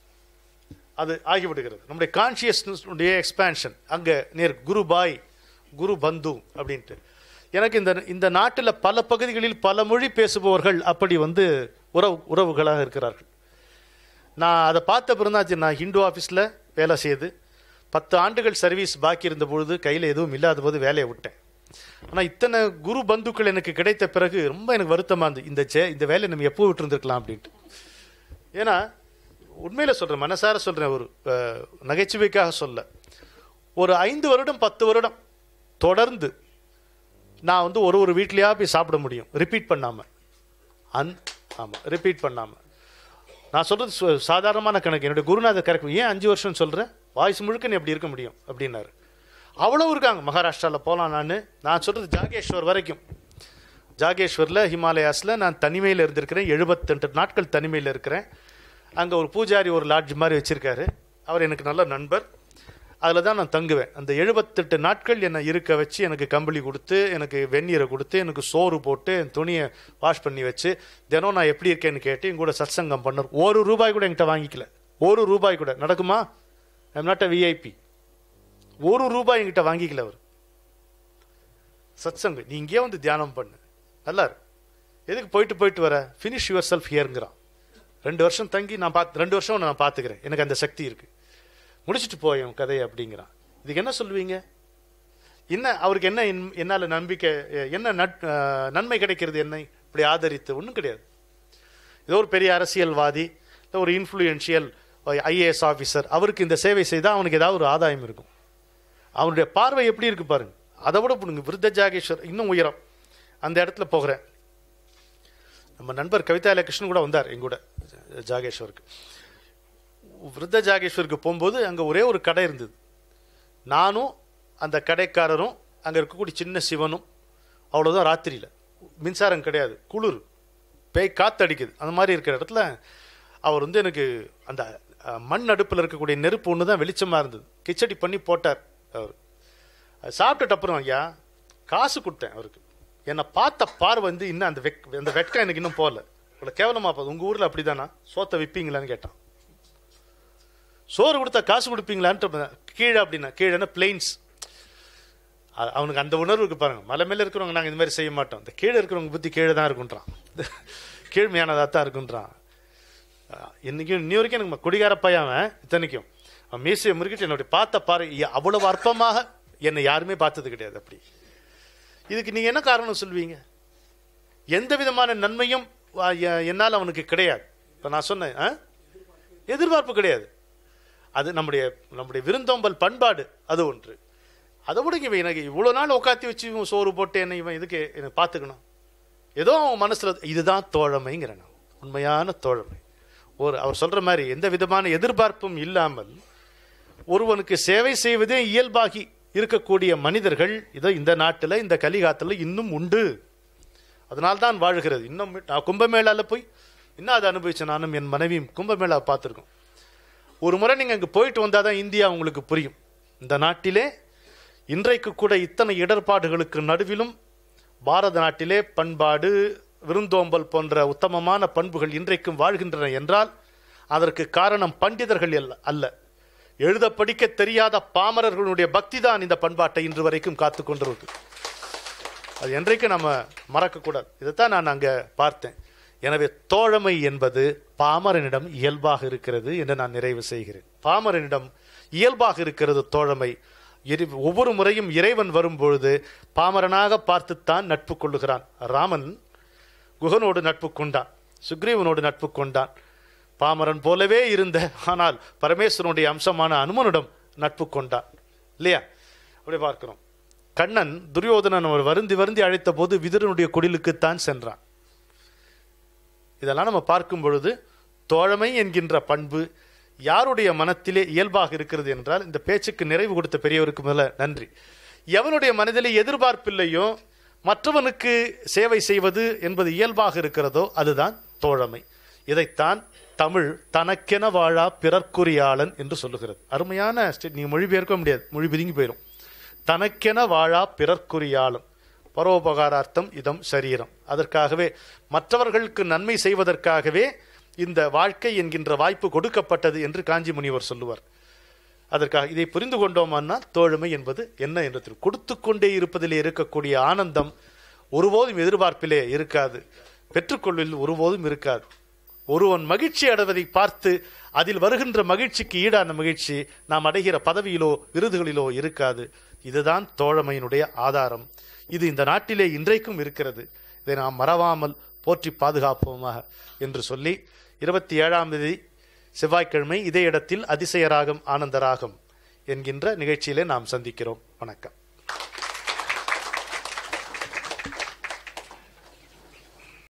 அது ஆகிவிடுகிறது நம்முடைய கான்சியஸ்னஸ்னுடைய எக்ஸ்பான்ஷன் அங்கே நேர் குரு பாய் குரு பந்து அப்படின்ட்டு எனக்கு இந்த இந்த நாட்டில் பல பகுதிகளில் பல மொழி பேசுபவர்கள் அப்படி வந்து உறவு உறவுகளாக இருக்கிறார்கள் நான் அதை பார்த்த பிறந்தாச்சு நான் ஹிந்து ஆஃபீஸில் வேலை செய்து பத்து ஆண்டுகள் சர்வீஸ் பாக்கி இருந்த பொழுது கையில் எதுவும் இல்லாத போது வேலையை விட்டேன் ஆனால் இத்தனை குரு பந்துக்கள் எனக்கு கிடைத்த பிறகு ரொம்ப எனக்கு வருத்தமாக இருந்தது இந்த ஜெ இந்த வேலையை நம்ம எப்போ விட்டுருந்துருக்கலாம் அப்படின்ட்டு ஏன்னா உண்மையில் சொல்கிறேன் மனசார சொல்கிறேன் ஒரு அஹ், நகைச்சுவைக்காக சொல்ல ஒரு ஐந்து வருடம் பத்து வருடம் தொடர்ந்து நான் வந்து ஒரு ஒரு வீட்லேயா போய் சாப்பிட முடியும் ரிப்பீட் பண்ணாமல் அன் ஆமாம் ரிப்பீட் பண்ணாமல் நான் சொல்கிறது சாதாரணமான கணக்கு என்னுடைய குருநாதர் கரெக்ட் ஏன் அஞ்சு வருஷம் சொல்கிறேன் வாய்ஸ் முழுக்க நீ எப்படி இருக்க முடியும் அப்படின்னாரு அவ்வளோ இருக்காங்க மகாராஷ்டிராவில் போகலாம் நான் நான் சொல்கிறது ஜாகேஸ்வர் வரைக்கும் ஜாகேஸ்வரில் ஹிமாலயாஸில் நான் தனிமையில் இருந்திருக்கிறேன் எழுபத்தெட்டு நாட்கள் தனிமையில் இருக்கிறேன் அங்கே ஒரு பூஜாரி ஒரு லாட்ஜ் மாதிரி வச்சுருக்காரு அவர் எனக்கு நல்ல நண்பர் அதில் தான் நான் தங்குவேன் அந்த எழுபத்தெட்டு நாட்கள் என்னை இருக்க வச்சு எனக்கு கம்பளி கொடுத்து எனக்கு வெந்நீரை கொடுத்து எனக்கு சோறு போட்டு என் துணியை வாஷ் பண்ணி வச்சு தினம் நான் எப்படி இருக்கேன்னு கேட்டு என் கூட சத்சங்கம் பண்ணார் ஒரு ரூபாய் கூட என்கிட்ட வாங்கிக்கல ஒரு ரூபாய் கூட நடக்குமா ஐம் நாட் அ விஐபி ஒரு ரூபாய் என்கிட்ட வாங்கிக்கல அவர் சத்சங்கம் நீ இங்கேயே வந்து தியானம் பண்ணு நல்லா இரு. எதுக்கு போயிட்டு போயிட்டு வர ஃபினிஷ் யுவர் செல்ஃப் ஹியருங்கிறான் ரெண்டு வருஷம் தங்கி நான் பார்த்து ரெண்டு வருஷம் நான் பார்த்துக்கிறேன் எனக்கு அந்த சக்தி இருக்கு முடிச்சிட்டு போய் உன் கதையை அப்படிங்கிறான் இதுக்கு என்ன சொல்லுவீங்க என்ன அவருக்கு என்ன என்- என்னால நம்பிக்கை என்ன நட்- அஹ், நன்மை கிடைக்கிறது என்னை இப்படி ஆதரித்து ஒன்றும் கிடையாது ஏதோ ஒரு பெரிய அரசியல்வாதி இல்லை ஒரு இன்ஃப்ளூயன்ஷியல் ஐஏஎஸ் ஆஃபீஸர் அவருக்கு இந்த சேவை செய்தால் அவனுக்கு ஏதாவது ஒரு ஆதாயம் இருக்கும் அவனுடைய பார்வை எப்படி இருக்கு பாருங்க அதை விட பிடுங்க விருத்த ஜாகேஸ்வர் இன்னும் உயரம் அந்த இடத்துல போகிறேன் நம்ம நண்பர் கவிதா கிருஷ்ணன் கூட வந்தார் எங்க கூட ஜாகேஸ்வருக்கு விருத்த ஜாகேஸ்வருக்கு போகும்போது அங்கே ஒரே ஒரு கடை இருந்தது நானும் அந்த கடைக்காரரும் அங்கே இருக்கக்கூடிய சின்ன சிவனும் அவ்வளோதான் ராத்திரியில் மின்சாரம் கிடையாது குளிர் பேய் காத்தடிக்குது அந்த மாதிரி இருக்கிற இடத்துல அவர் வந்து எனக்கு அந்த அஹ், மண் அடுப்பில் இருக்கக்கூடிய நெருப்பு ஒன்று தான் வெளிச்சமாக இருந்தது கிச்சடி பண்ணி போட்டார் அவர் அது சாப்பிட்டுட்டு அப்புறம் ஐயா காசு கொடுத்தேன் அவருக்கு என்னை பார்த்த பார்வை வந்து இன்னும் அந்த வெக் அந்த வெட்கம் எனக்கு இன்னும் போகல இவ்வளோ கேவலமா போகுது உங்கள் ஊரில் அப்படிதானா சோத்தை விற்பீங்களான்னு கேட்டான் சோறு கொடுத்தா காசு கொடுப்பீங்களான்ட்டு கீழே அப்படின்னா கீழேன்னா பிளெயின்ஸ் அவனுக்கு அந்த உணர்வு இருக்கு பாருங்க மலை மேல இருக்கிறவங்க நாங்கள் இந்த மாதிரி செய்ய மாட்டோம் இந்த கீழே இருக்கிறவங்க புத்தி கீழே தான் இருக்குன்றான் கீழ்மையானதாக தான் இருக்குன்றான் அஹ் இன்னைக்கும் இன்னி வரைக்கும் எனக்கு ம- குடிகார பையன் அவன் இத்தனைக்கும் அவன் மீசையை முறுக்கிட்டு என்னுடைய பார்த்த பாரு இ- அவ்வளவு அற்பமாக என்னை யாருமே பார்த்தது கிடையாது அப்படி இதுக்கு நீங்க என்ன காரணம் சொல்வீங்க எந்த விதமான நன்மையும் அஹ், எ- என்னால் அவனுக்கு கிடையாது இப்போ நான் சொன்னேன் ஆ? எதிர்பார்ப்பு கிடையாது அது நம்முடைய நம்முடைய விருந்தோம்பல் பண்பாடு அது ஒன்று அதை விட இவன் எனக்கு இவ்வளோ நாள் உட்காத்தி வச்சு இவன் சோறு போட்டு என்னை இவன் இதுக்கு எனக்கு பார்த்துக்கணும் ஏதோ அவன் மனசுல இதுதான் தோழமைங்கிறேன் நான் உண்மையான தோழமை ஒரு அவர் சொல்ற மாதிரி எந்த விதமான எதிர்பார்ப்பும் இல்லாமல் ஒருவனுக்கு சேவை செய்வதே இயல்பாகி இருக்கக்கூடிய மனிதர்கள் இதோ இந்த நாட்டில் இந்த கலிகாத்தில் இன்னும் உண்டு அதனால்தான் வாழ்கிறது இன்னும் நான் கும்பமேளால போய் இன்னும் அதை அனுபவிச்சேன் நானும் என் மனைவியும் கும்பமேளா பார்த்துருக்கோம் ஒரு முறை நீங்கள் அங்கே போயிட்டு வந்தால் தான் இந்தியா உங்களுக்கு புரியும் இந்த நாட்டிலே இன்றைக்கு கூட இத்தனை இடர்பாடுகளுக்கு நடுவிலும் பாரத நாட்டிலே பண்பாடு விருந்தோம்பல் போன்ற உத்தமமான பண்புகள் இன்றைக்கும் வாழ்கின்றன என்றால் அதற்கு காரணம் பண்டிதர்கள் அல்ல அல்ல எழுத படிக்க தெரியாத பாமரர்களுடைய பக்தி தான் இந்த பண்பாட்டை இன்று வரைக்கும் காத்து கொண்டிருக்கு அது என்றைக்கும் நம்ம மறக்கக்கூடாது இதைத்தான் நான் அங்கே பார்த்தேன் எனவே தோழமை என்பது பாமரனிடம் இயல்பாக இருக்கிறது என்று நான் நிறைவு செய்கிறேன் பாமரனிடம் இயல்பாக இருக்கிறது தோழமை இரு- ஒவ்வொரு முறையும் இறைவன் வரும்பொழுது பாமரனாக பார்த்துத்தான் நட்பு கொள்ளுகிறான் ராமன் குகனோடு நட்பு கொண்டான் சுக்ரீவனோடு நட்பு கொண்டான் பாமரன் போலவே இருந்த ஆனால் பரமேஸ்வரனுடைய அம்சமான அனுமனிடம் நட்பு கொண்டான் இல்லையா அப்படி பார்க்கிறோம் கண்ணன் துரியோதனன் அவர் வருந்தி வருந்தி அழைத்த போது விதுரனுடைய குடிலுக்குத்தான் சென்றான் இதெல்லாம் நம்ம பார்க்கும் பொழுது தோழமை என்கின்ற பண்பு யாருடைய மனத்திலே இயல்பாக இருக்கிறது என்றால் இந்த பேச்சுக்கு நிறைவு கொடுத்த பெரியவருக்கு முதல்ல நன்றி எவனுடைய மனதிலே எதிர்பார்ப்பில்லையோ மற்றவனுக்கு சேவை செய்வது என்பது இயல்பாக இருக்கிறதோ அதுதான் தோழமை இதைத்தான் தமிழ் தனக்கென வாழா பிறர்க்குரியாளன் என்று சொல்லுகிறது அருமையான ஸ்டே- நீங்க மொழிபெயர்க்க முடியாது மொழி பிதுங்கி போயிடும் தனக்கென வாழா பிறர்க்குரியாளன் பரோபகாரார்த்தம் இதம் சரீரம் அதற்காகவே மற்றவர்களுக்கு நன்மை செய்வதற்காகவே இந்த வாழ்க்கை என்கின்ற வாய்ப்பு கொடுக்கப்பட்டது என்று காஞ்சி முனிவர் சொல்லுவார் அதற்காக இதை புரிந்து கொண்டோமானால் தோழமை என்பது என்ன என்று தெரியும் கொடுத்து கொண்டே இருப்பதிலே இருக்கக்கூடிய ஆனந்தம் ஒருபோதும் எதிர்பார்ப்பிலே இருக்காது பெற்றுக்கொள்வதில் ஒருபோதும் இருக்காது ஒருவன் மகிழ்ச்சி அடைவதை பார்த்து அதில் வருகின்ற மகிழ்ச்சிக்கு ஈடான மகிழ்ச்சி நாம் அடைகிற பதவியிலோ விருதுகளிலோ இருக்காது இதுதான் தோழமையினுடைய ஆதாரம் இது இந்த நாட்டிலே இன்றைக்கும் இருக்கிறது இதை நாம் மறவாமல் போற்றி பாதுகாப்போமாக என்று சொல்லி இருபத்தி ஏழாம் தேதி செவ்வாய்க்கிழமை இதே இடத்தில் அதிசய ராகம் ஆனந்த ராகம் என்கின்ற நிகழ்ச்சியிலே நாம் சந்திக்கிறோம் வணக்கம்